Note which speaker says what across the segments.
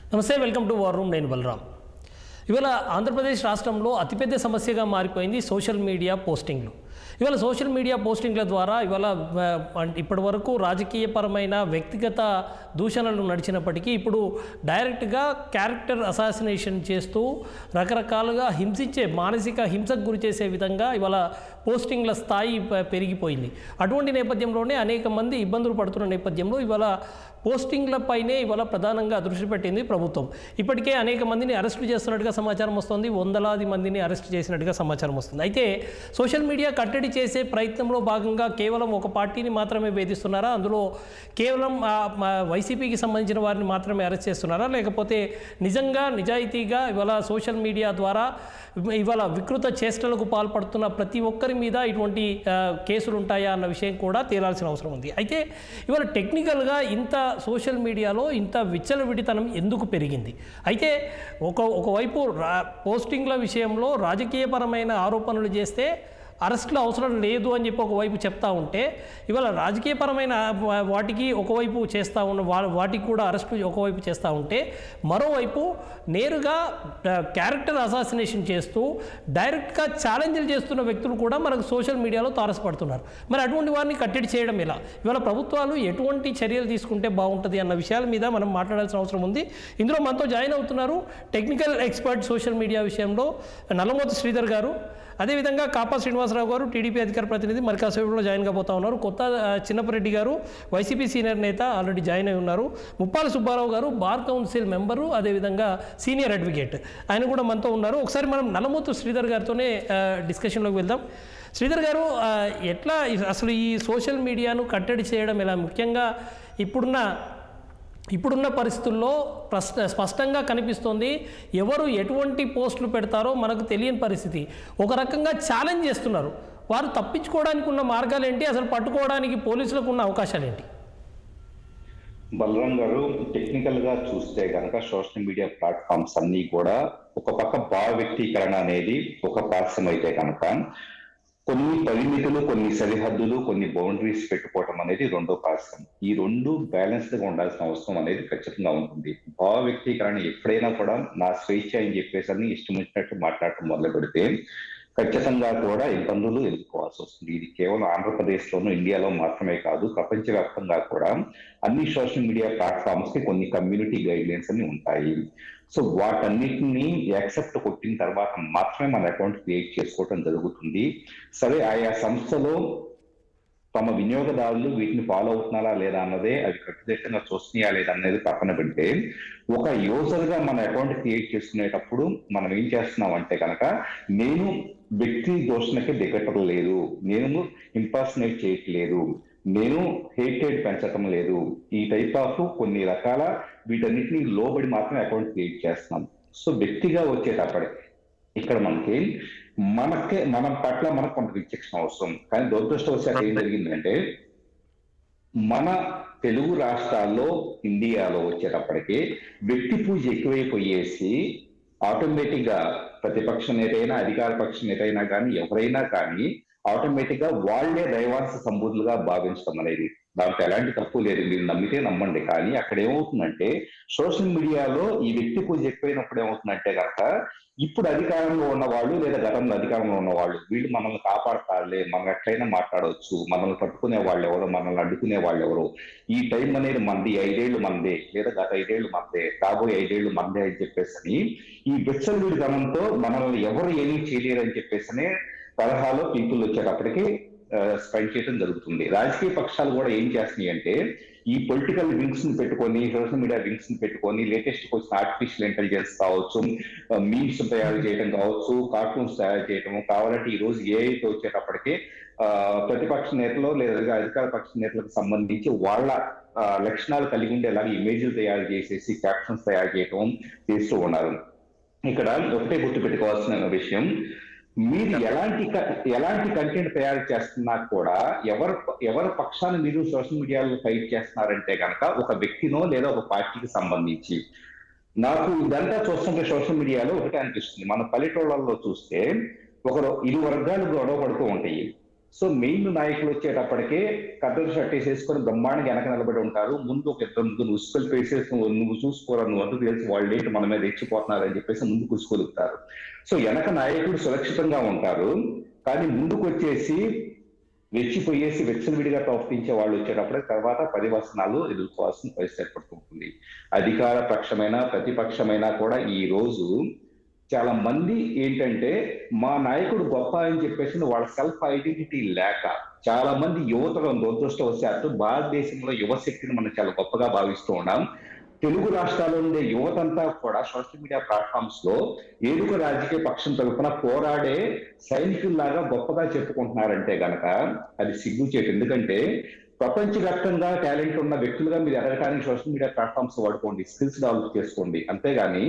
Speaker 1: నమస్తే welcome to war room నేను బలరాం ఇవాళ ఆంధ్రప్రదేశ్ రాష్ట్రంలో అతిపెద్ద సమస్యగా మారిపోయింది సోషల్ మీడియా పోస్టింగ్లు ఇవాళ సోషల్ మీడియా పోస్టింగ్ల ద్వారా ఇవాళ ఆ, అంటే ఇప్పటి వరకు రాజకీయపరమైన వ్యక్తిగత దూషణలు నడిచినప్పటికీ ఇప్పుడు డైరెక్ట్గా క్యారెక్టర్ అసాసినేషన్ చేస్తూ రకరకాలుగా హింసించే మానసిక హింసకు గురి చేసే విధంగా ఇవాళ పోస్టింగ్ల స్థాయి ప- పెరిగిపోయింది అటువంటి నేపథ్యంలోనే అనేక మంది ఇబ్బందులు పడుతున్న నేపథ్యంలో ఇవాళ పోస్టింగ్లపైనే ఇవాళ ప్రధానంగా దృష్టి పెట్టింది ప్రభుత్వం ఇప్పటికే అనేక మందిని అరెస్టు చేస్తున్నట్టుగా సమాచారం వస్తుంది వందలాది మందిని అరెస్ట్ చేసినట్టుగా సమాచారం వస్తుంది అయితే సోషల్ మీడియా కట్టడి చేసే ప్రయత్నంలో భాగంగా కేవలం ఒక పార్టీని మాత్రమే వేధిస్తున్నారా అందులో కేవలం ఆ, మా వైసీపీకి సంబంధించిన వారిని మాత్రమే అరెస్ట్ చేస్తున్నారా లేకపోతే నిజంగా నిజాయితీగా ఇవాళ సోషల్ మీడియా ద్వారా ఇవాళ వికృత చేష్టలకు పాల్పడుతున్న ప్రతి ఒక్కరి మీద ఇటువంటి ఆ, కేసులు ఉంటాయా అన్న విషయం కూడా తేలాల్సిన అవసరం ఉంది అయితే ఇవాళ టెక్నికల్గా ఇంత సోషల్ మీడియాలో ఇంత విచ్చలవిడితనం ఎందుకు పెరిగింది అయితే ఒక ఒకవైపు రా పోస్టింగ్ల విషయంలో రాజకీయపరమైన ఆరోపణలు చేస్తే అరెస్టులు అవసరం లేదు అని చెప్పి ఒకవైపు చెప్తా ఉంటే ఇవాళ రాజకీయపరమైన వా- వాటికి ఒకవైపు చేస్తూ ఉన్న వా- వాటికి కూడా అరెస్టు ఒకవైపు చేస్తూ ఉంటే మరోవైపు నేరుగా ఆ, క్యారెక్టర్ అసాసినేషన్ చేస్తూ డైరెక్ట్గా ఛాలెంజ్లు చేస్తున్న వ్యక్తులు కూడా మనకు సోషల్ మీడియాలో తారసపడుతున్నారు మరి అటువంటి వారిని కట్టడి చేయడం ఎలా ఇవాళ ప్రభుత్వాలు ఎటువంటి చర్యలు తీసుకుంటే బాగుంటుంది అన్న విషయాల మీద మనం మాట్లాడాల్సిన అవసరం ఉంది ఇందులో మనతో జాయిన్ అవుతున్నారు టెక్నికల్ ఎక్స్పర్ట్ సోషల్ మీడియా విషయంలో నల్లమోతు శ్రీధర్ గారు అదేవిధంగా కాపా శ్రీనివాసరావు గారు టీడీపీ అధికార ప్రతినిధి మరికాసేపులో జాయిన్ కాబోతా ఉన్నారు కొత్త ఆ, చిన్నపరెడ్డి గారు వైసీపీ సీనియర్ నేత ఆల్రెడీ జాయిన్ అయి ఉన్నారు ముప్పాల సుబ్బారావు గారు బార్ కౌన్సిల్ మెంబరు అదేవిధంగా సీనియర్ అడ్వకేట్ ఆయన కూడా మనతో ఉన్నారు ఒకసారి మనం నల్లమూతు శ్రీధర్ గారితోనే ఆ, డిస్కషన్లోకి వెళ్దాం శ్రీధర్ గారు ఆ, ఎట్లా ఇ- అసలు ఈ సోషల్ మీడియాను కట్టడి చేయడం ఎలా ముఖ్యంగా ఇప్పుడున్న ఇప్పుడున్న పరిస్థితుల్లో ప్రశ్న స్పష్టంగా కనిపిస్తోంది ఎవరు ఎటువంటి పోస్టులు పెడతారో మనకు తెలియని పరిస్థితి ఒక రకంగా ఛాలెంజ్ చేస్తున్నారు వారు తప్పించుకోవడానికి ఉన్న మార్గాలు ఏంటి అసలు పట్టుకోవడానికి పోలీసులకు ఉన్న అవకాశాలు ఏంటి
Speaker 2: బలరాం గారు టెక్నికల్ గా చూస్తే కనుక సోషల్ మీడియా ప్లాట్ఫామ్స్ అన్ని కూడా ఒక పక్క భావ వ్యక్తీకరణ అనేది ఒక పార్శ్వం అయితే కనుక కొన్ని పరిమితులు కొన్ని సరిహద్దులు కొన్ని బౌండరీస్ పెట్టుకోవటం అనేది రెండో పార్శ్వం ఈ రెండు బ్యాలెన్స్డ్ గా ఉండాల్సిన అవసరం అనేది ఖచ్చితంగా ఉంటుంది భావ వ్యక్తీకరణ ఎప్పుడైనా కూడా నా స్వేచ్ఛ అని చెప్పేసి అని ఇష్టం వచ్చినట్టు మాట్లాడటం మొదలు పెడితే ఖచ్చితంగా కూడా ఇబ్బందులు ఎదుర్కోవాల్సి వస్తుంది ఇది కేవలం ఆంధ్రప్రదేశ్ లోను ఇండియాలో మాత్రమే కాదు ప్రపంచవ్యాప్తంగా కూడా అన్ని సోషల్ మీడియా ప్లాట్ఫామ్స్ కి కొన్ని కమ్యూనిటీ గైడ్ లైన్స్ అని ఉంటాయి సో వాటన్నిటిని యాక్సెప్ట్ కొట్టిన తర్వాత మాత్రమే మన అకౌంట్ క్రియేట్ చేసుకోవటం జరుగుతుంది సరే ఆయా సంస్థలో తమ వినియోగదారులు వీటిని ఫాలో అవుతున్నారా లేదా అన్నదే అవి ఖచ్చితంగా చూస్తున్నాయా లేదా అనేది పక్కన పెడితే ఒక యూజర్ గా మన అకౌంట్ క్రియేట్ చేసుకునేటప్పుడు మనం ఏం చేస్తున్నాం అంటే కనుక నేను వ్యక్తి దోషణకి దిగటం లేదు నేను ఇంపర్సనేట్ చేయట్లేదు నేను హేటెడ్ పెంచటం లేదు ఈ టైప్ ఆఫ్ కొన్ని రకాల వీటన్నిటిని లోబడి మాత్రమే అకౌంట్ క్రియేట్ చేస్తున్నాం సో వ్యక్తిగా వచ్చేటప్పటి ఇక్కడ మనకి మనకే మన పట్ల మనకు కొంత విచక్షణ అవసరం కానీ దురదృష్టవశాత్తు ఏం జరిగిందంటే మన తెలుగు రాష్ట్రాల్లో ఇండియాలో వచ్చేటప్పటికి వ్యక్తి పూజ ఎక్కువైపోయేసి ఆటోమేటిక్ గా ప్రతిపక్ష నేత అయినా అధికార పక్ష నేత అయినా కానీ ఎవరైనా కానీ ఆటోమేటిక్ గా వాళ్లే దైవాంశ సంబూతులుగా భావించడం అనేది దాంట్లో ఎలాంటి తప్పు లేదు మీరు నమ్మితే నమ్మండి కానీ అక్కడ ఏమవుతుందంటే సోషల్ మీడియాలో ఈ వ్యక్తి పూజ ఎక్కువైనప్పుడు ఏమవుతుందంటే కనుక ఇప్పుడు అధికారంలో ఉన్న వాళ్ళు లేదా గతంలో అధికారంలో ఉన్న వాళ్ళు వీళ్ళు మనల్ని కాపాడతారులే మనం ఎట్లయినా మాట్లాడవచ్చు మనల్ని పట్టుకునే వాళ్ళు ఎవరు మనల్ని అడ్డుకునే వాళ్ళు ఎవరు ఈ టైం అనేది మంది ఐదేళ్లు మందే లేదా గత ఐదేళ్లు మందే రాబోయే ఐదేళ్లు మందే అని చెప్పేసి ఈ విచ్చలవిడి ధనంతో మనల్ని ఎవరు ఏమీ చేయలేరు అని చెప్పేసి తరహాలో పీపుల్ వచ్చేటప్పటికి స్పెండ్ చేయడం జరుగుతుంది రాజకీయ పక్షాలు కూడా ఏం చేస్తున్నాయి అంటే ఈ పొలిటికల్ వింగ్స్ ని పెట్టుకొని సోషల్ మీడియా వింగ్స్ ని పెట్టుకొని లేటెస్ట్ వచ్చిన ఆర్టిఫిషియల్ ఇంటెలిజెన్స్ కావచ్చు మీమ్స్ తయారు చేయడం కావచ్చు కార్టూన్స్ తయారు చేయడం కావాలంటే ఈ రోజు ఏఐతో వచ్చేటప్పటికి ఆ, ప్రతిపక్ష నేతలు లేదా అధికార పక్ష నేతలకు సంబంధించి వాళ్ళ ఆ, లక్షణాలు కలిగి ఉండేలాగా ఇమేజ్లు తయారు చేసేసి క్యాప్షన్స్ తయారు చేయడం చేస్తూ ఉన్నారు ఇక్కడ ఒకటే గుర్తుపెట్టుకోవాల్సిన విషయం మీరు ఎలాంటి క- ఎలాంటి కంటెంట్ తయారు చేస్తున్నా కూడా ఎవరు ఎవరి పక్షాన్ని మీరు సోషల్ మీడియాలో ఫైట్ చేస్తున్నారంటే కనుక ఒక వ్యక్తినో లేదా ఒక పార్టీకి సంబంధించి నాకు ఇదంతా చూస్తుంటే సోషల్ మీడియాలో ఒకటే అనిపిస్తుంది మన పల్లెటూళ్ళల్లో చూస్తే ఒకరు ఇరు వర్గాలు గొడవ పడుతూ ఉంటాయి సో మెయిన్ నాయకులు వచ్చేటప్పటికే కద్దరు షర్ట్ వేసేసుకొని బ్రహ్మాండంగా వెనక నిలబడి ఉంటారు ముందు ఒక ఇద్దరు ముగ్గురు ఉసుకలు వేసేసి నువ్వు నువ్వు చూసుకోరా నువ్వు అంటూ తెలిసి వాళ్ళు ఏంటి మన మీద రెచ్చిపోతున్నారు అని చెప్పేసి ముందుకు ఉసుకొలుపుతారు సో వెనక నాయకుడు సురక్షితంగా ఉంటారు కానీ ముందుకు వచ్చేసి వెచ్చిపోయేసి విడిగా ప్రవర్తించే వాళ్ళు వచ్చేటప్పుడు తర్వాత పరివసనాలు ఎదుర్కోవాల్సిన పరిస్థితి ఏర్పడుతుంటుంది అధికార పక్షమైన ప్రతిపక్షమైన కూడా ఈ రోజు చాలా మంది ఏంటంటే మా నాయకుడు గొప్ప అని చెప్పేసి వాళ్ళ సెల్ఫ్ ఐడెంటిటీ లేక చాలా మంది యువతలో దురదృష్టవశాత్తు భారతదేశంలో యువశక్తిని మనం చాలా గొప్పగా భావిస్తూ ఉన్నాం తెలుగు రాష్ట్రాల్లో ఉండే యువతంతా కూడా సోషల్ మీడియా ప్లాట్ఫామ్స్ లో ఏడుక రాజకీయ పక్షం తరఫున పోరాడే సైనికుల్లాగా గొప్పగా చెప్పుకుంటున్నారంటే గనక అది సిగ్గుచేటు ఎందుకంటే ప్రపంచవ్యాప్తంగా టాలెంట్ ఉన్న వ్యక్తులుగా మీరు ఎదగడానికి సోషల్ మీడియా ప్లాట్ఫామ్స్ వాడుకోండి స్కిల్స్ డెవలప్ చేసుకోండి అంతేగాని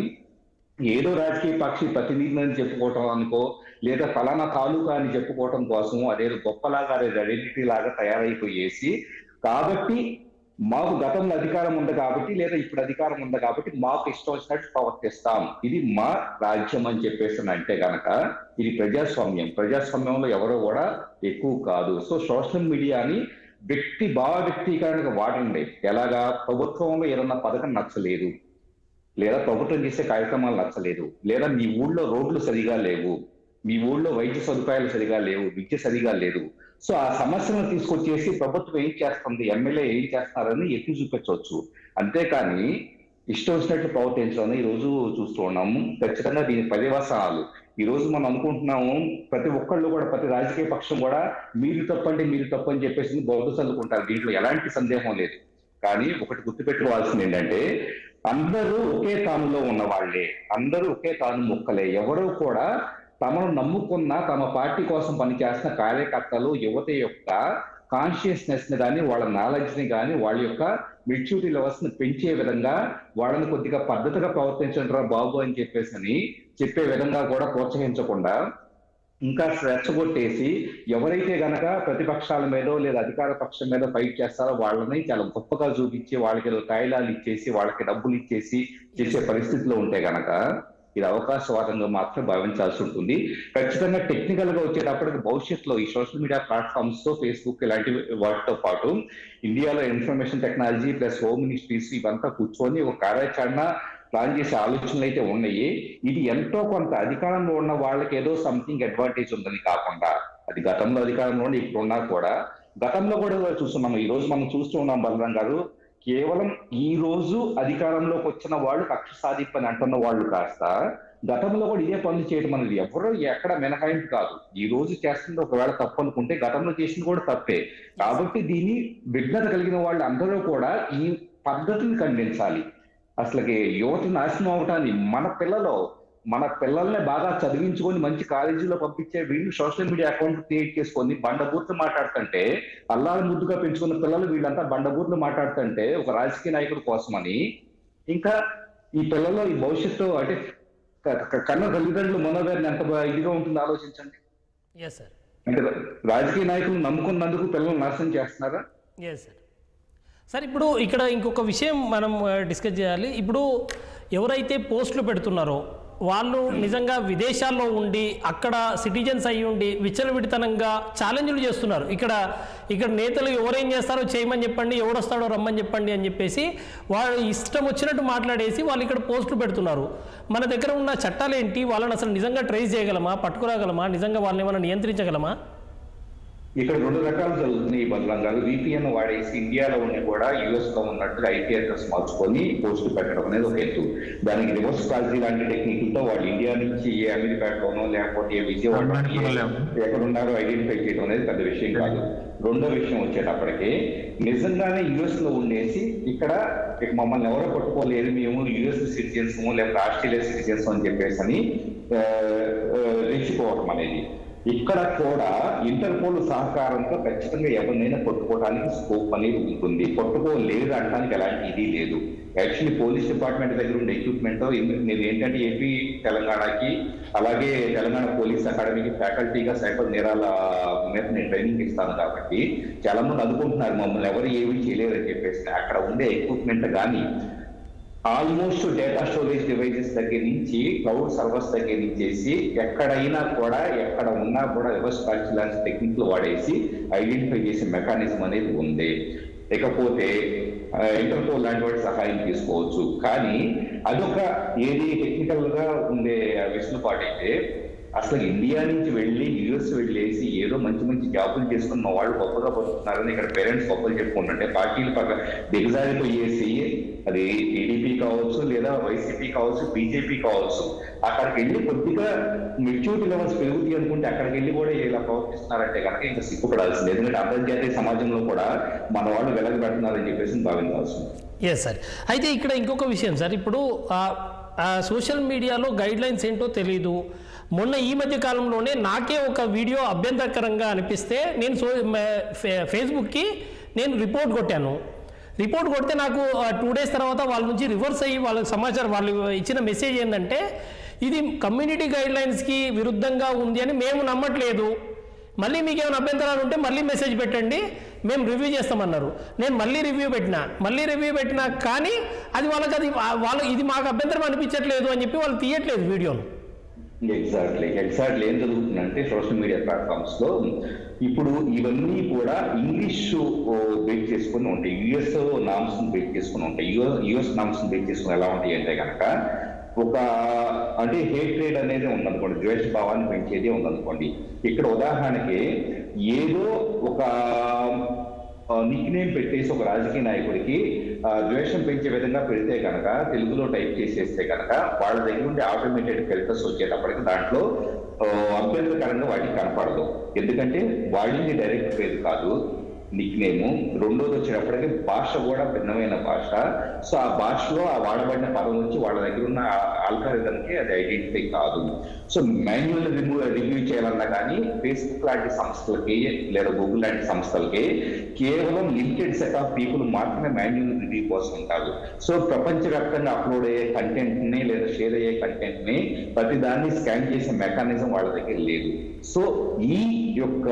Speaker 2: ఏదో రాజకీయ పక్షి ప్రతినిధి అని చెప్పుకోవటం అనుకో లేదా ఫలానా తాలూకా అని చెప్పుకోవటం కోసం అదేదో గొప్పలాగా అదే ఐడెంటిటీ లాగా తయారైపోయేసి కాబట్టి మాకు గతంలో అధికారం ఉంది కాబట్టి లేదా ఇప్పుడు అధికారం ఉంది కాబట్టి మాకు ఇష్టం వచ్చినట్టు ప్రవర్తిస్తాం ఇది మా రాజ్యం అని చెప్పేసి అంటే గనక ఇది ప్రజాస్వామ్యం ప్రజాస్వామ్యంలో ఎవరో కూడా ఎక్కువ కాదు సో సోషల్ మీడియాని వ్యక్తి భావ వ్యక్తీకరణకు వాడండి ఎలాగా ప్రభుత్వంలో ఏదన్నా పథకం నచ్చలేదు లేదా ప్రభుత్వం చేసే కార్యక్రమాలు నచ్చలేదు లేదా మీ ఊళ్ళో రోడ్లు సరిగా లేవు మీ ఊళ్ళో వైద్య సదుపాయాలు సరిగా లేవు విద్య సరిగా లేదు సో ఆ సమస్యను తీసుకొచ్చేసి ప్రభుత్వం ఏం చేస్తుంది ఎమ్మెల్యే ఏం చేస్తున్నారని ఎత్తి చూపించవచ్చు అంతేకాని ఇష్టం వచ్చినట్లు ప్రవర్తించడం ఈ రోజు చూస్తూ ఉన్నాము ఖచ్చితంగా దీని పర్యవసానాలు ఈ రోజు మనం అనుకుంటున్నాము ప్రతి ఒక్కళ్ళు కూడా ప్రతి రాజకీయ పక్షం కూడా మీరు తప్పండి మీరు తప్పు అని చెప్పేసి బౌద్ధ చల్లుకుంటారు దీంట్లో ఎలాంటి సందేహం లేదు కానీ ఒకటి గుర్తుపెట్టుకోవాల్సింది ఏంటంటే అందరూ ఒకే తానులో ఉన్న వాళ్ళే అందరూ ఒకే తాను ముక్కలే ఎవరు కూడా తమను నమ్ముకున్న తమ పార్టీ కోసం పనిచేస్తున్న కార్యకర్తలు యువత యొక్క కాన్షియస్నెస్ ని కానీ వాళ్ళ నాలెడ్జ్ ని కానీ వాళ్ళ యొక్క మెచ్యూరిటీ లెవెల్స్ ని పెంచే విధంగా వాళ్ళని కొద్దిగా పద్ధతిగా ప్రవర్తించండి రా బాబు అని చెప్పేసి అని చెప్పే విధంగా కూడా ప్రోత్సహించకుండా ఇంకా రెచ్చగొట్టేసి ఎవరైతే గనక ప్రతిపక్షాల మీదో లేదా అధికార పక్షం మీద ఫైట్ చేస్తారో వాళ్ళని చాలా గొప్పగా చూపించి వాళ్ళకి ఏదో తాయిలాలు ఇచ్చేసి వాళ్ళకి డబ్బులు ఇచ్చేసి చేసే పరిస్థితిలో ఉంటే గనక ఇది అవకాశవాదంగా మాత్రం భావించాల్సి ఉంటుంది ఖచ్చితంగా టెక్నికల్ గా వచ్చేటప్పటికి భవిష్యత్తులో ఈ సోషల్ మీడియా ప్లాట్ఫామ్స్ తో ఫేస్బుక్ ఇలాంటి వాటితో పాటు ఇండియాలో information technology plus home ministries ఇవంతా కూర్చొని ఒక కార్యాచరణ ప్లాన్ చేసే ఆలోచనలు అయితే ఉన్నాయి ఇది ఎంతో కొంత అధికారంలో ఉన్న వాళ్ళకి ఏదో సంథింగ్ అడ్వాంటేజ్ ఉందని కాకుండా అది గతంలో అధికారంలో ఉండి ఇప్పుడు ఉన్నా కూడా గతంలో కూడా చూస్తున్నాము ఈ రోజు మనం చూస్తూ ఉన్నాం బలరాం గారు కేవలం ఈ రోజు అధికారంలోకి వచ్చిన వాళ్ళు కక్ష సాధింపని అంటున్న వాళ్ళు కాస్త గతంలో కూడా ఇదే పనులు చేయడం అనేది ఎవరో ఎక్కడ మినహాయింపు కాదు ఈ రోజు చేస్తుంది ఒకవేళ తప్పు అనుకుంటే గతంలో చేసింది కూడా తప్పే కాబట్టి దీన్ని విఘ్నత కలిగిన వాళ్ళు అందరూ కూడా ఈ పద్ధతిని ఖండించాలి అసలుకి యువత నాశనం అవటాన్ని మన పిల్లలు మన పిల్లల్ని బాగా చదివించుకొని మంచి కాలేజీలో పంపించే వీళ్ళు సోషల్ మీడియా అకౌంట్ క్రియేట్ చేసుకొని బండబూర్లు మాట్లాడుతుంటే అల్లారు ముద్దుగా పెంచుకున్న పిల్లలు వీళ్ళంతా బండబూర్లు మాట్లాడుతుంటే ఒక రాజకీయ నాయకుడి కోసమని ఇంకా ఈ పిల్లలు ఈ భవిష్యత్తు అంటే క- క- కన్న తల్లిదండ్రులు మనోవేదన ఎంత బా- ఇదిగా ఉంటుందో ఆలోచించండి
Speaker 1: ఎస్ సార్
Speaker 2: అంటే రాజకీయ నాయకులు నమ్ముకున్నందుకు పిల్లలు నాశనం చేస్తున్నారా
Speaker 1: ఎస్ సార్ సార్ ఇప్పుడు ఇక్కడ ఇంకొక విషయం మనం డిస్కస్ చేయాలి ఇప్పుడు ఎవరైతే పోస్టులు పెడుతున్నారో వాళ్ళు నిజంగా విదేశాల్లో ఉండి అక్కడ సిటిజన్స్ అయ్యి ఉండి విచ్చలవిడితనంగా ఛాలెంజ్లు చేస్తున్నారు ఇక్కడ ఇక్కడ నేతలు ఎవరేం చేస్తారో చేయమని చెప్పండి ఎవడొస్తాడో రమ్మని చెప్పండి అని చెప్పేసి వాళ్ళు ఇష్టం వచ్చినట్టు మాట్లాడేసి వాళ్ళు ఇక్కడ పోస్టులు పెడుతున్నారు మన దగ్గర ఉన్న చట్టాలు ఏంటి వాళ్ళని అసలు నిజంగా ట్రేస్ చేయగలమా పట్టుకురాగలమా నిజంగా వాళ్ళని ఏమైనా నియంత్రించగలమా
Speaker 2: ఇక్కడ రెండు రకాలు జరుగుతున్నాయి ఈ బదలంగాలు విపిఎన్ వాడేసి ఇండియాలో ఉండి కూడా యుఎస్ లో ఉన్నట్టుగా ఐపీ అడ్రస్ మార్చుకొని పోస్ట్ పెట్టడం అనేది ఒక ఎత్తు దానికి రివర్స్ కాల్జీ లాంటి టెక్నిక్లతో వాళ్ళు ఇండియా నుంచి ఏ అమెరికాలోనో లేకపోతే ఏ విజయవాడ ఎక్కడ ఉన్నారో ఐడెంటిఫై చేయడం అనేది పెద్ద విషయం కాదు రెండో విషయం వచ్చేటప్పటికి నిజంగానే యుఎస్ లో ఉండేసి ఇక్కడ ఇక మమ్మల్ని ఎవరో పట్టుకోలేరు మేము యుఎస్ సిటిజన్స్ లేకపోతే ఆస్ట్రేలియా సిటిజన్స్ అని చెప్పేసి అని ఆ, ఆ, రెచ్చిపోవటం అనేది ఇక్కడ కూడా ఇంటర్పోల్ సహకారంతో ఖచ్చితంగా ఎవరినైనా పట్టుకోవడానికి స్కోప్ అనేది ఉంటుంది పట్టుకోలేదు అనడానికి ఎలాంటి ఇది లేదు యాక్చువల్లీ పోలీస్ డిపార్ట్మెంట్ దగ్గర ఉండే ఎక్విప్మెంట్ నేను ఏంటంటే ఏపీ తెలంగాణకి అలాగే తెలంగాణ పోలీస్ అకాడమీకి ఫ్యాకల్టీగా సైబర్ నేరాల మీద నేను ట్రైనింగ్ ఇస్తాను కాబట్టి చాలా మంది అనుకుంటున్నారు మమ్మల్ని ఎవరు ఏమీ చేయలేరు అని చెప్పేసి అక్కడ ఉండే ఎక్విప్మెంట్ కానీ ఆల్మోస్ట్ డేటా స్టోరేజ్ డివైజెస్ దగ్గర నుంచి క్లౌడ్ సర్వర్స్ దగ్గర నుంచి ఎక్కడైనా కూడా ఎక్కడ ఉన్నా కూడా రివర్స్ లాంటి టెక్నిక్లు వాడేసి ఐడెంటిఫై చేసే మెకానిజం అనేది ఉంది ఇకపోతే ఇంటర్పోల్ లాంటి వాటి సహాయం తీసుకోవచ్చు కానీ అదొక ఏది టెక్నికల్ గా ఉండే వెసులుబాటు అయితే అసలు ఇండియా నుంచి వెళ్ళి యుఎస్ వెళ్ళేసి ఏదో మంచి మంచి జాబులు చేసుకున్న మా వాళ్ళు గొప్పగా బతుకుతున్నారని ఇక్కడ పేరెంట్స్ గొప్పలు చెప్పుకుంటుంటే పార్టీలు పక్క దిగజారిపోయేసి అది టీడీపీ కావచ్చు లేదా వైసీపీ కావచ్చు బీజేపీ కావచ్చు అక్కడికి వెళ్ళి కొద్దిగా మెచ్యూరిటీ లెవెల్స్ పెరుగుతాయి అనుకుంటే అక్కడికి వెళ్ళి కూడా ఇలా ప్రవర్తిస్తున్నారంటే కనుక ఇంకా సిగ్గుపడాల్సింది ఎందుకంటే అంతర్జాతీయ సమాజంలో కూడా మన వాళ్ళు వెలగబెడుతున్నారని చెప్పేసి భావించాల్సింది
Speaker 1: ఎస్ సార్ అయితే ఇక్కడ ఇంకొక విషయం సార్ ఇప్పుడు సోషల్ మీడియాలో గైడ్ లైన్స్ ఏంటో తెలీదు మొన్న ఈ మధ్య కాలంలోనే నాకే ఒక వీడియో అభ్యంతరకరంగా అనిపిస్తే నేను సో మే- ఫే- ఫేస్బుక్కి నేను రిపోర్ట్ కొట్టాను రిపోర్ట్ కొడితే నాకు టూ డేస్ తర్వాత వాళ్ళ నుంచి రివర్స్ అయ్యి వాళ్ళకి సమాచారం వాళ్ళు ఇచ్చిన మెసేజ్ ఏంటంటే ఇది కమ్యూనిటీ గైడ్ లైన్స్కి విరుద్ధంగా ఉంది అని మేము నమ్మట్లేదు మళ్ళీ మీకు ఏమైనా అభ్యంతరాలు ఉంటే మళ్ళీ మెసేజ్ పెట్టండి మేము రివ్యూ చేస్తామన్నారు నేను మళ్ళీ రివ్యూ పెట్టినా మళ్ళీ రివ్యూ పెట్టినా కానీ అది వాళ్ళకి అది వాళ్ళు ఇది మాకు అభ్యంతరం అనిపించట్లేదు అని చెప్పి వాళ్ళు తీయట్లేదు వీడియోను
Speaker 2: ఎగ్జాక్ట్లీ ఎగ్జాక్ట్లీ ఏం జరుగుతుందంటే సోషల్ మీడియా ప్లాట్ఫామ్స్ లో ఇప్పుడు ఇవన్నీ కూడా ఇంగ్లీష్ బేక్ చేసుకుని ఉంటాయి యుఎస్ నామ్స్ బేక్ చేసుకుని ఉంటాయి యుఎస్ నామ్స్ బేక్ చేసుకుని ఎలా ఉంటాయి అంటే కనుక ఒక అంటే హేట్ ట్రేడ్ అనేది ఉందనుకోండి ద్వేష భావాన్ని పెంచేది ఉందనుకోండి ఇక్కడ ఉదాహరణకి ఏదో ఒక నిక్ నేమ్ పెట్టేసి ఒక రాజకీయ నాయకుడికి ఆ, ద్వేషం పెంచే విధంగా పెడితే కనుక తెలుగులో టైప్ చేసేస్తే కనుక వాళ్ళ దగ్గర నుండి ఆటోమేటెడ్ ఫిల్టర్స్ వచ్చేటప్పటికి దాంట్లో ఆ, అభ్యంతరకరంగా వాటికి కనపడదు ఎందుకంటే వాడింది డైరెక్ట్ పేరు కాదు నిక్ నేము రెండోది వచ్చేటప్పటికి భాష కూడా భిన్నమైన భాష సో ఆ భాషలో ఆ వాడబడిన పదం వచ్చి వాళ్ళ దగ్గర ఉన్న ఆల్కారిథంకి అది ఐడెంటిఫై కాదు సో మాన్యువల్ రిమూవ్ రివ్యూ చేయాలన్నా కానీ ఫేస్బుక్ లాంటి సంస్థలకి లేదా గూగుల్ లాంటి సంస్థలకి కేవలం లిమిటెడ్ సెట్ ఆఫ్ పీపుల్ మాత్రమే మాన్యువల్ రివ్యూ కోసం ఉంటారు సో ప్రపంచవ్యాప్తంగా అప్లోడ్ అయ్యే కంటెంట్ ని లేదా షేర్ అయ్యే కంటెంట్ ని ప్రతి దాన్ని స్కాన్ చేసే మెకానిజం వాళ్ళ దగ్గర లేదు సో ఈ యొక్క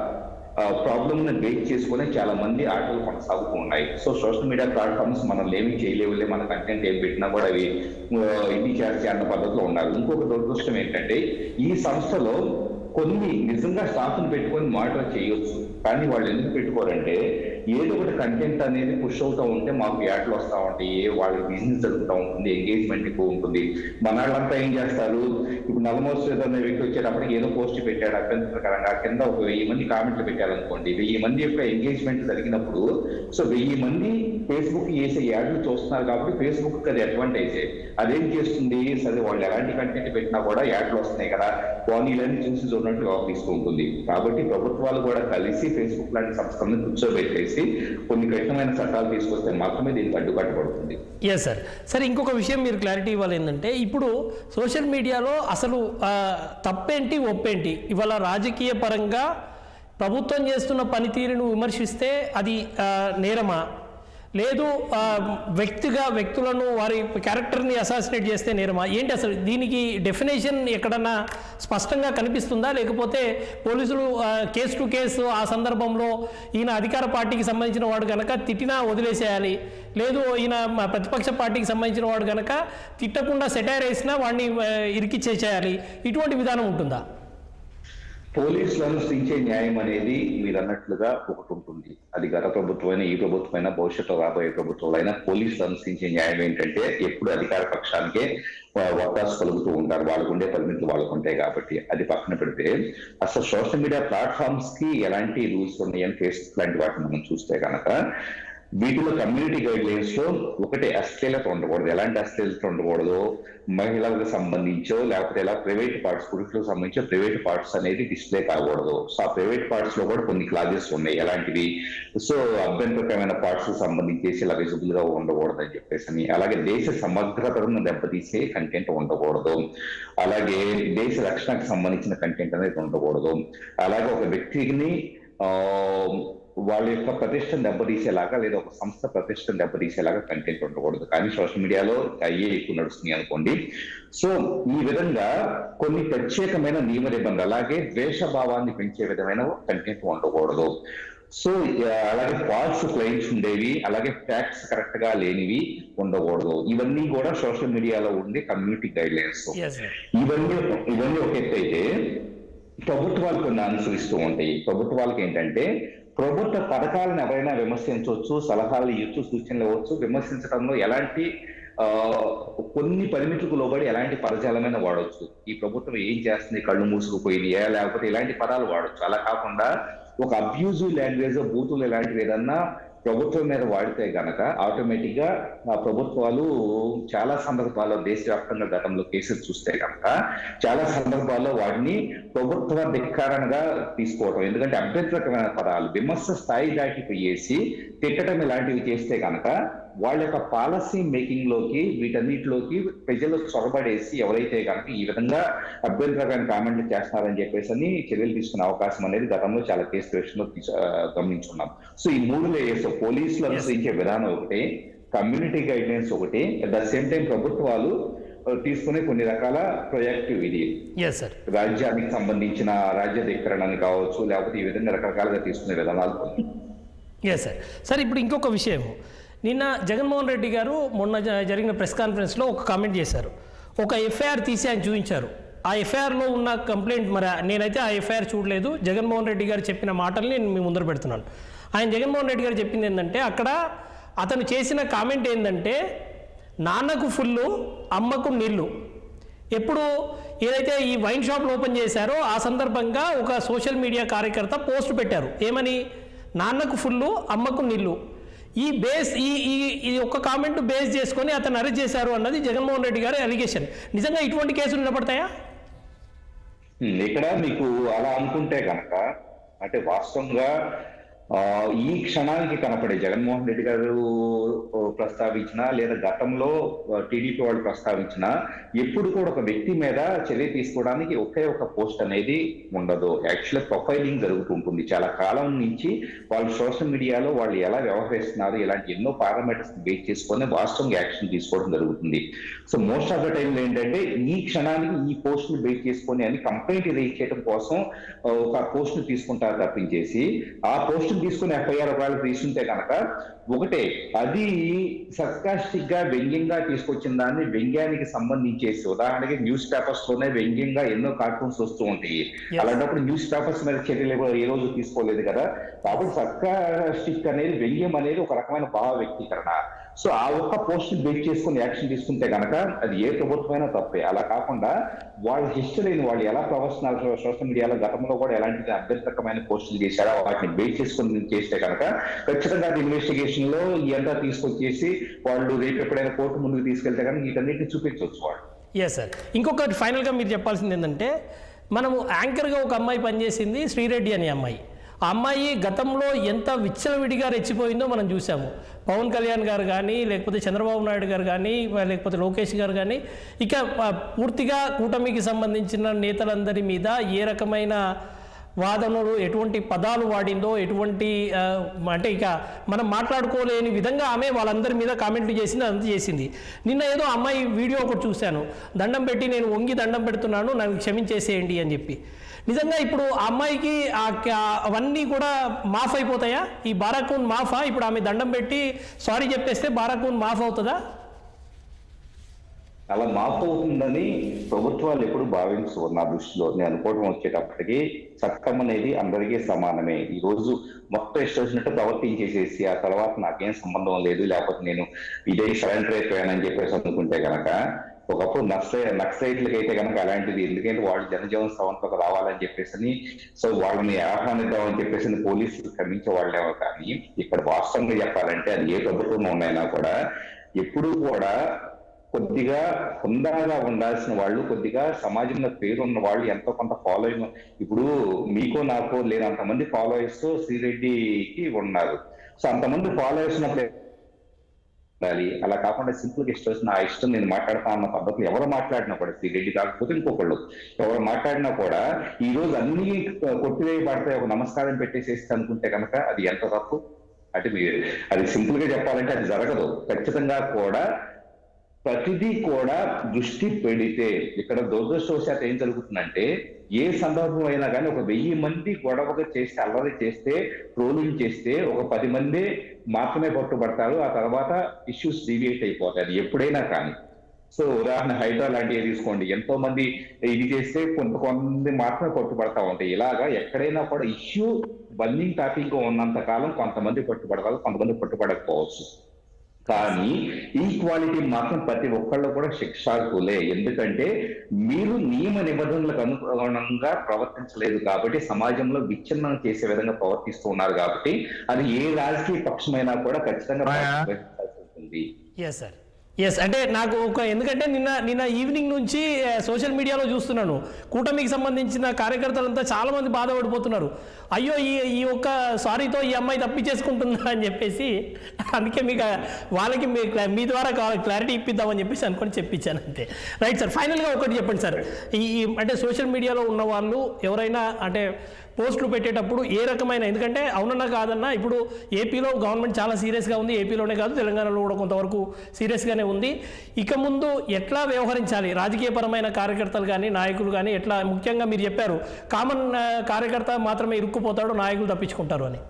Speaker 2: ప్రాబ్లమ్ ని బేక్ చేసుకుని చాలా మంది ఆటలు కొనసాగుతూ ఉన్నాయి సో సోషల్ మీడియా ప్లాట్ఫామ్స్ మనం ఏమి చేయలేవులే మన కంటెంట్ ఏం పెట్టినా కూడా అవి ఆ, ఇది చేస్తే అన్న పద్ధతిలో ఉండాలి ఇంకొక దురదృష్టం ఏంటంటే ఈ సంస్థలో కొన్ని నిజంగా స్టాఫ్ని పెట్టుకొని మానిటర్ చేయొచ్చు కానీ వాళ్ళు ఎందుకు పెట్టుకోరంటే ఏదో ఒకటి కంటెంట్ అనేది పుష్ అవుతూ ఉంటే మాకు యాడ్లు వస్తూ ఉంటాయి వాళ్ళకి బిజినెస్ జరుగుతూ ఉంటుంది ఎంగేజ్మెంట్ ఎక్కువ ఉంటుంది మన వాళ్ళంతా ఏం చేస్తారు ఇప్పుడు నలమోస్ అనే వ్యక్తి వచ్చేటప్పటికి ఏదో పోస్ట్ పెట్టాడు అభ్యంతరకరంగా కింద ఒక వెయ్యి మంది కామెంట్లు పెట్టారనుకోండి వెయ్యి మంది యొక్క ఎంగేజ్మెంట్ జరిగినప్పుడు సో వెయ్యి మంది ఫేస్బుక్ చేసే యాడ్లు చూస్తున్నారు కాబట్టి ఫేస్బుక్ అది అడ్వాంటేజ్ అదేం చేస్తుంది సరే వాళ్ళు ఎలాంటి కంటెంట్ పెట్టినా కూడా యాడ్లు వస్తున్నాయి కదా పోనీలని చూసి చూడనట్టు వ్యవహరిస్తూ ఉంటుంది కాబట్టి ప్రభుత్వాలు కూడా కలిసి ఫేస్బుక్ లాంటి సంస్థలను కూర్చోబెట్టేసి కొన్ని కఠినమైన చట్టాలు తీసుకొస్తే మాత్రమే దీనికి అడ్డుకట్ట పడుతుంది
Speaker 1: ఎస్ సార్ సరే ఇంకొక విషయం మీరు క్లారిటీ ఇవ్వాలి ఏంటంటే ఇప్పుడు సోషల్ మీడియాలో అసలు ఆ, తప్పేంటి ఒప్పేంటి ఇవాళ రాజకీయ పరంగా ప్రభుత్వం చేస్తున్న పనితీరును విమర్శిస్తే అది ఆ, నేరమా లేదు ఆ, వ్యక్తిగా వ్యక్తులను వారి క్యారెక్టర్ని అసాసినేట్ చేస్తే నేరమా ఏంటి అసలు దీనికి డెఫినేషన్ ఎక్కడన్నా స్పష్టంగా కనిపిస్తుందా లేకపోతే పోలీసులు ఆ, కేసు టు కేసు ఆ సందర్భంలో ఈయన అధికార పార్టీకి సంబంధించిన వాడు కనుక తిట్టినా వదిలేసేయాలి లేదు ఈయన మా ప్రతిపక్ష పార్టీకి సంబంధించిన వాడు కనుక తిట్టకుండా సెటైర్ వేసినా వాడిని ఆ, ఇరికిచ్చేసేయాలి ఇటువంటి విధానం ఉంటుందా
Speaker 2: పోలీసులను సృష్టించే న్యాయం అనేది మీరు అన్నట్లుగా ఒకటి ఉంటుంది అది గత ప్రభుత్వమైనా ఈ ప్రభుత్వమైనా భవిష్యత్తులో రాబోయే ప్రభుత్వంలో అయినా పోలీసులు అనుసరించే న్యాయం ఏంటంటే ఎప్పుడు అధికార పక్షానికే వకాసు కలుగుతూ ఉంటారు వాళ్ళకు ఉండే పరిమితులు వాళ్ళకు ఉంటాయి కాబట్టి అది పక్కన పెడితే అసలు సోషల్ మీడియా ప్లాట్ఫామ్స్ కి ఎలాంటి రూల్స్ ఉన్నాయని ఫేస్బుక్ లాంటి వాటిని మనం చూస్తే కనుక వీటిలో కమ్యూనిటీ గైడ్ లైన్స్ లో ఒకటి అశ్లీలత ఉండకూడదు ఎలాంటి అశ్లీలత ఉండకూడదు మహిళలకు సంబంధించో లేకపోతే ఎలా ప్రైవేట్ పార్ట్స్ పురుషులకు సంబంధించో ప్రైవేట్ పార్ట్స్ అనేది డిస్ప్లే కాకూడదు సో ఆ ప్రైవేట్ పార్ట్స్ లో కూడా కొన్ని క్లాజెస్ ఉన్నాయి ఎలాంటివి సో అభ్యంతరకరమైన పార్ట్స్ సంబంధించేసి ఇలా విజిబుల్ గా ఉండకూడదు అని చెప్పేసి అని అలాగే దేశ సమగ్రతను దెబ్బతీసే కంటెంట్ ఉండకూడదు అలాగే దేశ రక్షణకు సంబంధించిన కంటెంట్ అనేది ఉండకూడదు అలాగే ఒక వ్యక్తిని ఆ వాళ్ళ యొక్క ప్రతిష్టను దెబ్బతీసేలాగా లేదా ఒక సంస్థ ప్రతిష్టను దెబ్బతీసేలాగా కంటెంట్ ఉండకూడదు కానీ సోషల్ మీడియాలో అయ్యే ఎక్కువ నడుస్తున్నాయి అనుకోండి సో ఈ విధంగా కొన్ని ప్రత్యేకమైన నియమ నిబంధనలు అలాగే ద్వేష భావాన్ని పెంచే విధమైన కంటెంట్ ఉండకూడదు సో ఆ, అలాగే ఫాల్స్ క్లెయిమ్స్ ఉండేవి అలాగే ఫ్యాక్ట్స్ కరెక్ట్ గా లేనివి ఉండకూడదు ఇవన్నీ కూడా సోషల్ మీడియాలో ఉండే community guidelines
Speaker 1: yes sir
Speaker 2: ఇవన్నీ ఇవన్నీ ఒక ఎత్తు అయితే ప్రభుత్వాలు కొన్ని అనుసరిస్తూ ఉంటాయి ప్రభుత్వాలకు ఏంటంటే ప్రభుత్వ పథకాలను ఎవరైనా విమర్శించవచ్చు సలహాలు ఇవ్వచ్చు సూచనలు ఇవ్వచ్చు విమర్శించడంలో ఎలాంటి ఆ, కొన్ని పరిమితులకు లోబడి ఎలాంటి పదజాలమైన వాడవచ్చు ఈ ప్రభుత్వం ఏం చేస్తుంది కళ్ళు మూసుకుపోయింది లేకపోతే ఇలాంటి పదాలు వాడచ్చు అలా కాకుండా ఒక అబ్యూజివ్ లాంగ్వేజ్ బూతులు ఇలాంటివి ఏదన్నా ప్రభుత్వం మీద వాడితే గనక ఆటోమేటిక్ గా ఆ ప్రభుత్వాలు చాలా సందర్భాల్లో దేశవ్యాప్తంగా గతంలో కేసులు చూస్తే గనక చాలా సందర్భాల్లో వాటిని ప్రభుత్వ ధిక్కారణగా తీసుకోవటం ఎందుకంటే అభ్యంతరకమైన పదాలు విమర్శ స్థాయి దాటి పోయేసి తిట్టడం ఇలాంటివి చేస్తే గనక వాళ్ళ యొక్క పాలసీ మేకింగ్ లోకి వీటన్నిటిలోకి ప్రజలు చొరబడేసి ఎవరైతే కనుక ఈ విధంగా అభ్యంతరకమైన కామెంట్లు చేస్తున్నారని చెప్పేసి అని చర్యలు తీసుకునే అవకాశం అనేది గతంలో చాలా కేసు విషయంలో తీసు- ఆ, గమనించున్నాం సో ఈ మూడు లేయర్స్ పోలీసులు అనుసరించే విధానం ఒకటి కమ్యూనిటీ గైడ్లైన్స్ ఒకటి అట్ ద సేమ్ టైం ప్రభుత్వాలు ఆ, తీసుకునే కొన్ని రకాల ప్రొయాక్టివ్ ఇది
Speaker 1: ఎస్ సార్
Speaker 2: రాజ్యానికి సంబంధించిన రాజ్య ధిక్కరణని కావచ్చు లేకపోతే ఈ విధంగా రకరకాలుగా తీసుకునే విధానాలు కొన్ని
Speaker 1: ఎస్ సార్ సార్ ఇప్పుడు ఇంకొక విషయం నిన్న జగన్మోహన్ రెడ్డి గారు మొన్న జ- జరిగిన ప్రెస్ కాన్ఫరెన్స్లో ఒక కామెంట్ చేశారు ఒక ఎఫ్ఐఆర్ తీసి ఆయన చూపించారు ఆ ఎఫ్ఐఆర్లో ఉన్న కంప్లైంట్ మరి నేనైతే ఆ ఎఫ్ఐఆర్ చూడలేదు జగన్మోహన్ రెడ్డి గారు చెప్పిన మాటల్ని నేను మీ ముందర పెడుతున్నాను ఆయన జగన్మోహన్ రెడ్డి గారు చెప్పింది ఏంటంటే అక్కడ అతను చేసిన కామెంట్ ఏంటంటే నాన్నకు ఫుల్లు అమ్మకు నీళ్ళు ఎప్పుడు ఏదైతే ఈ వైన్ షాప్లు ఓపెన్ చేశారో ఆ సందర్భంగా ఒక సోషల్ మీడియా కార్యకర్త పోస్ట్ పెట్టారు ఏమని నాన్నకు ఫుల్లు అమ్మకు నీళ్ళు ఈ బేస్ ఈ ఈ ఈ ఒక్క కామెంట్ బేస్ చేసుకొని అతను అరెస్ట్ చేశారు అన్నది జగన్మోహన్ రెడ్డి గారి అలిగేషన్ నిజంగా ఇటువంటి కేసులు నిలబడతాయా
Speaker 2: ఉమ్, ఇక్కడ మీకు అలా అనుకుంటే కనుక అంటే వాస్తవంగా ఆ, ఈ క్షణానికి కనపడే జగన్మోహన్ రెడ్డి గారు ఓ, ప్రస్తావించిన లేదా గతంలో టీడీపీ వాళ్ళు ప్రస్తావించిన ఎప్పుడు కూడా ఒక వ్యక్తి మీద చర్య తీసుకోవడానికి ఒకే ఒక పోస్ట్ అనేది ఉండదు యాక్చువల్ ప్రొఫైలింగ్ జరుగుతుంటుంది చాలా కాలం నుంచి వాళ్ళు సోషల్ మీడియాలో వాళ్ళు ఎలా వ్యవహరిస్తున్నారు ఇలాంటి ఎన్నో పారామీటర్స్ బేస్ చేసుకొని వాస్తవంగా యాక్షన్ తీసుకోవడం జరుగుతుంది so most of the time ఏంటంటే ఈ క్షణానికి ఈ పోస్ట్ ని బేస్ చేసుకొని అని కంప్లైంట్ రేజ్ చేయడం కోసం ఆ, ఒక పోస్ట్ ని తీసుకుంటారు తప్పించేసి ఆ పోస్ట్ ని తీసుకుని ఎఫ్ఐఆర్ ఒకవేళ తీసుకుంటే కనుక ఒకటే అది సర్కాస్టిక్ గా వ్యంగ్యంగా తీసుకొచ్చిన దాన్ని వ్యంగ్యానికి సంబంధించేసి ఉదాహరణకి న్యూస్ పేపర్స్ లోనే వ్యంగ్యంగా ఎన్నో కార్టూన్స్ వస్తూ ఉంటాయి అలాంటప్పుడు న్యూస్ పేపర్స్ మీద చర్యలు ఎవరు ఏ రోజు తీసుకోలేదు కదా కాబట్టి సర్కాస్టిక్ అనేది వ్యంగ్యం అనేది ఒక రకమైన భావ వ్యక్తీకరణ సో ఆ ఒక్క పోస్ట్ బేస్ చేసుకుని యాక్షన్ తీసుకుంటే కనుక అది ఏ ప్రభుత్వమైనా తప్పే అలా కాకుండా వాళ్ళ హిస్టరీని వాళ్ళు ఎలా ప్రొఫెషనల్ సోషల్ మీడియాలో గతంలో కూడా ఎలాంటి అభ్యంతరకమైన పోస్టులు చేశారో వాటిని బేస్ చేసుకుని చేస్తే కనుక ఖచ్చితంగా ఇన్వెస్టిగేషన్ లో ఇదంతా తీసుకొచ్చేసి వాళ్ళు రేపు ఎప్పుడైనా కోర్టు ముందుకు తీసుకెళ్తే కనుక వీటన్నిటిని చూపించవచ్చు వాళ్ళు
Speaker 1: ఎస్ సార్ ఇంకొకటి ఫైనల్గా మీరు చెప్పాల్సింది ఏంటంటే మనము యాంకర్గా ఒక అమ్మాయి పనిచేసింది శ్రీరెడ్డి అనే అమ్మాయి ఆ అమ్మాయి గతంలో ఎంత విచ్చలవిడిగా రెచ్చిపోయిందో మనం చూసాము పవన్ కళ్యాణ్ గారు కానీ లేకపోతే చంద్రబాబు నాయుడు గారు కానీ లేకపోతే లోకేష్ గారు కానీ ఇక ఆ, పూర్తిగా కూటమికి సంబంధించిన నేతలందరి మీద ఏ రకమైన వాదనలు ఎటువంటి పదాలు వాడిందో ఎటువంటి ఆ, అంటే ఇక మనం మాట్లాడుకోలేని విధంగా ఆమె వాళ్ళందరి మీద కామెంట్లు చేసింది అంత చేసింది నిన్న ఏదో అమ్మాయి వీడియో ఒకటి చూశాను దండం పెట్టి నేను వంగి దండం పెడుతున్నాను నన్ను క్షమించేసేయండి అని చెప్పి నిజంగా ఇప్పుడు ఆ అమ్మాయికి ఆ క- అవన్నీ కూడా మాఫ్ అయిపోతాయా ఈ బారాకూన్ మాఫా ఇప్పుడు ఆమె దండం పెట్టి సారీ చెప్పేస్తే బారాకూన్ మాఫ్ అవుతుందా
Speaker 2: అలా మార్పు అవుతుందని ప్రభుత్వాలు ఎప్పుడు భావించవు నా దృష్టిలో నేను అనుకోవడం వచ్చేటప్పటికి చట్టం అనేది అందరికీ సమానమే ఈ రోజు మొత్తం ఇష్టం వచ్చినట్టు ప్రవర్తించేసేసి ఆ తర్వాత నాకేం సంబంధం లేదు లేకపోతే నేను ఇదే సరెండర్ అయిపోయానని చెప్పేసి అనుకుంటే గనక ఒకప్పుడు నక్సై నక్సైట్లకి అయితే కనుక అలాంటిది ఎందుకంటే వాళ్ళు జనజీవన సవంతకు రావాలని చెప్పేసి సో వాళ్ళని ఆహ్వానిద్దామని చెప్పేసి పోలీసులు క్షమించే వాళ్ళేమో కానీ ఇక్కడ వాస్తవంగా చెప్పాలంటే అది ఏ ప్రభుత్వం ఉన్నాయినా కూడా ఎప్పుడూ కూడా కొద్దిగా హుందాగా ఉండాల్సిన వాళ్ళు కొద్దిగా సమాజంలో పేరున్న వాళ్ళు ఎంతో కొంత ఫాలోయింగ్ ఇప్పుడు మీకో నాకో లేనంత మంది ఫాలోయర్స్ శ్రీరెడ్డికి ఉన్నారు సో అంతమంది ఫాలోయర్స్ ఉన్నప్పుడు ఉండాలి అలా కాకుండా సింపుల్ గా ఇష్టం వచ్చిన ఆ ఇష్టం నేను మాట్లాడతా అన్న పద్ధతిలో ఎవరు మాట్లాడినా కూడా శ్రీరెడ్డి కాకపోతే ఇంకొకళ్ళు ఎవరు మాట్లాడినా కూడా ఈ రోజు అన్ని కొట్టివేయబడతాయి ఒక నమస్కారం పెట్టేసేసి అనుకుంటే కనుక అది ఎంత తప్పు అంటే మీరు అది సింపుల్ గా చెప్పాలంటే అది జరగదు ఖచ్చితంగా కూడా ప్రతిదీ కూడా దృష్టి పెడితే ఇక్కడ దురదృష్టవశాత్తు ఏం జరుగుతుందంటే ఏ సందర్భం అయినా కానీ ఒక వెయ్యి మంది గొడవగా చేస్తే అల్లరి చేస్తే ట్రోలింగ్ చేస్తే ఒక పది మంది మాత్రమే పట్టుబడతారు ఆ తర్వాత ఇష్యూస్ డివియేట్ అయిపోతాయి అది ఎప్పుడైనా కానీ సో ఉదాహరణ హైడ్రా లాంటివి తీసుకోండి ఎంతో మంది ఇది చేస్తే కొంత కొంతమంది మాత్రమే పట్టుబడతా ఉంటాయి ఇలాగా ఎక్కడైనా కూడా ఇష్యూ బర్నింగ్ టాపిక్ గా ఉన్నంత కాలం కొంతమంది పట్టుబడతారు కొంతమంది పట్టుబడకపోవచ్చు కానీ ఈక్వాలిటీ మాత్రం ప్రతి ఒక్కళ్ళు కూడా శిక్షార్హులే ఎందుకంటే మీరు నియమ నిబంధనలకు అనుగుణంగా ప్రవర్తించలేదు కాబట్టి సమాజంలో విచ్ఛిన్నం చేసే విధంగా ప్రవర్తిస్తూ ఉన్నారు కాబట్టి అది ఏ రాజకీయ పక్షమైనా కూడా ఖచ్చితంగా
Speaker 3: ఆయా.
Speaker 2: ప్రవర్తించాల్సి ఉంటుంది
Speaker 1: ఎస్ సార్ ఎస్ అంటే నాకు ఒక ఎందుకంటే నిన్న నిన్న ఈవినింగ్ నుంచి సోషల్ మీడియాలో చూస్తున్నాను కూటమికి సంబంధించిన కార్యకర్తలంతా చాలా మంది బాధపడిపోతున్నారు అయ్యో ఈ ఈ ఒక్క సారీతో ఈ అమ్మాయి తప్పించేసుకుంటుందా అని చెప్పేసి అందుకే మీకు ఆ- వాళ్ళకి మీ క్లా- మీ ద్వారా క్లారిటీ ఇప్పిద్దామని చెప్పేసి అనుకొని చెప్పించాను అంతే రైట్ సార్ ఫైనల్గా ఒకటి చెప్పండి సార్ ఈ ఈ- అంటే సోషల్ మీడియాలో ఉన్న వాళ్ళు ఎవరైనా అంటే పోస్టులు పెట్టేటప్పుడు ఏ రకమైన ఎందుకంటే అవునన్నా కాదన్నా ఇప్పుడు ఏపీలో గవర్నమెంట్ చాలా సీరియస్గా ఉంది ఏపీలోనే కాదు తెలంగాణలో కూడా కొంతవరకు సీరియస్గానే ఉంది ఇక ముందు ఎట్లా వ్యవహరించాలి రాజకీయపరమైన కార్యకర్తలు కానీ నాయకులు కానీ ఎట్లా ముఖ్యంగా మీరు చెప్పారు కామన్ ఆ, కార్యకర్త మాత్రమే ఇరుక్కుపోతాడు నాయకులు తప్పించుకుంటారు అని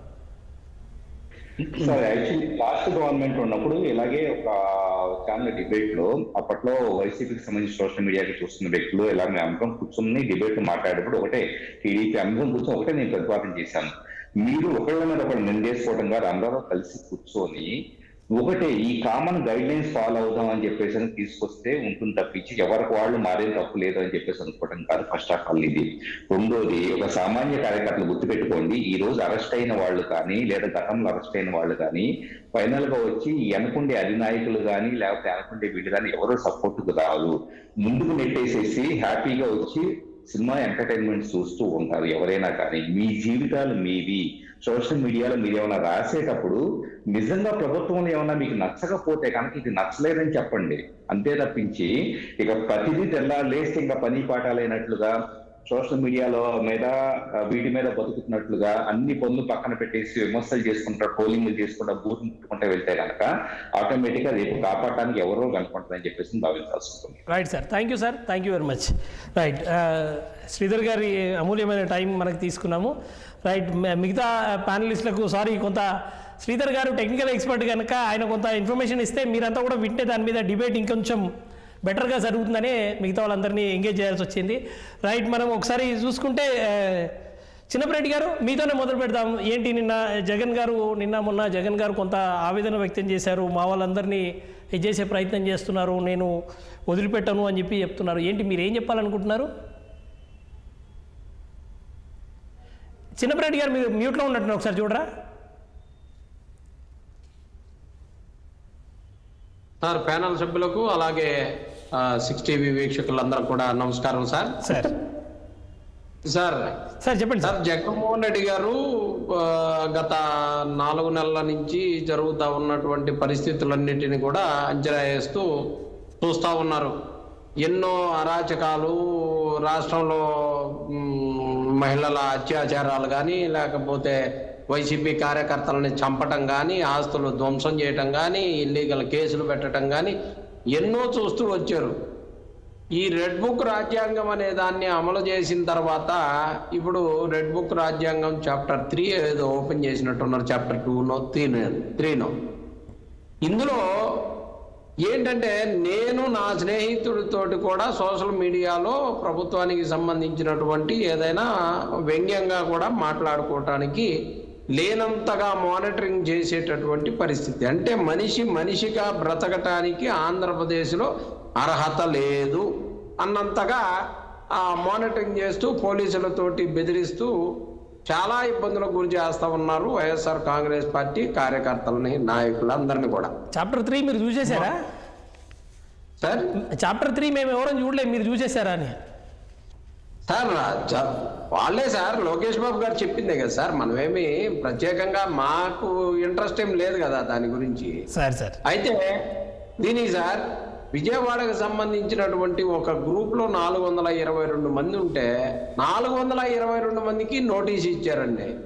Speaker 2: సార్ యాక్చువల్లీ లాస్ట్ గవర్నమెంట్ ఉన్నప్పుడు ఇలాగే ఒక ఛానల్ డిబేట్ లో అప్పట్లో వైసీపీకి సంబంధించి సోషల్ మీడియాకి చూస్తున్న వ్యక్తులు ఇలా మేము అందరం కూర్చొని డిబేట్ మాట్లాడేటప్పుడు ఒకటే టీడీపీ అందరం కూర్చొని ఒకటే నేను ప్రతిపాదన చేశాను మీరు ఒకళ్ళ మీద ఒకళ్ళు నిందేసుకోవడం కాదు అందరూ కలిసి కూర్చొని ఒకటే ఈ కామన్ గైడ్ లైన్స్ ఫాలో అవుదాం అని చెప్పేసి అని తీసుకొస్తే ఉంటుంది తప్పించి ఎవరికి వాళ్ళు మారేం తప్పు లేదు అని చెప్పేసి అనుకోవడం కాదు ఫస్ట్ ఆఫ్ ఆల్ ఇది రెండోది ఒక సామాన్య కార్యకర్తలు గుర్తుపెట్టుకోండి ఈ రోజు అరెస్ట్ అయిన వాళ్ళు కానీ లేదా గతంలో అరెస్ట్ అయిన వాళ్ళు కానీ ఫైనల్ గా వచ్చి ఈ అనుకుండే అధినాయకులు కానీ లేకపోతే అనుకుండే వీళ్ళు కానీ ఎవరో సపోర్ట్ రాదు ముందుకు నెట్టేసేసి హ్యాపీగా వచ్చి సినిమా ఎంటర్టైన్మెంట్ చూస్తూ ఉంటారు ఎవరైనా కానీ మీ జీవితాలు మీవి సోషల్ మీడియాలో మీరు ఏమైనా రాసేటప్పుడు నిజంగా ప్రభుత్వంలో ఏమైనా మీకు నచ్చకపోతే కనుక ఇది నచ్చలేదని చెప్పండి అంతే తప్పించి ఇక ప్రతిదీ తెల్లారు లేస్తే ఇంకా పని పాఠాలైనట్లుగా సోషల్ మీడియాలో మీద ఆ, వీటి మీద బతుకుతున్నట్లుగా అన్ని పనులు పక్కన పెట్టేసి విమర్శలు చేసుకుంటా ట్రోలింగ్ చేసుకుంటా బూతులు తిట్టుకుంటా వెళ్తే కనుక ఆటోమేటిక్ గా రేపు కాపాడటానికి ఎవరో కనుకుంటారని చెప్పేసి భావించాల్సి ఉంటుంది
Speaker 1: right sir thank you sir thank you very much right Sridhar గారి అమూల్యమైన టైం మనకు తీసుకున్నాము రైట్ మిగతా ప్యానలిస్టులకు సారీ కొంత శ్రీధర్ గారు టెక్నికల్ ఎక్స్పర్ట్ కనుక ఆయన కొంత ఇన్ఫర్మేషన్ ఇస్తే మీరంతా కూడా వింటే దాని మీద డిబేట్ ఇంకొంచెం బెటర్గా జరుగుతుందనే మిగతా వాళ్ళందరినీ ఎంగేజ్ చేయాల్సి వచ్చింది రైట్ మనం ఒకసారి చూసుకుంటే ఆ, చిన్నపరెడ్డి గారు మీతోనే మొదలు పెడదాం ఏంటి నిన్న జగన్ గారు నిన్న మొన్న జగన్ గారు కొంత ఆవేదన వ్యక్తం చేశారు మా వాళ్ళందరినీ ఇది చేసే ప్రయత్నం చేస్తున్నారు నేను వదిలిపెట్టను అని చెప్పి చెప్తున్నారు ఏంటి మీరు ఏం చెప్పాలనుకుంటున్నారు చిన్నపరెడ్డి గారు మీరు మ్యూట్లో ఉన్నట్టున్నారు ఒకసారి చూడరా
Speaker 4: సార్ ప్యానల్ సభ్యులకు అలాగే సిక్స్ టీవీ వీక్షకులందరూ కూడా నమస్కారం సార్
Speaker 1: సార్
Speaker 4: సార్
Speaker 1: సార్ చెప్పండి సార్
Speaker 4: సార్ జగన్మోహన్ రెడ్డి గారు ఆ, గత నాలుగు నెలల నుంచి జరుగుతూ ఉన్నటువంటి పరిస్థితులన్నిటిని కూడా అంచనా వేస్తూ చూస్తూ ఉన్నారు ఎన్నో అరాచకాలు రాష్ట్రంలో మ్, మహిళల అత్యాచారాలు కానీ లేకపోతే వైసీపీ కార్యకర్తలని చంపటం కానీ ఆస్తులు ధ్వంసం చేయటం కానీ ఇల్లీగల్ కేసులు పెట్టడం కానీ ఎన్నో చూస్తూ వచ్చారు ఈ రెడ్ బుక్ రాజ్యాంగం అనే దాన్ని అమలు చేసిన తర్వాత ఇప్పుడు రెడ్ బుక్ రాజ్యాంగం చాప్టర్ త్రీ ఏదో ఓపెన్ చేసినట్టున్నారు చాప్టర్ టూనో త్రీ త్రీనో ఇందులో ఏంటంటే నేను నా స్నేహితుడితోటి కూడా సోషల్ మీడియాలో ప్రభుత్వానికి సంబంధించినటువంటి ఏదైనా వ్యంగ్యంగా కూడా మాట్లాడుకోవటానికి లేనంతగా మానిటరింగ్ చేసేటటువంటి పరిస్థితి అంటే మనిషి మనిషిగా బ్రతకటానికి ఆంధ్రప్రదేశ్లో అర్హత లేదు అన్నంతగా ఆ మానిటరింగ్ చేస్తూ పోలీసులతోటి బెదిరిస్తూ చాలా ఇబ్బందులకు గురి చేస్తా ఉన్నారు వైఎస్ఆర్ కాంగ్రెస్ పార్టీ కార్యకర్తలని నాయకులందరినీ కూడా
Speaker 1: చాప్టర్ త్రీ మీరు చూసేశారా
Speaker 4: సార్
Speaker 1: చాప్టర్ త్రీ మేము ఎవరైనా చూడలేదు మీరు చూసేశారా అని
Speaker 4: సార్ చ- వాళ్ళే సార్ లోకేష్ బాబు గారు చెప్పిందే కదా సార్ మనమేమి ప్రత్యేకంగా మాకు ఇంట్రెస్ట్ ఏం లేదు కదా దాని గురించి
Speaker 1: సార్ సార్
Speaker 4: అయితే దీనికి సార్ విజయవాడకు సంబంధించినటువంటి ఒక గ్రూప్ లో నాలుగు వందల ఇరవై రెండు మంది ఉంటే నాలుగు వందల ఇరవై రెండు మందికి నోటీస్ ఇచ్చారండి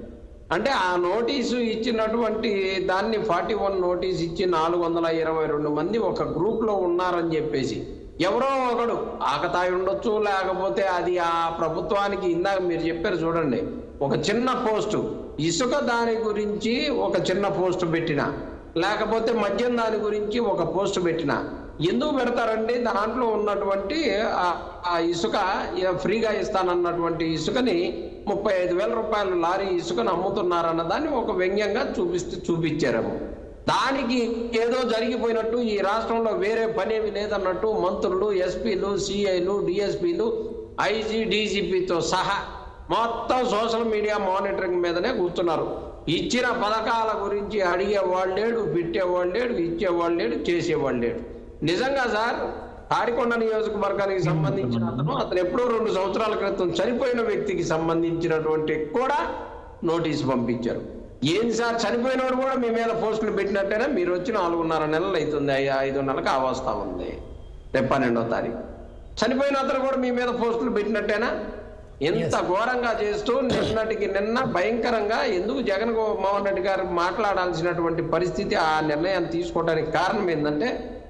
Speaker 4: అంటే ఆ నోటీసు ఇచ్చినటువంటి దాన్ని ఫార్టీ వన్ నోటీస్ ఇచ్చి నాలుగు వందల ఇరవై రెండు మంది ఒక గ్రూప్ లో ఉన్నారని చెప్పేసి ఎవరో ఒకడు ఆకతాయి ఉండొచ్చు లేకపోతే అది ఆ ప్రభుత్వానికి ఇందాక మీరు చెప్పారు చూడండి ఒక చిన్న పోస్టు ఇసుక దాని గురించి ఒక చిన్న పోస్ట్ పెట్టిన లేకపోతే మద్యం దాని గురించి ఒక పోస్ట్ పెట్టిన ఎందుకు పెడతారండి దాంట్లో ఉన్నటువంటి ఆ- ఆ ఇసుక ఇ- ఫ్రీగా ఇస్తానన్నటువంటి ఇసుకని ముప్పై ఐదు వేల రూపాయలు లారీ ఇసుకను అమ్ముతున్నారన్న దాన్ని ఒక వ్యంగ్యంగా చూపిస్తూ చూపించారు దానికి ఏదో జరిగిపోయినట్టు ఈ రాష్ట్రంలో వేరే పనేమి లేదన్నట్టు మంత్రులు ఎస్పీలు సిఐలు డిఎస్పీలు ఐజీ డీజీపీతో సహా మొత్తం సోషల్ మీడియా మానిటరింగ్ మీదనే కూర్చున్నారు ఇచ్చిన పథకాల గురించి అడిగేవాళ్ళు లేడు పెట్టేవాళ్ళు లేడు ఇచ్చేవాళ్ళు లేడు చేసేవాళ్ళు లేడు నిజంగా సార్ తాడికొండ నియోజకవర్గానికి సంబంధించిన అతను అతను ఎప్పుడో రెండు సంవత్సరాల క్రితం చనిపోయిన వ్యక్తికి సంబంధించినటువంటి కూడా నోటీస్ పంపించారు ఏంది సార్ చనిపోయినోడు కూడా మీ మీద పోస్టులు పెట్టినట్టేనా మీరు వచ్చి నాలుగున్నర నెలలు అవుతుంది ఐ- ఐదు నెలలకు ఆవస్తా ఉంది రేపు పన్నెండో తారీఖు చనిపోయిన అతను కూడా మీ మీద పోస్టులు పెట్టినట్టేనా ఎంత ఘోరంగా చేస్తూ నిన్నటికి నిన్న భయంకరంగా ఎందుకు జగన్ గో- మోహన్ రెడ్డి గారు మాట్లాడాల్సినటువంటి పరిస్థితి ఆ నిర్ణయం తీసుకోవడానికి కారణం ఏంటంటే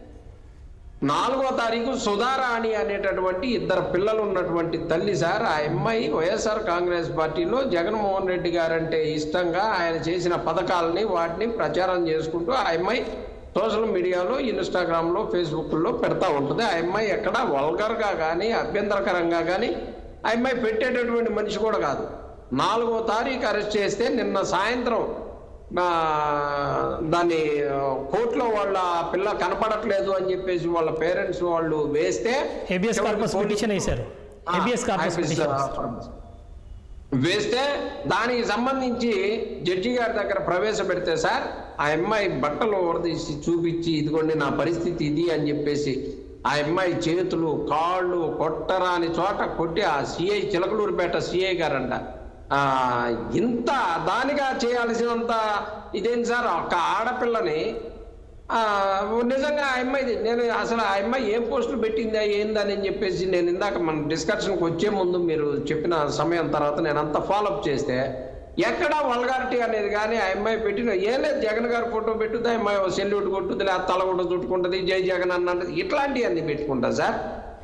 Speaker 4: నాలుగో తారీఖు సుధారాణి అనేటటువంటి ఇద్దరు పిల్లలు ఉన్నటువంటి తల్లి సార్ ఆ అమ్మాయి వైఎస్ఆర్ కాంగ్రెస్ పార్టీలో జగన్మోహన్ రెడ్డి గారంటే ఇష్టంగా ఆయన చేసిన పథకాలని వాటిని ప్రచారం చేసుకుంటూ ఆ అమ్మాయి సోషల్ మీడియాలో ఇన్స్టాగ్రామ్లో ఫేస్బుక్లో పెడతా ఉంటుంది ఆ అమ్మాయి ఎక్కడ వల్గర్గా కానీ అభ్యంతరకరంగా కానీ ఆ అమ్మాయి పెట్టేటటువంటి మనిషి కూడా కాదు నాలుగో తారీఖు అరెస్ట్ చేస్తే నిన్న సాయంత్రం ఆ, దాన్ని కోర్టులో వాళ్ళ పిల్ల కనపడట్లేదు అని చెప్పేసి వాళ్ళ పేరెంట్స్ వాళ్ళు వేస్తే
Speaker 1: హెబియస్
Speaker 4: చివరికి
Speaker 1: కార్పస్
Speaker 4: పోలీసులు-
Speaker 1: పిటిషన్ వేశారు
Speaker 4: ఆ,
Speaker 1: habeas corpus
Speaker 4: habeas
Speaker 1: petition
Speaker 4: corpus. వేస్తే దానికి సంబంధించి జడ్జి గారి దగ్గర ప్రవేశపెడితే సార్ ఆ అమ్మాయి బట్టలు ఓడదీసి చూపించి ఇదిగోండి నా పరిస్థితి ఇది అని చెప్పేసి ఆ అమ్మాయి చేతులు కాళ్ళు కొట్టరాని చోట కొట్టి ఆ సిఐ చిలకలూరుపేట సిఐ గారంట ఆ ఇంత దానిగా చేయాల్సినంత ఇదేంటి సార్ ఒక ఆడపిల్లని ఆ, నిజంగా ఆ అమ్మాయిది నేను అసలు ఆ అమ్మాయి ఏం పోస్టులు పెట్టిందా ఏందని చెప్పేసి నేను ఇందాక మన డిస్కషన్కి వచ్చే ముందు మీరు చెప్పిన సమయం తర్వాత నేను అంత ఫాలోఅప్ చేస్తే ఎక్కడ వల్గారిటీ అనేది కానీ ఆ అమ్మాయి పెట్టిన ఏం లేదు జగన్ గారి ఫోటో పెట్టుద్ది ఆ అమ్మాయి సెల్యూట్ కొట్టుద్ది లేదా తల కూడా చుట్టుకుంటుంది జై జగన్ అన్నది ఇట్లాంటివన్నీ పెట్టుకుంటా సార్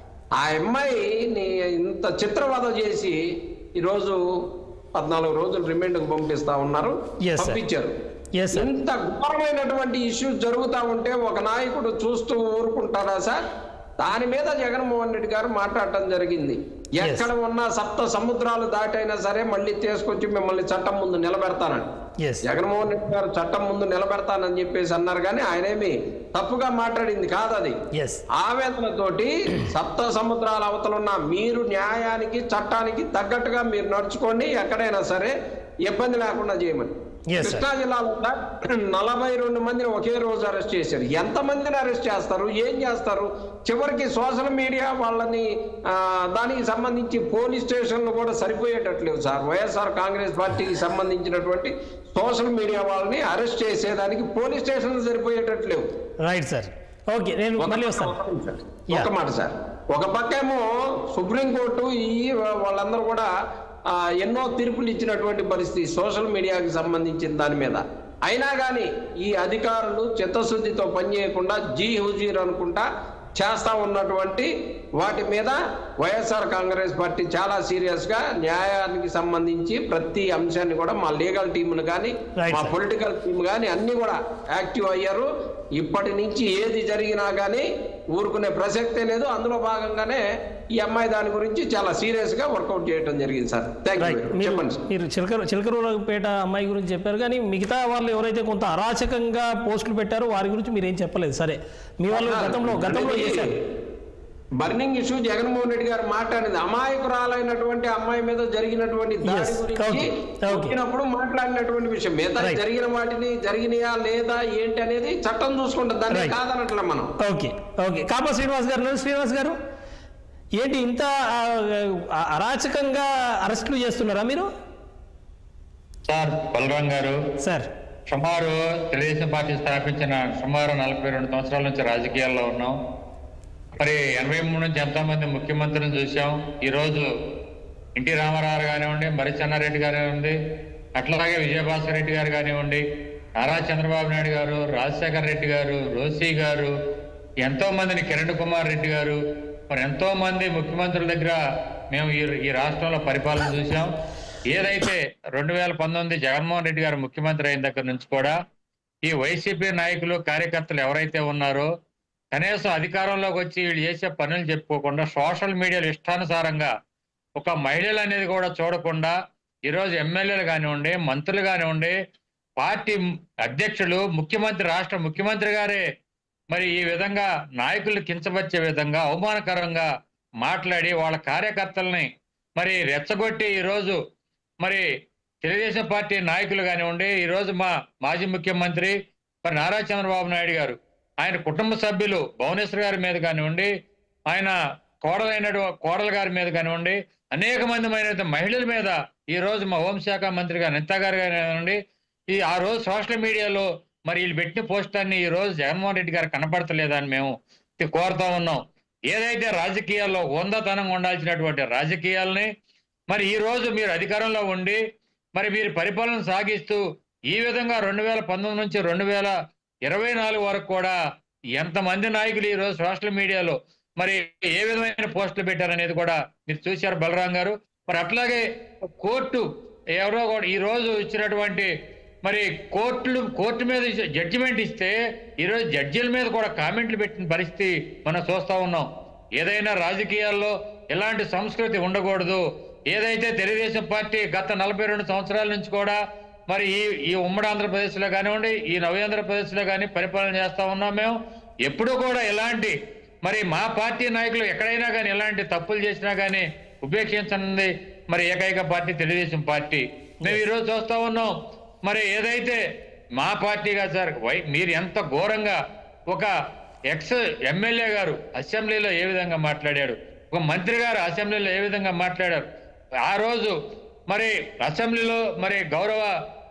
Speaker 4: ఆ అమ్మాయిని ఇంత చిత్రవద చేసి ఈరోజు పద్నాలుగు రోజులు రిమైండ్కి పంపిస్తా ఉన్నారు
Speaker 1: Yes, sir.
Speaker 4: పంపించారు
Speaker 1: ఎస్ సార్
Speaker 4: ఇంత ఘోరమైనటువంటి ఇష్యూస్ జరుగుతా ఉంటే ఒక నాయకుడు చూస్తూ ఊరుకుంటారా సార్ దాని మీద జగన్మోహన్ రెడ్డి గారు మాట్లాడటం జరిగింది ఎక్కడ ఉన్న సప్త సముద్రాలు దాటైనా సరే మళ్ళీ తీసుకొచ్చి మిమ్మల్ని చట్టం ముందు నిలబెడతానని
Speaker 1: ఎస్
Speaker 4: జగన్మోహన్ రెడ్డి గారు చట్టం ముందు నిలబెడతానని చెప్పేసి అన్నారు కానీ ఆయనేమి తప్పుగా మాట్లాడింది కాదు అది
Speaker 1: ఎస్
Speaker 4: ఆవేదనతోటి సప్త సముద్రాల అవతలున్న మీరు న్యాయానికి చట్టానికి తగ్గట్టుగా మీరు నడుచుకోండి ఎక్కడైనా సరే ఇబ్బంది లేకుండా చేయమని
Speaker 1: Yes, sir.
Speaker 4: కృష్ణా జిల్లాలో కూడా నలభై రెండు మందిని ఒకే రోజు అరెస్ట్ చేశారు ఎంత మందిని అరెస్ట్ చేస్తారు ఏం చేస్తారు చివరికి సోషల్ మీడియా వాళ్ళని ఆ, దానికి సంబంధించి పోలీస్ స్టేషన్లు కూడా సరిపోయేటట్లేవు సార్ వైఎస్ఆర్ కాంగ్రెస్ పార్టీకి సంబంధించినటువంటి సోషల్ మీడియా వాళ్ళని అరెస్ట్ చేసేదానికి పోలీస్ స్టేషన్లు సరిపోయేటట్లేవు
Speaker 1: రైట్ సార్ ఓకే నేను మళ్ళీ వస్తాను
Speaker 4: ఒక మాట సార్ ఒక పక్కేమో సుప్రీంకోర్టు ఈ వాళ్ళందరూ కూడా ఆ, ఎన్నో తీర్పులు ఇచ్చినటువంటి పరిస్థితి సోషల్ మీడియాకి సంబంధించిన దాని మీద అయినా కానీ ఈ అధికారులు చిత్తశుద్ధితో పనిచేయకుండా జీ హుజీర్ అనుకుంటా చేస్తా ఉన్నటువంటి వాటి మీద వైఎస్ఆర్ కాంగ్రెస్ పార్టీ చాలా సీరియస్ గా న్యాయానికి సంబంధించి ప్రతి అంశాన్ని కూడా మా లీగల్ టీంను కానీ
Speaker 1: Right,
Speaker 4: మా
Speaker 1: sir.
Speaker 4: పొలిటికల్ టీమ్ కానీ అన్ని కూడా యాక్టివ్ అయ్యారు ఇప్పటి నుంచి ఏది జరిగినా కానీ ఊరుకునే ప్రసక్తే లేదు అందులో భాగంగానే ఈ అమ్మాయి దాని గురించి చాలా సీరియస్ గా వర్కౌట్ చేయడం జరిగింది సార్ థ్యాంక్
Speaker 1: రైట్
Speaker 4: యూ
Speaker 1: మీరు
Speaker 4: చెప్పండి సార్
Speaker 1: మీరు చిలకర చిలకరూరపేట అమ్మాయి గురించి చెప్పారు కానీ మిగతా వాళ్ళు ఎవరైతే కొంత అరాచకంగా పోస్టులు పెట్టారో వారి గురించి మీరు ఏం చెప్పలేదు సరే మీ వాళ్ళు గతంలో గతంలో చేశారు
Speaker 4: బర్నింగ్ ఇష్యూ జగన్మోహన్ రెడ్డి గారు మాట్లాడింది అమాయకురాలైనటువంటి అమ్మాయి మీద జరిగినటువంటి దాడి
Speaker 1: Yes,
Speaker 4: గురించి
Speaker 1: okay, okay.
Speaker 4: వచ్చినప్పుడు మాట్లాడినటువంటి విషయం మిగతా
Speaker 1: Right.
Speaker 4: జరిగిన వాటిని జరిగినాయా లేదా ఏంటి అనేది చట్టం చూసుకుంటుంది దాన్ని
Speaker 1: Right.
Speaker 4: కాదనట్లే మనం
Speaker 1: ఓకే ఓకే కాపా శ్రీనివాస్ గారు శ్రీనివాస్ గారు ఏంటి ఇంత ఆ, ఆ, అరాచకంగా అరెస్టులు చేస్తున్నారా మీరు
Speaker 3: సార్ బలరాం గారు
Speaker 1: సార్
Speaker 3: సుమారు తెలుగుదేశం పార్టీ స్థాపించిన సుమారు నలభై రెండు సంవత్సరాల నుంచి రాజకీయాల్లో ఉన్నాం మరి ఎనభై మూడు నుంచి ఎంతో మంది ముఖ్యమంత్రిని చూసాం ఈ రోజు ఎన్టీ రామారావు కానివ్వండి మరి చెన్నారెడ్డి కానివ్వండి అట్లాగే విజయభాస్కర్ రెడ్డి గారు కానివ్వండి నారా చంద్రబాబు నాయుడు గారు రాజశేఖర్ రెడ్డి గారు రోసీ గారు ఎంతో మందిని కిరణ్ కుమార్ రెడ్డి గారు మరి ఎంతో మంది ముఖ్యమంత్రుల దగ్గర మేము ఈ ఈ రాష్ట్రంలో పరిపాలన చూసాం ఏదైతే రెండు వేల పంతొమ్మిది జగన్మోహన్ రెడ్డి గారు ముఖ్యమంత్రి అయిన దగ్గర నుంచి కూడా ఈ వైసీపీ నాయకులు కార్యకర్తలు ఎవరైతే ఉన్నారో కనీసం అధికారంలోకి వచ్చి వీళ్ళు చేసే పనులు చెప్పుకోకుండా సోషల్ మీడియాలో ఇష్టానుసారంగా ఒక మహిళలు అనేది కూడా చూడకుండా ఈరోజు ఎమ్మెల్యేలు కానివ్వండి మంత్రులు కానివ్వండి పార్టీ అధ్యక్షులు ముఖ్యమంత్రి రాష్ట్ర ముఖ్యమంత్రి గారే మరి ఈ విధంగా నాయకులు కించపరిచే విధంగా అవమానకరంగా మాట్లాడి వాళ్ళ కార్యకర్తల్ని మరి రెచ్చగొట్టి ఈరోజు మరి తెలుగుదేశం పార్టీ నాయకులు కానివ్వండి ఈరోజు మా మాజీ ముఖ్యమంత్రి మరి నారా చంద్రబాబు నాయుడు గారు ఆయన కుటుంబ సభ్యులు భువనేశ్వర్ గారి మీద కానివ్వండి ఆయన కోడలైన కోడల గారి మీద కానివ్వండి అనేక మంది మైన మహిళల మీద ఈ రోజు మా హోంశాఖ మంత్రి గారు నిత్తా గారు కానివ్వండి ఈ ఆ రోజు సోషల్ మీడియాలో మరి వీళ్ళు పెట్టిన పోస్టాన్ని ఈ రోజు జగన్మోహన్ రెడ్డి గారు కనపడతలేదని మేము ఇది కోరుతా ఉన్నాం ఏదైతే రాజకీయాల్లో వందతనంగా ఉండాల్సినటువంటి రాజకీయాలని మరి ఈ రోజు మీరు అధికారంలో ఉండి మరి మీరు పరిపాలన సాగిస్తూ ఈ విధంగా రెండు వేల పంతొమ్మిది నుంచి రెండు వేల ఇరవై నాలుగు వరకు కూడా ఎంతమంది నాయకులు ఈ రోజు సోషల్ మీడియాలో మరి ఏ విధమైన పోస్టులు పెట్టారనేది కూడా మీరు చూశారు బలరాం గారు మరి అట్లాగే కోర్టు ఎవరో కూడా ఈ రోజు ఇచ్చినటువంటి మరి కోర్టులు కోర్టు మీద జడ్జిమెంట్ ఇస్తే ఈరోజు జడ్జిల మీద కూడా కామెంట్లు పెట్టిన పరిస్థితి మనం చూస్తా ఉన్నాం ఏదైనా రాజకీయాల్లో ఎలాంటి సంస్కృతి ఉండకూడదు ఏదైతే తెలుగుదేశం పార్టీ గత నలభై రెండు సంవత్సరాల నుంచి కూడా మరి ఈ ఈ ఉమ్మడి ఆంధ్రప్రదేశ్ లో కానివ్వండి ఈ నవ్యాంధ్రప్రదేశ్ లో కానీ పరిపాలన చేస్తా ఉన్నాం మేము ఎప్పుడూ కూడా ఎలాంటి మరి మా పార్టీ నాయకులు ఎక్కడైనా కానీ ఎలాంటి తప్పులు చేసినా కానీ ఉపేక్షించనుంది మరి ఏకైక పార్టీ తెలుగుదేశం పార్టీ మేము ఈరోజు చూస్తా ఉన్నాం మరి ఏదైతే మా పార్టీగా సార్ వై మీరు ఎంత ఘోరంగా ఒక ఎక్స్ ఎమ్మెల్యే గారు అసెంబ్లీలో ఏ విధంగా మాట్లాడాడు ఒక మంత్రి గారు అసెంబ్లీలో ఏ విధంగా మాట్లాడారు ఆ రోజు మరి అసెంబ్లీలో మరి గౌరవ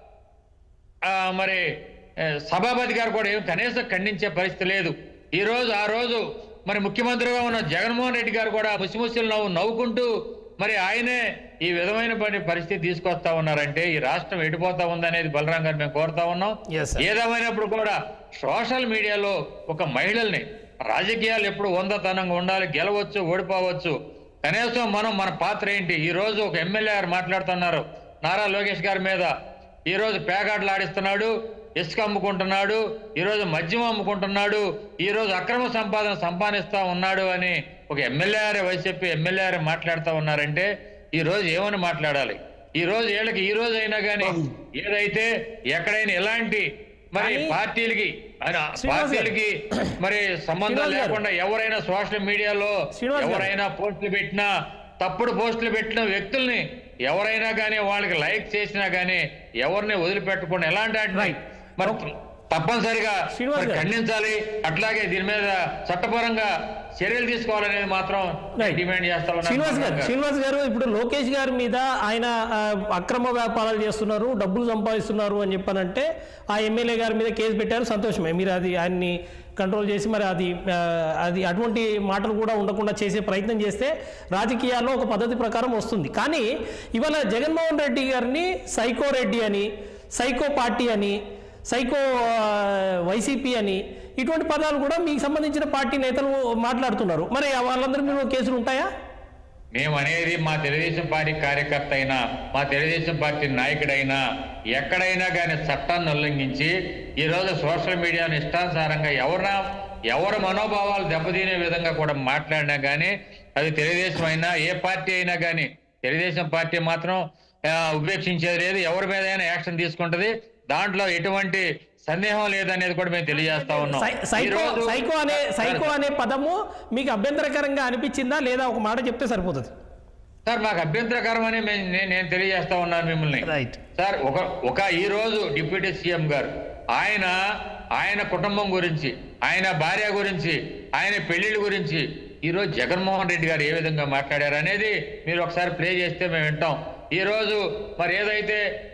Speaker 3: ఆ, మరి ఏ, సభాపతి గారు కూడా ఏం కనీసం ఖండించే పరిస్థితి లేదు ఈ రోజు ఆ రోజు మరి ముఖ్యమంత్రిగా ఉన్న జగన్మోహన్ రెడ్డి గారు కూడా ముసిముసిలు నవ్వు నవ్వుకుంటూ మరి ఆయనే ఈ విధమైన పని పరిస్థితి తీసుకొస్తా ఉన్నారంటే ఈ రాష్ట్రం ఎడిపోతా ఉందనేది బలరాం గారు మేము కోరుతా ఉన్నాం
Speaker 1: Yes, sir.
Speaker 3: ఏదేమైనప్పుడు కూడా సోషల్ మీడియాలో ఒక మహిళల్ని రాజకీయాలు ఎప్పుడు వందతనంగా ఉండాలి గెలవచ్చు ఓడిపోవచ్చు కనీసం మనం మన పాత్ర ఏంటి ఈ రోజు ఒక ఎమ్మెల్యే గారు మాట్లాడుతున్నారు నారా లోకేష్ గారి మీద ఈ రోజు పేకాటలు ఆడిస్తున్నాడు ఇసుక అమ్ముకుంటున్నాడు ఈ రోజు మద్యం అమ్ముకుంటున్నాడు ఈ రోజు అక్రమ సంపాదన సంపాదిస్తా ఉన్నాడు అని ఒక ఎమ్మెల్యే గారే వైసీపీ ఎమ్మెల్యే గారే మాట్లాడుతూ ఉన్నారంటే ఈ రోజు ఏమని మాట్లాడాలి ఈ రోజు వీళ్ళకి ఈ రోజు అయినా కానీ ఏదైతే ఎక్కడైనా ఎలాంటి మరి
Speaker 1: కానీ-
Speaker 3: పార్టీలకి ఆయన
Speaker 1: శ్రీనివాస్ గారు.
Speaker 3: పార్టీలకి మరి సంబంధం
Speaker 1: శ్రీనివాస్ గారు.
Speaker 3: లేకుండా ఎవరైనా సోషల్ మీడియాలో
Speaker 1: శ్రీనివాస్ గారు.
Speaker 3: ఎవరైనా పోస్టులు పెట్టినా తప్పుడు పోస్టులు పెట్టిన వ్యక్తుల్ని ఎవరైనా కానీ వాళ్ళకి లైక్ చేసినా కానీ ఎవరిని వదిలిపెట్టకుండా ఎలాంటి వాటిని
Speaker 1: Right.
Speaker 3: మరి తప్పనిసరిగా
Speaker 1: శ్రీనివాస్
Speaker 3: మరి
Speaker 1: గారు.
Speaker 3: ఖండించాలి అట్లాగే దీని మీద చట్టపరంగా చర్యలు తీసుకోవాలనేది మాత్రం
Speaker 1: Right.
Speaker 3: డిమాండ్ చేస్తా ఉన్నాను.
Speaker 1: శ్రీనివాస్ గారు శ్రీనివాస్ గారు ఇప్పుడు లోకేష్ గారి మీద ఆయన ఆ, అక్రమ వ్యాపారాలు చేస్తున్నారు డబ్బులు సంపాదిస్తున్నారు అని చెప్పానంటే ఆ ఎమ్మెల్యే గారి మీద కేసు పెట్టారు సంతోషమే మీరు అది ఆయన్ని కంట్రోల్ చేసి మరి అది ఆ, అది అటువంటి మాటలు కూడా ఉండకుండా చేసే ప్రయత్నం చేస్తే రాజకీయాల్లో ఒక పద్ధతి ప్రకారం వస్తుంది కానీ ఇవాళ జగన్మోహన్ రెడ్డి గారిని సైకో రెడ్డి అని సైకో పార్టీ అని సైకో ఆ, వైసీపీ అని ఇటువంటి పదాలు కూడా మీకు సంబంధించిన పార్టీ నేతలు మాట్లాడుతున్నారు మరి వాళ్ళందరి మీద కేసులు ఉంటాయా
Speaker 3: మేము అనేది మా తెలుగుదేశం పార్టీ కార్యకర్త అయినా మా తెలుగుదేశం పార్టీ నాయకుడైనా ఎక్కడైనా కానీ చట్టాన్ని ఉల్లంఘించి ఈ రోజు సోషల్ మీడియాను ఇష్టానుసారంగా ఎవరినా ఎవరి మనోభావాలు దెబ్బతీనే విధంగా కూడా మాట్లాడినా కానీ అది తెలుగుదేశం అయినా ఏ పార్టీ అయినా కానీ తెలుగుదేశం పార్టీ మాత్రం ఆ, ఉపేక్షించేది లేదు ఎవరి మీద అయినా యాక్షన్ తీసుకుంటది దాంట్లో ఎటువంటి సందేహం లేదనేది కూడా మేము తెలియజేస్తా ఉన్నాం
Speaker 1: సై- సైకో
Speaker 3: ఈరోజు-
Speaker 1: సైకో అనే సైకో అనే పదము మీకు అభ్యంతరకరంగా అనిపించిందా లేదా ఒక మాట చెప్తే సరిపోతుంది
Speaker 3: సార్ మాకు అభ్యంతరకరం అని మేము- నేను నేను తెలియజేస్తా ఉన్నాను మిమ్మల్ని
Speaker 1: రైట్
Speaker 3: సార్ ఒక ఒక ఈ రోజు డిప్యూటీ సీఎం గారు ఆయన ఆయన కుటుంబం గురించి ఆయన భార్య గురించి ఆయన పెళ్లిళ్ళ గురించి ఈ రోజు జగన్మోహన్ రెడ్డి గారు ఏ విధంగా మాట్లాడారు అనేది మీరు ఒకసారి ప్లే చేస్తే మేము వింటాం ఈ రోజు మరి ఏదైతే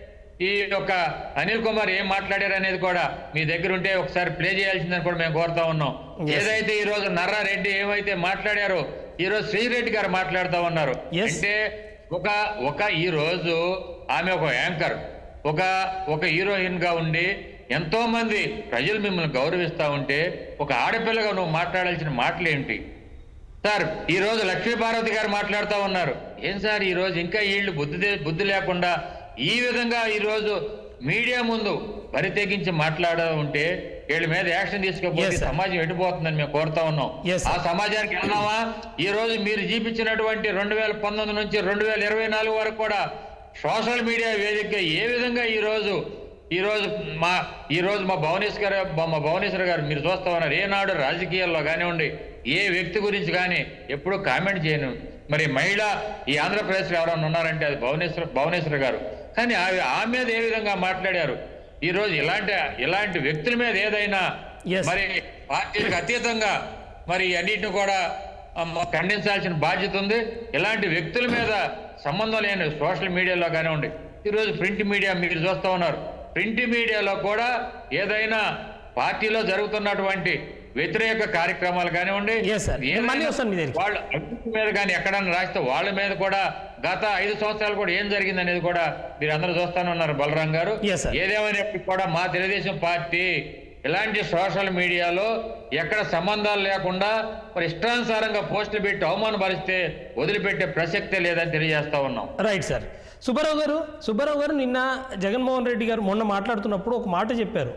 Speaker 3: ఈ యొక్క అనిల్ కుమార్ ఏం మాట్లాడారు అనేది కూడా మీ దగ్గర ఉంటే ఒకసారి ప్లే చేయాల్సిందని కూడా మేము కోరుతా ఉన్నాం
Speaker 1: Yes.
Speaker 3: ఏదైతే ఈ రోజు నర్రారెడ్డి ఏమైతే మాట్లాడారో ఈ రోజు శ్రీరెడ్డి గారు మాట్లాడుతూ ఉన్నారు
Speaker 1: Yes.
Speaker 3: అంటే ఒక ఒక ఈ రోజు ఆమె ఒక యాంకర్ ఒక ఒక హీరోయిన్ గా ఉండి ఎంతో మంది ప్రజలు మిమ్మల్ని గౌరవిస్తా ఉంటే ఒక ఆడపిల్లగా నువ్వు మాట్లాడాల్సిన మాటలు ఏంటి సార్ ఈ రోజు లక్ష్మీపార్వతి గారు మాట్లాడుతూ ఉన్నారు ఏం సార్ ఈ రోజు ఇంకా వీళ్ళు బుద్ధి తే- బుద్ధి లేకుండా ఈ విధంగా ఈ రోజు మీడియా ముందు బరి తెగించి మాట్లాడ ఉంటే వీళ్ళ మీద యాక్షన్ తీసుకోకపోతే
Speaker 1: Yes, sir.
Speaker 3: సమాజం ఎడిపోతుందని మేము కోరుతా ఉన్నాం
Speaker 1: Yes, sir.
Speaker 3: ఆ సమాజానికి వెళ్దామా ఈ రోజు మీరు చూపించినటువంటి రెండు వేల పంతొమ్మిది నుంచి రెండు వేల ఇరవై నాలుగు వరకు కూడా సోషల్ మీడియా వేదికగా ఏ విధంగా ఈ రోజు ఈ రోజు మా ఈ రోజు మా భువనేశ్వర్ గారు మా భువనేశ్వర్ గారు మీరు చూస్తా ఉన్నారు ఏనాడు రాజకీయాల్లో కానివ్వండి ఏ వ్యక్తి గురించి కానీ ఎప్పుడూ కామెంట్ చేయను మరి మహిళ ఈ ఆంధ్రప్రదేశ్లో ఎవరైనా ఉన్నారంటే అది భువనేశ్వర్ భువనేశ్వర్ గారు కానీ ఆమె ఆమె మీద ఏ విధంగా మాట్లాడారు ఈ రోజు ఇలాంటి ఇలాంటి వ్యక్తుల మీద ఏదైనా
Speaker 1: Yes.
Speaker 3: మరి పార్టీలకు అతీతంగా మరి అన్నిటిని కూడా ఆ, మ- ఖండించాల్సిన బాధ్యత ఉంది ఇలాంటి వ్యక్తుల మీద సంబంధం లేని సోషల్ మీడియాలో కానివ్వండి ఈరోజు ప్రింట్ మీడియా మీరు చూస్తూ ఉన్నారు ప్రింట్ మీడియాలో కూడా ఏదైనా పార్టీలో జరుగుతున్నటువంటి వ్యతిరేక కార్యక్రమాలు కానివ్వండి
Speaker 1: Yes, sir. నేను
Speaker 3: ఏదైనా
Speaker 1: మళ్ళీ వస్తాను మీ దగ్గరికి.
Speaker 3: వాళ్ళ అభివృద్ధి మీద కానీ ఎక్కడన్నా రాస్తే వాళ్ళ మీద కూడా గత ఐదు సంవత్సరాలు కూడా ఏం జరిగింది అనేది కూడా మీరు అందరూ చూస్తానే ఉన్నారు బలరాం గారు
Speaker 1: Yes, sir.
Speaker 3: ఏదేమైనప్పటికీ కూడా మా తెలుగుదేశం పార్టీ ఇలాంటి సోషల్ మీడియాలో ఎక్కడ సంబంధాలు లేకుండా మరి ఇష్టానుసారంగా పోస్టులు పెట్టి అవమానపరిస్తే వదిలిపెట్టే ప్రసక్తే లేదని తెలియజేస్తా ఉన్నాం
Speaker 1: రైట్ సార్ సుబ్బారావు గారు సుబ్బారావు గారు నిన్న జగన్మోహన్ రెడ్డి గారు మొన్న మాట్లాడుతున్నప్పుడు ఒక మాట చెప్పారు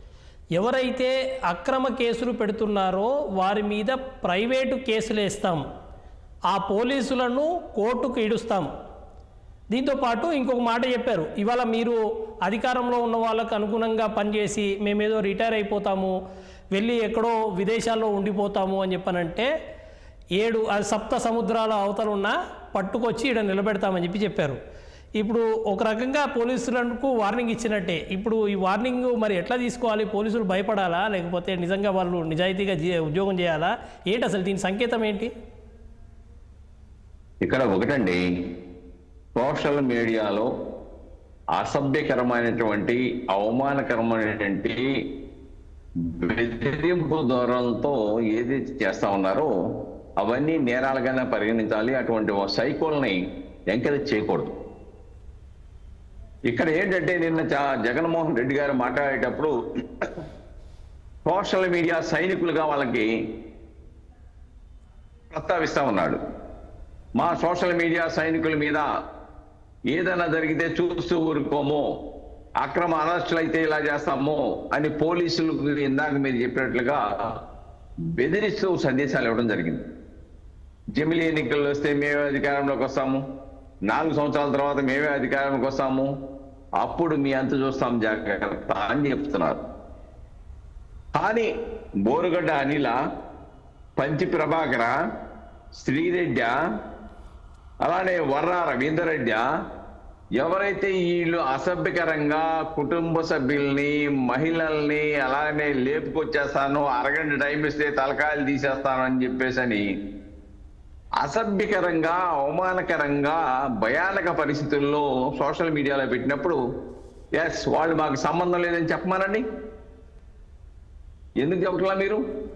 Speaker 1: ఎవరైతే అక్రమ కేసులు పెడుతున్నారో వారి మీద ప్రైవేటు కేసులు వేస్తాం ఆ పోలీసులను కోర్టుకు ఇడుస్తాం దీంతో పాటు ఇంకొక మాట చెప్పారు ఇవాళ మీరు అధికారంలో ఉన్న వాళ్ళకు అనుగుణంగా పనిచేసి మేమేదో రిటైర్ అయిపోతాము వెళ్ళి ఎక్కడో విదేశాల్లో ఉండిపోతాము అని చెప్పానంటే ఏడు అది సప్త సముద్రాల అవతల ఉన్న పట్టుకొచ్చి ఇక్కడ నిలబెడతామని చెప్పి చెప్పారు ఇప్పుడు ఒక రకంగా పోలీసులకు వార్నింగ్ ఇచ్చినట్టే ఇప్పుడు ఈ వార్నింగ్ మరి ఎట్లా తీసుకోవాలి పోలీసులు భయపడాలా లేకపోతే నిజంగా వాళ్ళు నిజాయితీగా జీ- ఉద్యోగం చేయాలా ఏంటి అసలు దీని సంకేతం ఏంటి
Speaker 5: ఇక్కడ ఒకటండి సోషల్ మీడియాలో అసభ్యకరమైనటువంటి అవమానకరమైనటువంటి బెదిరింపు ధోరణితో ఏది చేస్తా ఉన్నారో అవన్నీ నేరాలుగానే పరిగణించాలి అటువంటి సైకోల్ని ఎంకరేజ్ చేయకూడదు ఇక్కడ ఏంటంటే నిన్న జ- జగన్మోహన్ రెడ్డి గారు మాట్లాడేటప్పుడు సోషల్ మీడియా సైనికులుగా వాళ్ళకి ప్రస్తావిస్తా ఉన్నాడు మా సోషల్ మీడియా సైనికుల మీద ఏదైనా జరిగితే చూస్తూ ఊరుకోము అక్రమ అరెస్టులు అయితే ఇలా చేస్తాము అని పోలీసులకు ఇందాక మీరు చెప్పినట్లుగా బెదిరిస్తూ సందేశాలు ఇవ్వడం జరిగింది జమిలీ ఎన్నికలు వస్తే మేమే అధికారంలోకి వస్తాము నాలుగు సంవత్సరాల తర్వాత మేమే అధికారంలోకి వస్తాము అప్పుడు మీ అంత చూస్తాం జాగ్రత్త అని చెప్తున్నారు కానీ బోరుగడ్డ అనిల పంచి ప్రభాకర శ్రీరెడ్డి అలానే వర్ర రవీందరెడ్డి ఎవరైతే వీళ్ళు అసభ్యకరంగా కుటుంబ సభ్యుల్ని మహిళల్ని అలానే లేపుకొచ్చేస్తాను అరగంట టైం ఇస్తే తలకాయలు తీసేస్తాను అని చెప్పేసి అని అసభ్యకరంగా అవమానకరంగా భయానక పరిస్థితుల్లో సోషల్ మీడియాలో పెట్టినప్పుడు ఎస్ వాళ్ళు మాకు సంబంధం లేదని చెప్పమానండి ఎందుకు చెప్పట్లా మీరు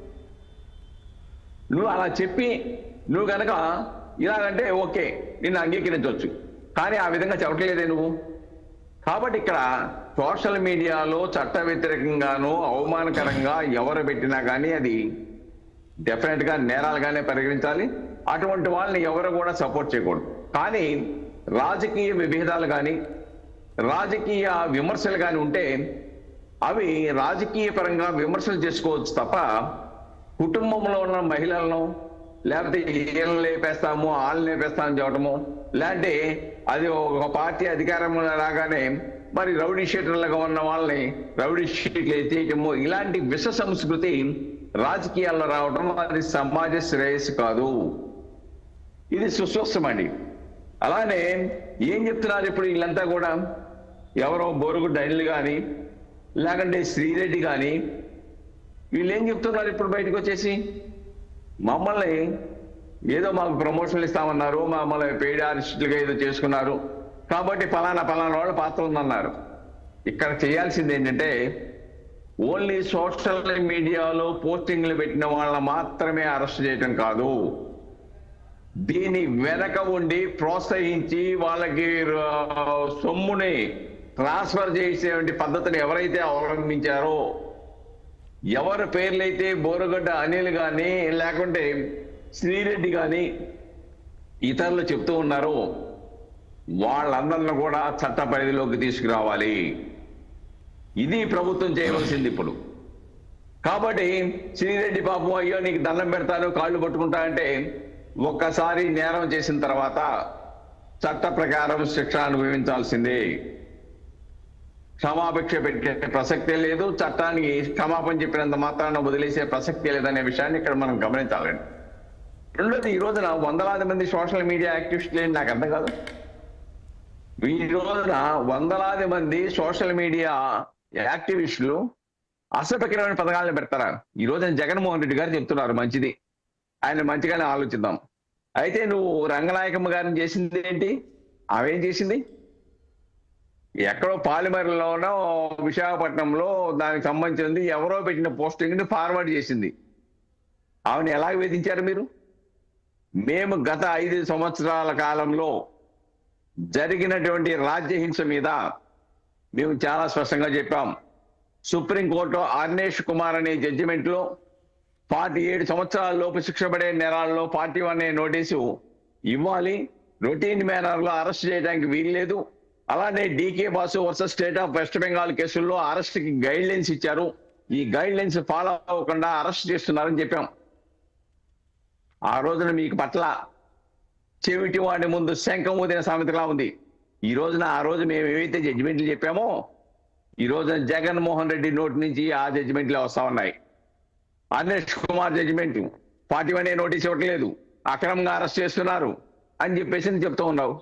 Speaker 5: నువ్వు అలా చెప్పి నువ్వు కనుక ఇలాగంటే ఓకే నిన్ను అంగీకరించవచ్చు కానీ ఆ విధంగా చెప్పట్లేదే నువ్వు కాబట్టి ఇక్కడ సోషల్ మీడియాలో చట్ట వ్యతిరేకంగాను అవమానకరంగా ఎవరు పెట్టినా కానీ అది డెఫినెట్ గా నేరాలుగానే పరిగణించాలి అటువంటి వాళ్ళని ఎవరు కూడా సపోర్ట్ చేయకూడదు కానీ రాజకీయ విభేదాలు కానీ రాజకీయ విమర్శలు కానీ ఉంటే అవి రాజకీయ పరంగా విమర్శలు చేసుకోవచ్చు తప్ప కుటుంబంలో ఉన్న మహిళలను లేకపోతే వీళ్ళని లేపేస్తాము వాళ్ళని లేపేస్తామని చెప్పడము లేదంటే అది ఒక పార్టీ అధికారంలో రాగానే మరి రౌడీ షీటర్లుగా ఉన్న వాళ్ళని రౌడీ షీట్లు ఎత్తేయటము ఇలాంటి విష సంస్కృతి రాజకీయాల్లో రావడం అది సమాజ శ్రేయస్సు కాదు ఇది సుస్వస్థమండి అలానే ఏం చెప్తున్నారు ఇప్పుడు వీళ్ళంతా కూడా ఎవరో బోరుగుడ్డ అనిల్ కానీ లేకంటే శ్రీరెడ్డి కానీ వీళ్ళు ఏం చెప్తున్నారు ఇప్పుడు బయటకు వచ్చేసి మమ్మల్ని ఏదో మాకు ప్రమోషన్లు ఇస్తామన్నారు మమ్మల్ని పెయిడ్ ఆర్టిస్టులుగా ఏదో చేసుకున్నారు కాబట్టి ఫలానా ఫలానా వాళ్ళ పాత్ర ఉందన్నారు ఇక్కడ చేయాల్సింది ఏంటంటే ఓన్లీ సోషల్ మీడియాలో పోస్టింగ్లు పెట్టిన వాళ్ళని మాత్రమే అరెస్ట్ చేయటం కాదు దీని వెనక ఉండి ప్రోత్సహించి వాళ్ళకి ఆ, సొమ్ముని ట్రాన్స్ఫర్ చేసేటువంటి పద్ధతిని ఎవరైతే అవలంబించారో ఎవరి పేర్లైతే బోరగడ్డ అనిల్ కానీ లేకుంటే శ్రీరెడ్డి కానీ ఇతరులు చెప్తూ ఉన్నారో వాళ్ళందరిని కూడా చట్ట పరిధిలోకి తీసుకురావాలి ఇది ప్రభుత్వం చేయవలసింది ఇప్పుడు కాబట్టి శ్రీరెడ్డి పాపం అయ్యో నీకు దండం పెడతాను కాళ్ళు పట్టుకుంటా అంటే ఒక్కసారి నేరం చేసిన తర్వాత చట్ట ప్రకారం శిక్ష అనుభవించాల్సిందే క్షమాభిక్ష పెట్టే ప్రసక్తే లేదు చట్టానికి క్షమాపణ చెప్పినంత మాత్రాన వదిలేసే ప్రసక్తే లేదనే విషయాన్ని ఇక్కడ మనం గమనించాలండి రెండోది ఈ రోజున వందలాది మంది సోషల్ మీడియా యాక్టివిస్టులు ఏంటి నాకు అర్థం కాదు ఈ రోజున వందలాది మంది సోషల్ మీడియా యాక్టివిస్టులు అసభ్యకరమైన పథకాలను పెడతారా ఈ రోజున జగన్మోహన్ రెడ్డి గారు చెప్తున్నారు మంచిది ఆయన మంచిగానే ఆలోచిద్దాం అయితే నువ్వు రంగనాయకమ్మ గారిని చేసింది ఏంటి ఆమెం చేసింది ఎక్కడో పాలిమర్లోనో విశాఖపట్నంలో దానికి సంబంధించింది ఎవరో పెట్టిన పోస్టింగ్ ని ఫార్వర్డ్ చేసింది ఆమెను ఎలా వేధించారు మీరు మేము గత ఐదు సంవత్సరాల కాలంలో జరిగినటువంటి రాజ్యహింస మీద మేము చాలా స్పష్టంగా చెప్పాం సుప్రీంకోర్టు అర్నేష్ కుమార్ అనే జడ్జిమెంట్ లో పార్టీ ఏడు సంవత్సరాల లోపు శిక్ష పడే నేరాల్లో పార్టీ వన్ అనే నోటీసు ఇవ్వాలి రొటీన్ మేనర్ లో అరెస్ట్ చేయడానికి వీల్లేదు అలానే DK Basu versus state of West Bengal కేసుల్లో అరెస్ట్ కి గైడ్ లైన్స్ ఇచ్చారు ఈ గైడ్ లైన్స్ ఫాలో అవ్వకుండా అరెస్ట్ చేస్తున్నారని చెప్పాం ఆ రోజున మీకు పట్ల చెవిటి వాడి ముందు శంఖం ఊదిన సామెతలా ఉంది ఈ రోజున ఆ రోజు మేము ఏవైతే జడ్జిమెంట్లు చెప్పామో ఈ రోజున జగన్మోహన్ రెడ్డి నోటి నుంచి ఆ జడ్జిమెంట్లు వస్తా ఉన్నాయి అర్నేష్ కుమార్ జడ్జిమెంట్ పార్టీ అనే నోటీస్ ఇవ్వట్లేదు అక్రమంగా అరెస్ట్ చేస్తున్నారు అని చెప్పేసి చెప్తూ ఉన్నావు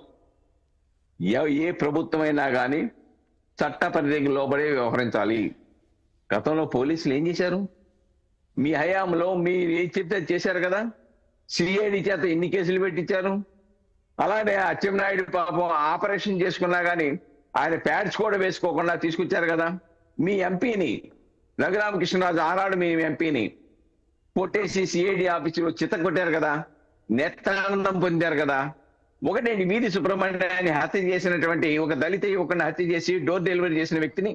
Speaker 5: ఏ- ఏ ప్రభుత్వమైనా కానీ చట్ట పరిధికి లోబడే వ్యవహరించాలి గతంలో పోలీసులు ఏం చేశారు మీ హయాంలో మీరు ఏం చెప్తే అది చేశారు కదా సిఐడి చేత ఎన్ని కేసులు పెట్టించారు అలానే అచ్చెన్నాయుడు పాపం ఆపరేషన్ చేసుకున్నా కానీ ఆయన ప్యాడ్స్ కూడా వేసుకోకుండా తీసుకొచ్చారు కదా మీ ఎంపీని రఘురామకృష్ణరాజు ఆనాడు మీ ఎంపీని కొట్టేసి సిఐడి ఆఫీసులో చిత్త కొట్టారు కదా నెత్తానందం పొందారు కదా ఒకటేంటి వీధి సుబ్రహ్మణ్యాన్ని హత్య చేసినటువంటి ఒక దళిత యువకుని హత్య చేసి డోర్ డెలివరీ చేసిన వ్యక్తిని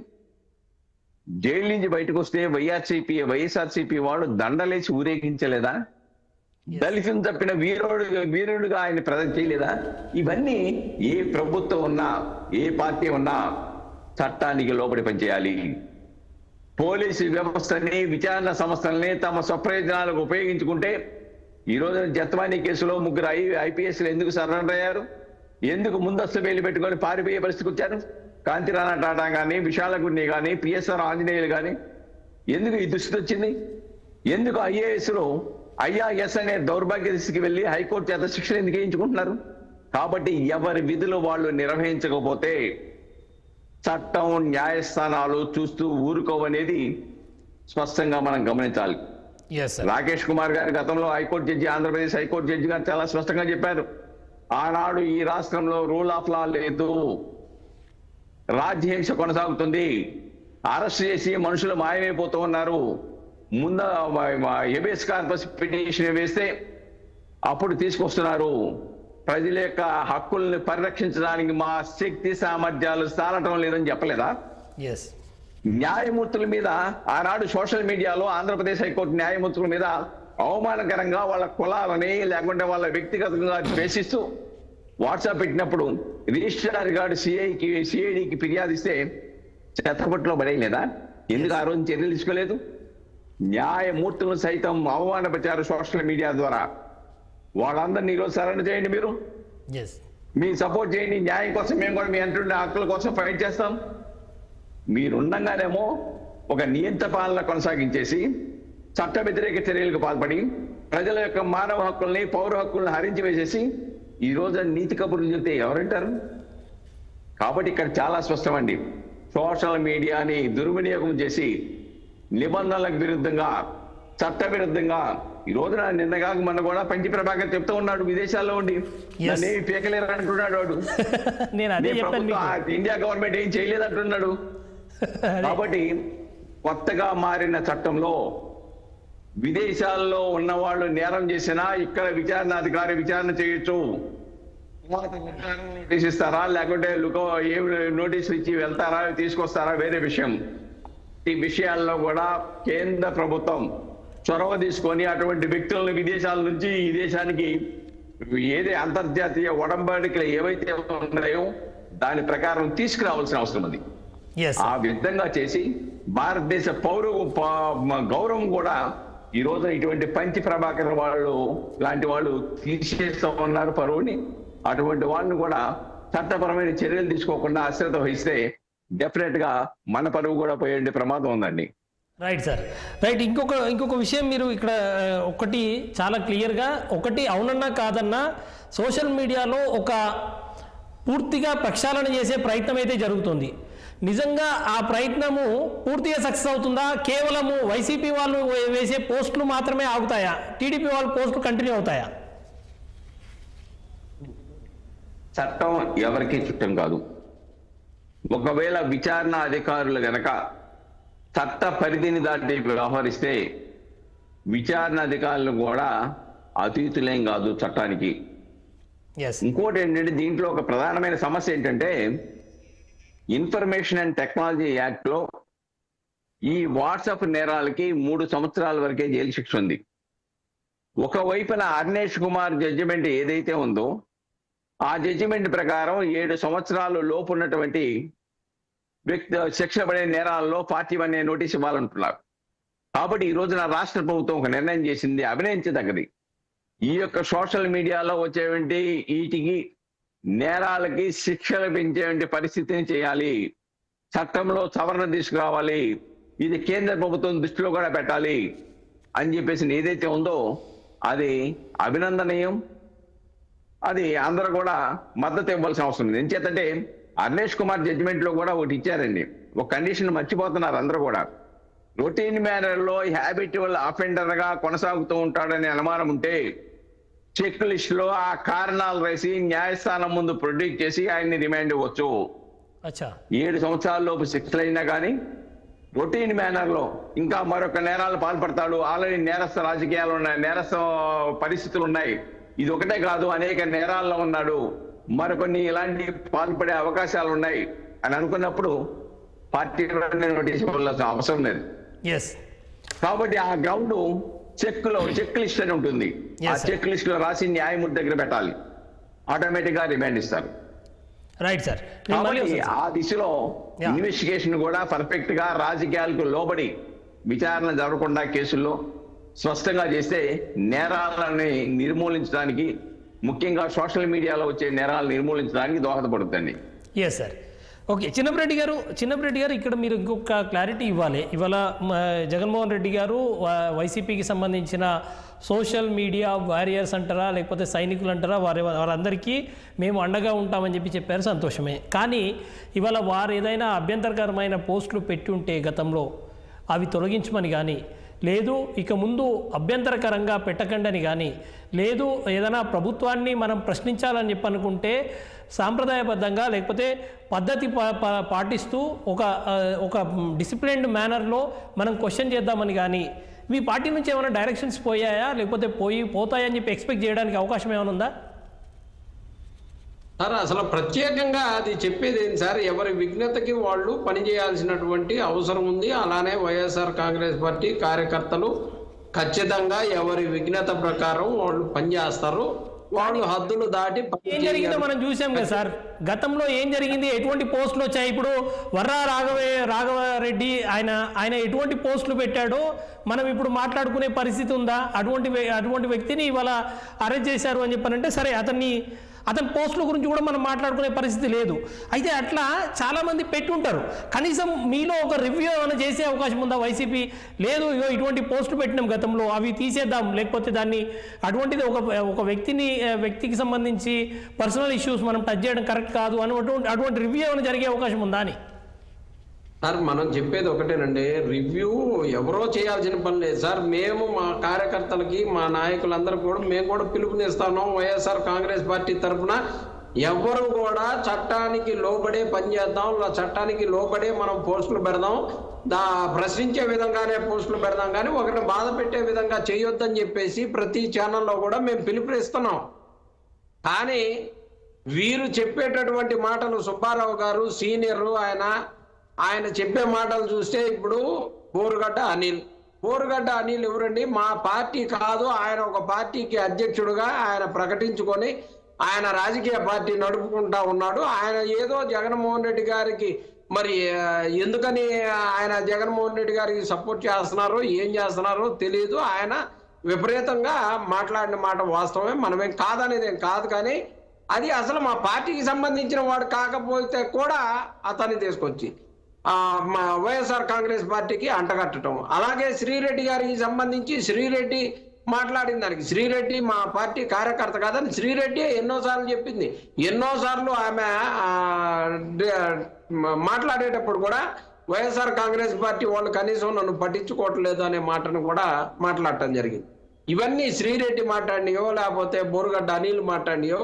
Speaker 5: జైలు నుంచి బయటకు వస్తే వైఆర్సీపీ వైఎస్ఆర్సీపీ వాడు దండలేసి ఊరేగించలేదా దళితుని తప్పిన వీరుడు వీరుడుగా ఆయన ప్రజెంట్ చేయలేదా ఇవన్నీ ఏ ప్రభుత్వం ఉన్నా ఏ పార్టీ ఉన్నా చట్టానికి లోబడి పనిచేయాలి పోలీసు వ్యవస్థని విచారణ సంస్థల్ని తమ స్వప్రయోజనాలకు ఉపయోగించుకుంటే ఈ రోజున జత్వానీ కేసులో ముగ్గురు ఐ ఐపీఎస్లు ఎందుకు సరెండర్ అయ్యారు ఎందుకు ముందస్తు వేలు పెట్టుకొని పారిపోయే పరిస్థితికి వచ్చారు కాంతిరాణా టాటా కానీ విశాలగుండి కానీ పిఎస్ఆర్ ఆంజనేయులు కానీ ఎందుకు ఈ దుస్థితి వచ్చింది ఎందుకు ఐఏఎస్ లో ఐఆర్ఎస్ అనే దౌర్భాగ్య దిశకి వెళ్ళి హైకోర్టు చేత శిక్షణ ఎందుకు వేయించుకుంటున్నారు కాబట్టి ఎవరి విధులు వాళ్ళు నిర్వహించకపోతే చట్టం న్యాయస్థానాలు చూస్తూ ఊరుకోవనేది స్పష్టంగా మనం గమనించాలి
Speaker 1: ఎస్ సార్
Speaker 5: రాకేష్ కుమార్ గారు గతంలో high court judge Andhra Pradesh high court judge గారు చాలా స్పష్టంగా చెప్పారు ఆనాడు ఈ రాష్ట్రంలో రూల్ ఆఫ్ లా లేదు రాజ్యహింస కొనసాగుతుంది అరెస్ట్ చేసి మనుషులు మాయమైపోతూ ఉన్నారు ముంద ఎబిఎస్ కార్పస్ పిటిషన్ వేస్తే అప్పుడు తీసుకొస్తున్నారు ప్రజల యొక్క హక్కుల్ని పరిరక్షించడానికి మా శక్తి సామర్థ్యాలు సాలటం లేదని చెప్పలేదా
Speaker 1: ఎస్
Speaker 5: న్యాయమూర్తుల మీద ఆనాడు సోషల్ మీడియాలో ఆంధ్రప్రదేశ్ హైకోర్టు న్యాయమూర్తుల మీద అవమానకరంగా వాళ్ళ కులాలని లేకుంటే వాళ్ళ వ్యక్తిగతంగా ద్వేషిస్తూ వాట్సాప్ పెట్టినప్పుడు రిజిస్ట్రార్ గారు సిఐకి సిఐడికి ఫిర్యాదు ఇస్తే చెత్తపట్లో పడేయలేదా ఎందుకు ఆ రోజు చర్యలు తీసుకోలేదు న్యాయమూర్తులను సైతం అవమానపరిచారు సోషల్ మీడియా ద్వారా వాళ్ళందరినీ ఈరోజు సరెండర్ చేయండి మీరు
Speaker 1: ఎస్
Speaker 5: మీ సపోర్ట్ చేయండి న్యాయం కోసం మేము కూడా మీ అంటుండే హక్కుల కోసం ఫైట్ చేస్తాం మీరుండగానేమో ఒక నియంత్ర పాలన కొనసాగించేసి చట్ట వ్యతిరేక చర్యలకు పాల్పడి ప్రజల యొక్క మానవ హక్కుల్ని పౌర హక్కుల్ని హరించి వేసేసి ఈ రోజు నీతి కబుర్లు చెప్తే ఎవరంటారు కాబట్టి ఇక్కడ చాలా స్పష్టమండి సోషల్ మీడియాని దుర్వినియోగం చేసి నిబంధనలకు విరుద్ధంగా చట్ట విరుద్ధంగా ఈ రోజున నిన్నగా మొన్న కూడా పంచి ప్రభాకర్ చెప్తూ ఉన్నాడు విదేశాల్లో ఉండి
Speaker 1: Yes.
Speaker 5: నన్నేమి పీకలేరు అంటున్నాడు వాడు
Speaker 1: నేను అదే
Speaker 5: మీ
Speaker 1: చెప్పాను
Speaker 5: ప్రభుత్వం,
Speaker 1: మీకు
Speaker 5: ఆ ఇండియా గవర్నమెంట్ ఏం చేయలేదు అంటున్నాడు
Speaker 1: అదే.
Speaker 5: కాబట్టి కొత్తగా మారిన చట్టంలో విదేశాల్లో ఉన్న వాళ్ళు నేరం చేసినా ఇక్కడ విచారణ అధికారి విచారణ చేయొచ్చు నోటీస్ ఇస్తారా లేకుంటే లుకో ఏం నోటీసులు ఇచ్చి వెళ్తారా తీసుకొస్తారా వేరే విషయం ఈ విషయాల్లో కూడా కేంద్ర ప్రభుత్వం చొరవ తీసుకొని అటువంటి వ్యక్తులను విదేశాల నుంచి ఈ దేశానికి ఏదే అంతర్జాతీయ ఒడంబడికలు ఏవైతే ఉన్నాయో దాని ప్రకారం తీసుకురావాల్సిన అవసరం ఉంది
Speaker 1: ఎస్
Speaker 5: ఆ విధంగా చేసి భారతదేశ పౌరు ప- మ- గౌరవం కూడా ఈ రోజు ఇటువంటి పంచి ప్రభాకర్ వాళ్ళు లాంటి వాళ్ళు తీసేస్తూ ఉన్నారు పరువుని అటువంటి వాళ్ళని కూడా చట్టపరమైన చర్యలు తీసుకోకుండా అశ్రద్ధ వహిస్తే డెఫినెట్ గా మన పరువు కూడా పోయే ప్రమాదం ఉందండి
Speaker 1: రైట్ సార్ రైట్ ఇంకొక ఇంకొక విషయం మీరు ఇక్కడ ఆ, ఒకటి చాలా క్లియర్గా ఒకటి అవునన్నా కాదన్నా సోషల్ మీడియాలో ఒక పూర్తిగా ప్రక్షాళన చేసే ప్రయత్నం అయితే జరుగుతుంది నిజంగా ఆ ప్రయత్నము పూర్తిగా సక్సెస్ అవుతుందా కేవలము వైసీపీ వాళ్ళు వే- వేసే పోస్టులు మాత్రమే ఆగుతాయా టీడీపీ వాళ్ళ పోస్టులు కంటిన్యూ అవుతాయా
Speaker 5: చట్టం ఎవరికీ చుట్టం కాదు ఒకవేళ విచారణ అధికారులు గనక చట్ట పరిధిని దాటి వ్యవహరిస్తే విచారణ అధికారులు కూడా అతీతులేం కాదు చట్టానికి
Speaker 1: ఎస్
Speaker 5: ఇంకోటి ఏంటంటే దీంట్లో ఒక ప్రధానమైన సమస్య ఏంటంటే ఇన్ఫర్మేషన్ అండ్ టెక్నాలజీ యాక్ట్ లో ఈ వాట్సాప్ నేరాలకి మూడు సంవత్సరాల వరకే జైలు శిక్ష ఉంది ఒకవైపున అర్నేష్ కుమార్ జడ్జిమెంట్ ఏదైతే ఉందో ఆ జడ్జిమెంట్ ప్రకారం ఏడు సంవత్సరాలు లోపు ఉన్నటువంటి వ్యక్తి శిక్ష పడే నేరాల్లో పార్టీ అనే నోటీస్ ఇవ్వాలంటున్నారు కాబట్టి ఈ రోజున రాష్ట్ర ప్రభుత్వం ఒక నిర్ణయం చేసింది అభినయించదగ్గది ఈ యొక్క సోషల్ మీడియాలో వచ్చేటువంటి వీటికి నేరాలకి శిక్షలు పెంచేటువంటి పరిస్థితిని చేయాలి చట్టంలో సవరణ తీసుకురావాలి ఇది కేంద్ర ప్రభుత్వం దృష్టిలో కూడా పెట్టాలి అని చెప్పేసి ఏదైతే ఉందో అది అభినందనీయం అది అందరూ కూడా మద్దతు ఇవ్వాల్సిన అవసరం ఉంది ఎంచేతంటే అర్నేష్ కుమార్ జడ్జిమెంట్ లో కూడా ఒకటి ఇచ్చారండి ఒక కండిషన్ మర్చిపోతున్నారు అందరూ కూడా రొటీన్ మేనర్ లో హ్యాబిచువల్ అఫెండర్ గా కొనసాగుతూ ఉంటాడనే అనుమానం ఉంటే చెక్ లిస్ట్ లో ఆ కారణాలు వేసి న్యాయస్థానం ముందు ప్రొడ్యూస్ చేసి ఆయన్ని రిమాండ్ ఇవ్వచ్చు
Speaker 1: అచ్చా
Speaker 5: ఏడు సంవత్సరాల లోపు శిక్షలైనా కానీ రొటీన్ మేనర్ లో ఇంకా మరొక నేరాలు పాల్పడతాడు ఆల్రెడీ నేరస్థ రాజకీయాలు ఉన్నాయి నేరస్థ పరిస్థితులు ఉన్నాయి ఇది ఒకటే కాదు అనేక నేరాల్లో ఉన్నాడు మరికొన్ని ఇలాంటి పాల్పడే అవకాశాలు ఉన్నాయి అని అనుకున్నప్పుడు పార్టీ నోటీస్ ఇవ్వాల్సిన అవసరం లేదు
Speaker 1: ఎస్
Speaker 5: కాబట్టి ఆ గ్రౌండ్ చెక్ లో చెక్ లిస్ట్ అని ఉంటుంది ఆ
Speaker 1: Yes, sir.
Speaker 5: చెక్ లిస్ట్ లో రాసి న్యాయమూర్తి దగ్గర పెట్టాలి ఆటోమేటిక్ గా రిమాండ్ ఇస్తారు
Speaker 1: రైట్ సార్ నేను మళ్ళీ
Speaker 5: కాబట్టి
Speaker 1: వస్తాను సార్.
Speaker 5: ఆ దిశలో
Speaker 1: Yeah.
Speaker 5: ఇన్వెస్టిగేషన్ కూడా పర్ఫెక్ట్ గా రాజకీయాలకు లోబడి విచారణ జరగకుండా కేసుల్లో స్పష్టంగా చేస్తే నేరాలని నిర్మూలించడానికి ముఖ్యంగా సోషల్ మీడియాలో వచ్చే నేరాలు నిర్మూలించడానికి దోహదపడుతుంది
Speaker 1: ఎస్ సార్ ఓకే చిన్నపరెడ్డి గారు చిన్నపరెడ్డి గారు ఇక్కడ మీరు ఇంకొక క్లారిటీ ఇవ్వాలి ఇవాళ మ, జగన్మోహన్ రెడ్డి గారు వా- వైసీపీకి సంబంధించిన సోషల్ మీడియా వారియర్స్ అంటారా లేకపోతే సైనికులు అంటారా వారి వారందరికీ మేము అండగా ఉంటామని చెప్పి చెప్పారు సంతోషమే కానీ ఇవాళ వారు ఏదైనా అభ్యంతరకరమైన పోస్టులు పెట్టి ఉంటే గతంలో అవి తొలగించమని కానీ లేదు ఇక ముందు అభ్యంతరకరంగా పెట్టకండి కానీ లేదు ఏదైనా ప్రభుత్వాన్ని మనం ప్రశ్నించాలని చెప్పి అనుకుంటే సాంప్రదాయబద్ధంగా లేకపోతే పద్ధతి పా- పా- పాటిస్తూ ఒక ఆ, ఒక డిసిప్లిన్డ్ మేనర్లో మనం క్వశ్చన్ చేద్దామని కానీ మీ పార్టీ నుంచి ఏమైనా డైరెక్షన్స్ పోయాయా లేకపోతే పోయి పోతాయని చెప్పి ఎక్స్పెక్ట్ చేయడానికి అవకాశం ఏమైనా ఉందా
Speaker 4: సార్ అసలు ప్రత్యేకంగా అది చెప్పేది ఏంటి సార్ ఎవరి విఘ్నతకి వాళ్ళు పనిచేయాల్సినటువంటి అవసరం ఉంది అలానే వైఎస్ఆర్ కాంగ్రెస్ పార్టీ కార్యకర్తలు ఖచ్చితంగా ఎవరి విఘ్నత ప్రకారం వాళ్ళు పనిచేస్తారు వాళ్ళు హద్దులు దాటి పని
Speaker 1: ఏం జరిగిందో
Speaker 4: చేయరు.
Speaker 1: మనం చూసాం కదా సార్ గతంలో ఏం జరిగింది ఎటువంటి పోస్టులు వచ్చాయి ఇప్పుడు వర్రా రాఘవే రాఘవరెడ్డి ఆయన ఆయన ఎటువంటి పోస్టులు పెట్టాడో మనం ఇప్పుడు మాట్లాడుకునే పరిస్థితి ఉందా అటువంటి వ్య- అటువంటి వ్యక్తిని ఇవాళ అరెస్ట్ చేశారు అని చెప్పానంటే సరే అతన్ని అతని పోస్టుల గురించి కూడా మనం మాట్లాడుకునే పరిస్థితి లేదు అయితే అట్లా చాలామంది పెట్టి ఉంటారు కనీసం మీలో ఒక రివ్యూ ఏమైనా చేసే అవకాశం ఉందా వైసీపీ లేదు ఇగో ఇటువంటి పోస్టులు పెట్టినాం గతంలో అవి తీసేద్దాం లేకపోతే దాన్ని అటువంటిది ఒక ఒక వ్యక్తిని ఆ, వ్యక్తికి సంబంధించి పర్సనల్ ఇష్యూస్ మనం టచ్ చేయడం కరెక్ట్ కాదు అని అటువంటి అటువంటి రివ్యూ ఏమైనా జరిగే అవకాశం ఉందా అని
Speaker 4: సార్ మనం చెప్పేది ఒకటేనండి రివ్యూ ఎవరో చేయాల్సిన పని లేదు సార్ మేము మా కార్యకర్తలకి మా నాయకులందరూ కూడా మేము కూడా పిలుపునిస్తాను వైఎస్ఆర్ కాంగ్రెస్ పార్టీ తరఫున ఎవరు కూడా చట్టానికి లోబడే పనిచేద్దాం ఇలా చట్టానికి లోబడే మనం పోస్టులు పెడదాం దా ప్రశ్నించే విధంగానే పోస్టులు పెడదాం కానీ ఒకరిని బాధ పెట్టే విధంగా చేయొద్దని చెప్పేసి ప్రతి ఛానల్లో కూడా మేము పిలుపునిస్తున్నాం కానీ వీరు చెప్పేటటువంటి మాటలు సుబ్బారావు గారు సీనియర్ ఆయన ఆయన చెప్పే మాటలు చూస్తే ఇప్పుడు బోరుగడ్డ అనిల్ బోరుగడ్డ అనిల్ ఎవరండి మా పార్టీ కాదు ఆయన ఒక పార్టీకి అధ్యక్షుడుగా ఆయన ప్రకటించుకొని ఆయన రాజకీయ పార్టీ నడుపుకుంటా ఉన్నాడు ఆయన ఏదో జగన్మోహన్ రెడ్డి గారికి మరి ఆ, ఎందుకని ఆయన జగన్మోహన్ రెడ్డి గారికి సపోర్ట్ చేస్తున్నారో ఏం చేస్తున్నారో తెలియదు ఆయన విపరీతంగా మాట్లాడిన మాట వాస్తవమే మనమేం కాదనేది ఏం కాదు కానీ అది అసలు మా పార్టీకి సంబంధించిన వాడు కాకపోతే కూడా అతన్ని తీసుకొచ్చి ఆ, మా వైఎస్ఆర్ కాంగ్రెస్ పార్టీకి అంటగట్టడం అలాగే శ్రీరెడ్డి గారికి సంబంధించి శ్రీరెడ్డి మాట్లాడిన దానికి శ్రీరెడ్డి మా పార్టీ కార్యకర్త కాదని శ్రీరెడ్డి ఎన్నోసార్లు చెప్పింది ఎన్నోసార్లు ఆమె ఆ, డే- మా- మాట్లాడేటప్పుడు కూడా వైఎస్ఆర్ కాంగ్రెస్ పార్టీ వాళ్ళు కనీసం నన్ను పట్టించుకోవట్లేదు అనే మాటను కూడా మాట్లాడటం జరిగింది ఇవన్నీ శ్రీరెడ్డి మాట్లాడినయో లేకపోతే బోరుగడ్డ అనిల్ మాట్లాడినయో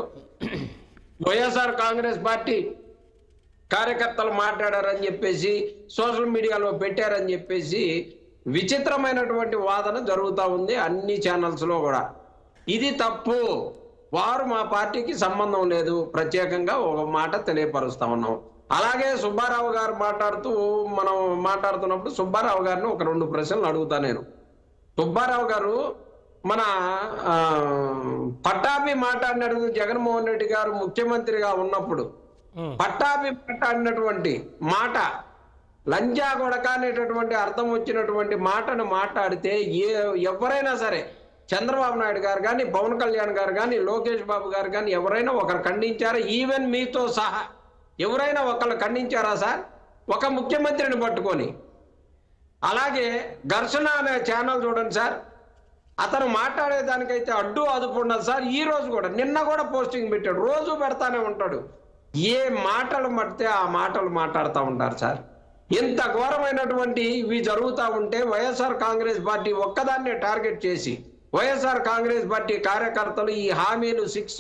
Speaker 4: వైఎస్ఆర్ కాంగ్రెస్ పార్టీ కార్యకర్తలు మాట్లాడారని చెప్పేసి సోషల్ మీడియాలో పెట్టారని చెప్పేసి విచిత్రమైనటువంటి వాదన జరుగుతూ ఉంది అన్ని ఛానల్స్ లో కూడా ఇది తప్పు వారు మా పార్టీకి సంబంధం లేదు ప్రత్యేకంగా ఒక మాట తెలియపరుస్తా ఉన్నాం అలాగే సుబ్బారావు గారు మాట్లాడుతూ మనం మాట్లాడుతున్నప్పుడు సుబ్బారావు గారిని ఒక రెండు ప్రశ్నలు అడుగుతా నేను సుబ్బారావు గారు మన ఆ, పట్టాభి మాట్లాడినట్టు జగన్మోహన్ రెడ్డి గారు ముఖ్యమంత్రిగా ఉన్నప్పుడు పట్టాభి మాట్లాడినటువంటి మాట లంజా కొడక అనేటటువంటి అర్థం వచ్చినటువంటి మాటను మాట్లాడితే ఏ ఎవరైనా సరే చంద్రబాబు నాయుడు గారు కానీ పవన్ కళ్యాణ్ గారు కానీ లోకేష్ బాబు గారు కానీ ఎవరైనా ఒకరు ఖండించారా ఈవెన్ మీతో సహా ఎవరైనా ఒకళ్ళు ఖండించారా సార్ ఒక ముఖ్యమంత్రిని పట్టుకొని అలాగే ఘర్షణ అనే ఛానల్ చూడండి సార్ అతను మాట్లాడేదానికైతే అడ్డు అదుపు ఉండదు సార్ ఈ రోజు కూడా నిన్న కూడా పోస్టింగ్ పెట్టాడు రోజు పెడతానే ఉంటాడు ఏ మాటలు మడితే ఆ మాటలు మాట్లాడుతూ ఉంటారు సార్ ఇంత ఘోరమైనటువంటి ఇవి జరుగుతూ ఉంటే వైఎస్ఆర్ కాంగ్రెస్ పార్టీ ఒక్కదాన్నే టార్గెట్ చేసి వైఎస్ఆర్ కాంగ్రెస్ పార్టీ కార్యకర్తలు ఈ హామీలు సిక్స్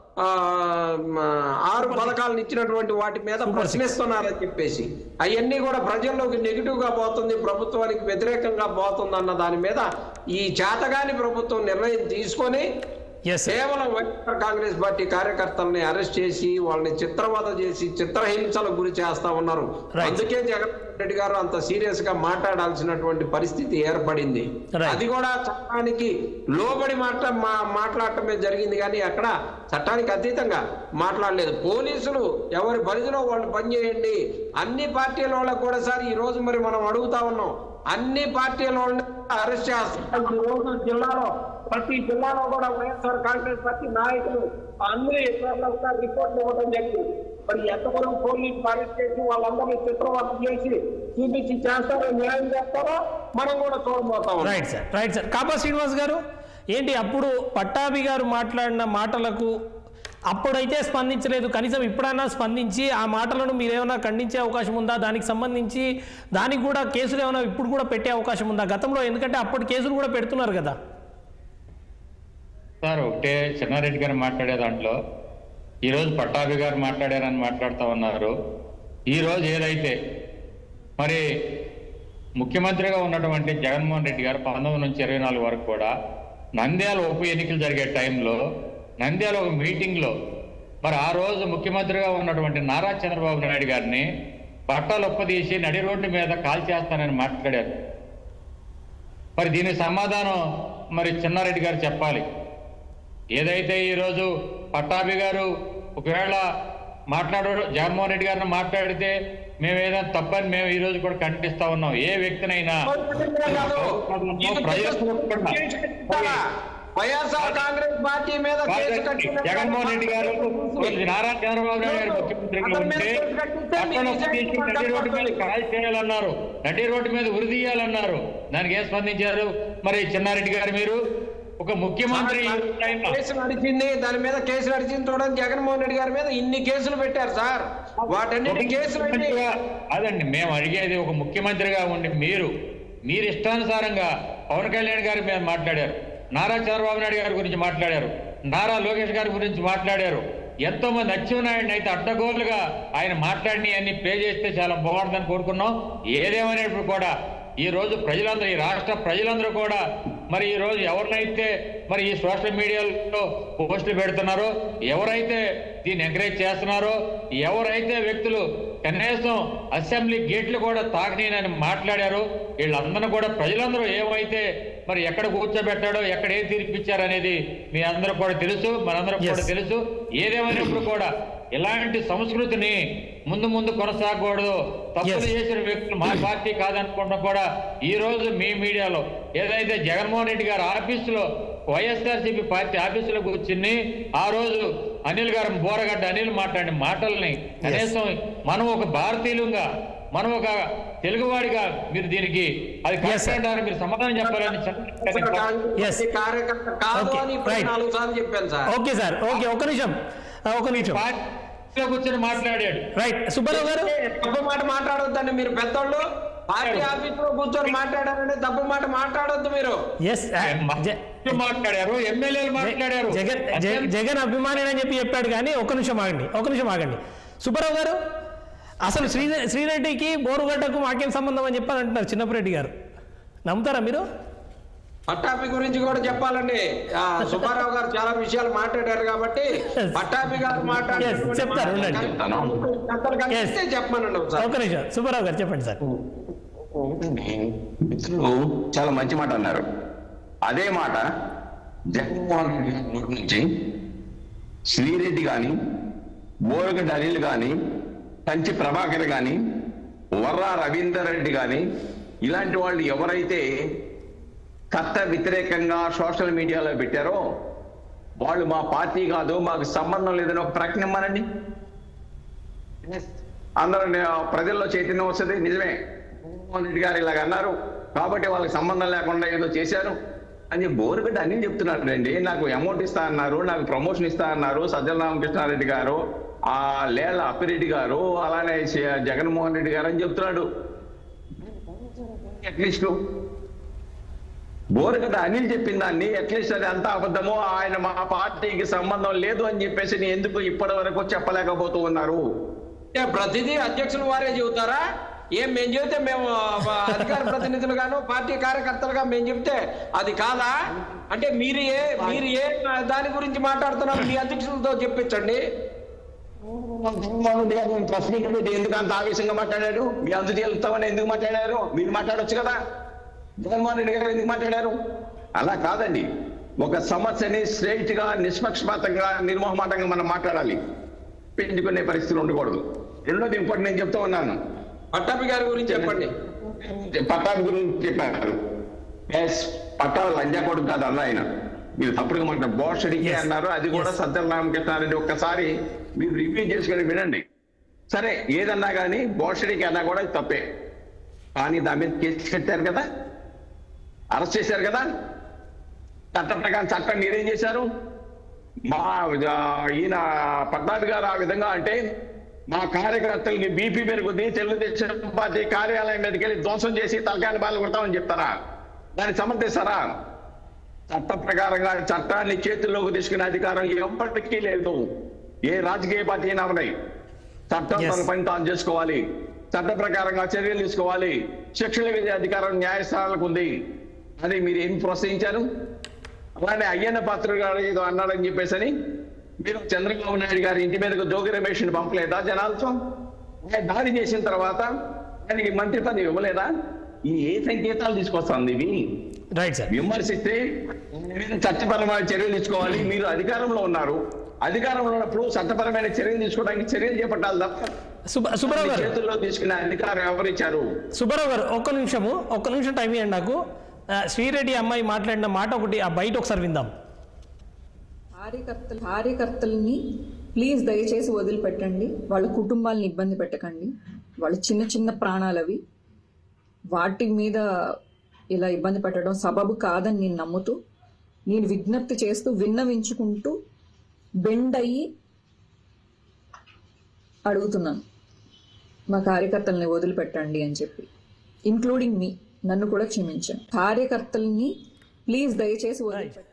Speaker 4: ఆరు పథకాలను ఇచ్చినటువంటి వాటి మీద ప్రశ్నిస్తున్నారని చెప్పేసి అవన్నీ కూడా ప్రజల్లోకి నెగిటివ్ గా పోతుంది ప్రభుత్వానికి వ్యతిరేకంగా పోతుంది అన్న దాని మీద ఈ చేతగాని ప్రభుత్వం నిర్ణయం తీసుకొని
Speaker 1: ఎస్
Speaker 4: కేవలం వైఎస్ఆర్ కాంగ్రెస్ పార్టీ కార్యకర్తల్ని అరెస్ట్ చేసి వాళ్ళని చిత్రవద చేసి చిత్రహింసలకు గురి చేస్తా ఉన్నారు
Speaker 1: Right.
Speaker 4: అందుకే జగన్మోహన్ రెడ్డి గారు అంత సీరియస్ గా మాట్లాడాల్సినటువంటి పరిస్థితి ఏర్పడింది
Speaker 1: Right.
Speaker 4: అది కూడా చట్టానికి లోబడి మాట మా- మాట్లాడటమే జరిగింది కానీ అక్కడ చట్టానికి అతీతంగా మాట్లాడలేదు పోలీసులు ఎవరి పరిధిలో వాళ్ళు పనిచేయండి అన్ని పార్టీల వాళ్ళకు కూడా సార్ ఈ రోజు మరి మనం అడుగుతా ఉన్నాం అన్ని పార్టీల వాళ్ళని అరెస్ట్ చేస్తారు ఈ రోజు జిల్లాలో ప్రతి జిల్లాలో కూడా వైఎస్ఆర్ కాంగ్రెస్ పార్టీ నాయకులు అన్ని రిపోర్ట్లు ఇవ్వడం జరిగింది మరి ఎంతవరకు పోలీసులు అరెస్ట్ చేసి వాళ్ళందరినీ చిత్రవత చేసి చూపించి చేస్తారో న్యాయం చేస్తారో మనం కూడా చూడబోతాం
Speaker 1: right sir right sir Kapa Srinivas గారు ఏంటి అప్పుడు పట్టాభి గారు మాట్లాడిన మాటలకు అప్పుడైతే స్పందించలేదు కనీసం ఇప్పుడైనా స్పందించి ఆ మాటలను మీరు ఏమైనా ఖండించే అవకాశం ఉందా దానికి సంబంధించి దానికి కూడా కేసులు ఏమైనా ఇప్పుడు కూడా పెట్టే అవకాశం ఉందా గతంలో ఎందుకంటే అప్పటి కేసులు కూడా పెడుతున్నారు కదా
Speaker 3: సార్ ఒకటే చిన్నారెడ్డి గారు మాట్లాడే దాంట్లో ఈరోజు పట్టాభి గారు మాట్లాడారని మాట్లాడుతూ ఉన్నారు ఈరోజు ఏదైతే మరి ముఖ్యమంత్రిగా ఉన్నటువంటి జగన్మోహన్ రెడ్డి గారు పంతొమ్మిది నుంచి ఇరవై నాలుగు వరకు కూడా నంద్యాల ఉప ఎన్నికలు జరిగే టైంలో నంద్యాల ఒక మీటింగ్లో మరి ఆ రోజు ముఖ్యమంత్రిగా ఉన్నటువంటి నారా చంద్రబాబు నాయుడు గారిని బట్టలు ఒప్పదీసి నడి రోడ్డు మీద కాల్ చేస్తానని మాట్లాడారు మరి దీనికి సమాధానం మరి చిన్నారెడ్డి గారు చెప్పాలి ఏదైతే ఈరోజు పట్టాభి గారు ఒకవేళ మాట్లాడు జగన్మోహన్ రెడ్డి గారిని మాట్లాడితే మేము ఏదైనా తప్పని మేము ఈ రోజు కూడా ఖండిస్తా ఉన్నాం ఏ వ్యక్తినైనా
Speaker 4: వైఎస్ఆర్ కాంగ్రెస్ పార్టీ మీద కేసు కట్టిన
Speaker 3: జగన్మోహన్ రెడ్డి గారు ఈ నారా చంద్రబాబు నాయుడు గారు ముఖ్యమంత్రిగా ఉంటే పట్టణ తీసి నడి రోడ్డు మీద కాల్ చేయాలన్నారు నడి రోడ్డు మీద ఉరిదీయాలన్నారు దానికి ఏం స్పందించారు మరి చిన్నారెడ్డి గారు మీరు ఒక ముఖ్యమంత్రి టైంలో
Speaker 4: కేసు నడిచింది దాని మీద కేసు నడిచింది చూడండి జగన్మోహన్ రెడ్డి గారి మీద ఇన్ని కేసులు పెట్టారు సార్ వాటన్నిటి కేసులు పెట్టి
Speaker 3: ముఖ్యమంత్రిగా అదండి మేము అడిగేది ఒక ముఖ్యమంత్రిగా ఉండి మీరు మీరు ఇష్టానుసారంగా పవన్ కళ్యాణ్ గారి మీద మాట్లాడారు నారా చంద్రబాబు నాయుడు గారి గురించి మాట్లాడారు నారా లోకేష్ గారి గురించి మాట్లాడారు ఎంతో మంది అచ్చెన్నాయుడిని అయితే అడ్డగోలుగా ఆయన మాట్లాడిని అన్ని ప్లే చేస్తే చాలా బాగుంటుందని కోరుకున్నాం ఏదేమైనప్పుడు కూడా ఈ రోజు ప్రజలందరూ ఈ రాష్ట్ర ప్రజలందరూ కూడా మరి ఈ రోజు ఎవరినైతే మరి ఈ సోషల్ మీడియాలో పోస్టులు పెడుతున్నారో ఎవరైతే దీన్ని ఎంకరేజ్ చేస్తున్నారో ఎవరైతే వ్యక్తులు కనీసం అసెంబ్లీ గేట్లు కూడా తాకనీనని మాట్లాడారో వీళ్ళందరూ కూడా ప్రజలందరూ ఏమైతే మరి ఎక్కడ కూర్చోబెట్టాడో ఎక్కడ ఏ తీర్పిచ్చారనేది మీ అందరూ కూడా తెలుసు మనందరం కూడా
Speaker 1: Yes.
Speaker 3: తెలుసు ఏదేమైనప్పుడు కూడా ఇలాంటి సంస్కృతిని ముందు ముందు కొనసాగకూడదు తప్పులు
Speaker 1: Yes.
Speaker 3: చేసిన వ్యక్తులు మా పార్టీ కాదనుకుంటా కూడా ఈ రోజు మీ మీడియాలో ఏదైతే జగన్మోహన్ రెడ్డి గారి ఆఫీసులో వైఎస్ఆర్సీపీ పార్టీ ఆఫీసులో కూర్చుని ఆ రోజు అనిల్ గారు బోరగడ్డ అనిల్ మాట్లాడిన మాటల్ని కనీసం మనం ఒక భారతీయులుగా మనం ఒక తెలుగువాడిగా మీరు దీనికి అది
Speaker 1: Yes, sir.
Speaker 3: కరెక్ట్ మీరు సమాధానం చెప్పాలని చెప్పండి.
Speaker 1: Yes.
Speaker 4: ఈ కార్యకర్త కాదు
Speaker 1: Okay,
Speaker 4: అని ఇప్పుడు
Speaker 1: right.
Speaker 4: నాలుగు సార్లు చెప్పాను సార్
Speaker 1: ఓకే సార్ ఓకే ఒక నిమిషం ఆ, ఒక నిమిషం
Speaker 3: పార్టీలో కూర్చొని మాట్లాడాడు
Speaker 1: రైట్ సుబ్బారావు గారు
Speaker 4: తప్పు మాట మాట్లాడొద్దండి మీరు పెద్దోళ్ళు పార్టీ ఆఫీస్ లో కూర్చొని మాట్లాడారంటే తప్పు మాట మాట్లాడొద్దు మీరు
Speaker 1: ఎస్
Speaker 3: మాట్లాడారు ఎమ్మెల్యేలు మాట్లాడారు
Speaker 1: జగన్ జగన్- జగన్ అభిమాని అని చెప్పి చెప్పాడు కానీ ఒక నిమిషం ఆగండి ఒక నిమిషం ఆగండి సుబ్బారావు గారు అసలు శ్రీ శ్రీరెడ్డికి బోరుగడ్డకు మాకేం సంబంధం అని చెప్పని అంటున్నారు చిన్నప్పరెడ్డి గారు నమ్ముతారా మీరు
Speaker 4: పట్టాభి గురించి కూడా చెప్పాలండి ఆ, సుబ్బారావు గారు చాలా విషయాలు మాట్లాడారు కాబట్టి పట్టాభి గారు మాట్లాడినటువంటి
Speaker 1: Yes, చెప్తారు, ఉండండి.
Speaker 4: మాటలు కనిపిస్తే చెప్పమనండి ఒకసారి
Speaker 1: ఒక నిమిషం సుబ్బారావు గారు చెప్పండి సార్
Speaker 5: మిత్రులు చాలా మంచి మాట అన్నారు అదే మాట జగన్మోహన్ రెడ్డి గారి నోటి నుంచి శ్రీరెడ్డి గాని బోరగడ్డ అనిల్ గాని కంచి ప్రభాకర్ గాని వర్రా రవీందర్ రెడ్డి గాని ఇలాంటి వాళ్ళు ఎవరైతే కర్త వ్యతిరేకంగా సోషల్ మీడియాలో పెట్టారో వాళ్ళు మా పార్టీ కాదు మాకు సంబంధం లేదని ఒక ప్రకటన ఇమ్మనండి అందరూ నే- ప్రజల్లో చైతన్యం వస్తుంది నిజమే జగన్మోహన్ రెడ్డి గారు ఇలాగ అన్నారు కాబట్టి వాళ్ళకి సంబంధం లేకుండా ఏదో చేశారు అని బోరుగడ్డ అన్ని చెప్తున్నారు అండి నాకు అమౌంట్ ఇస్తా అన్నారు నాకు ప్రమోషన్ ఇస్తా అన్నారు సజ్జల రామకృష్ణారెడ్డి గారు ఆ లేళ్ల అప్పిరెడ్డి గారు అలానే చే- జగన్మోహన్ రెడ్డి గారు అని చెప్తున్నాడు అట్లీస్ట్ బోరుగడ్డ అనిల్ చెప్పిన దాన్ని అట్లీస్ట్ అది అంతా అబద్ధమో ఆయన మా పార్టీకి సంబంధం లేదు అని చెప్పేసి నీ ఎందుకు ఇప్పటి వరకు చెప్పలేకపోతూ ఉన్నారు
Speaker 4: అంటే ప్రతిదీ అధ్యక్షులు వారే చెబుతారా ఏం మేము చెబితే మేము ఆ, అధికార ప్రతినిధులుగాను పార్టీ కార్యకర్తలుగా మేము చెప్తే అది కాదా అంటే మీరు ఏ మీరు ఏ దాని గురించి మాట్లాడుతున్నారు మీ అధ్యక్షులతో చెప్పించండి
Speaker 5: జగన్మోహన్ రెడ్డి గారు ప్రశ్నించ పెట్టి ఎందుకు అంత ఆవేశంగా మాట్లాడారు మీ అందు తేలుతామని ఎందుకు మాట్లాడారు మీరు మాట్లాడొచ్చు కదా జగన్మోహన్ రెడ్డి గారు ఎందుకు మాట్లాడారు అలా కాదండి ఒక సమస్యని స్ట్రైట్ గా నిష్పక్షపాతంగా నిర్మోహమాటంగా మనం మాట్లాడాలి పెంచుకునే పరిస్థితులు ఉండకూడదు రెండోది ఇంకోటి నేను చెప్తా ఉన్నాను
Speaker 4: పట్టాభి గారి గురించి చెప్పండి
Speaker 5: పట్టాభి గురించి చెప్పారు ఎస్ పట్టాభి లంజా కొడుకు కాదు అన్న ఆయన మీరు తప్పుడుగా మాట బోషడికి
Speaker 1: Yes.
Speaker 5: అన్నారు అది కూడా
Speaker 1: Yes.
Speaker 5: సత్యం రామకృష్ణారెడ్డి ఒక్కసారి మీరు రివ్యూ చేసుకొని వినండి సరే ఏదన్నా కానీ బోషడికి అన్నా కూడా ఇది తప్పే కానీ దాని మీద కేసు కట్టారు కదా అరెస్ట్ చేశారు కదా చట్ట ప్రకారం చట్టం మీరేం చేశారు మా ఆ, ఈయన పట్నాభి గారు ఆ విధంగా అంటే మా కార్యకర్తలకి బీపీ పెరుగుద్ది తెలుగుదేశం పార్టీ కార్యాలయం మీదకి వెళ్ళి ధ్వంసం చేసి తలకాయలు బాలు కొడతామని చెప్తారా దాన్ని సమర్థిస్తారా చట్ట ప్రకారంగా చట్టాన్ని చేతుల్లోకి తీసుకునే అధికారం ఎప్పటికీ లేదు ఏ రాజకీయ పార్టీ అయినా ఉన్నాయి చట్టం
Speaker 1: Yes.
Speaker 5: తన పని తాను చేసుకోవాలి చట్ట ప్రకారంగా చర్యలు తీసుకోవాలి శిక్షలు వేసే అధికారం న్యాయస్థానాలకు ఉంది అది మీరు ఏం ప్రోత్సహించారు అలానే అయ్యన్న పాత్ర గారు ఏదో అన్నాడని చెప్పేసి అని మీరు చంద్రబాబు నాయుడు గారి ఇంటి మీదకు జోగి రమేష్ ని పంపలేదా జనాలతో ఆయన దాడి చేసిన తర్వాత ఆయనకి మంత్రి పదవి ఇవ్వలేదా ఈ ఏ సంకేతాలు తీసుకొస్తుంది ఇవి
Speaker 1: రైట్ సార్
Speaker 5: విమర్శిస్తే మీరు చట్టపరమైన చర్యలు తీసుకోవాలి మీరు అధికారంలో ఉన్నారు అధికారంలో ఉన్నప్పుడు చట్టపరమైన చర్యలు తీసుకోవడానికి చర్యలు చేపట్టాలి తప్ప
Speaker 1: సుబ్బ సుబ్బారావు
Speaker 5: మీ
Speaker 1: గారు
Speaker 5: చేతుల్లో తీసుకునే అధికారం ఎవరిచ్చారు
Speaker 1: సుబ్బారావు గారు ఒక్క నిమిషము ఒక్క నిమిషం టైం ఇవ్వండి నాకు ఆ, శ్రీరెడ్డి అమ్మాయి మాట్లాడిన మాట ఒకటి ఆ బయట ఒకసారి విందాం
Speaker 6: కార్యకర్తలు కార్యకర్తల్ని ప్లీజ్ దయచేసి వదిలిపెట్టండి వాళ్ళ కుటుంబాలను ఇబ్బంది పెట్టకండి వాళ్ళ చిన్న చిన్న ప్రాణాలు అవి వాటి మీద ఇలా ఇబ్బంది పెట్టడం సబబు కాదని నేను నమ్ముతూ నేను విజ్ఞప్తి చేస్తూ విన్నవించుకుంటూ బెండ్ అయ్యి అడుగుతున్నాను మా కార్యకర్తల్ని వదిలిపెట్టండి అని చెప్పి ఇంక్లూడింగ్ మీ నన్ను కూడా క్షమించండి కార్యకర్తల్ని ప్లీజ్ దయచేసి వదిలిపెట్టండి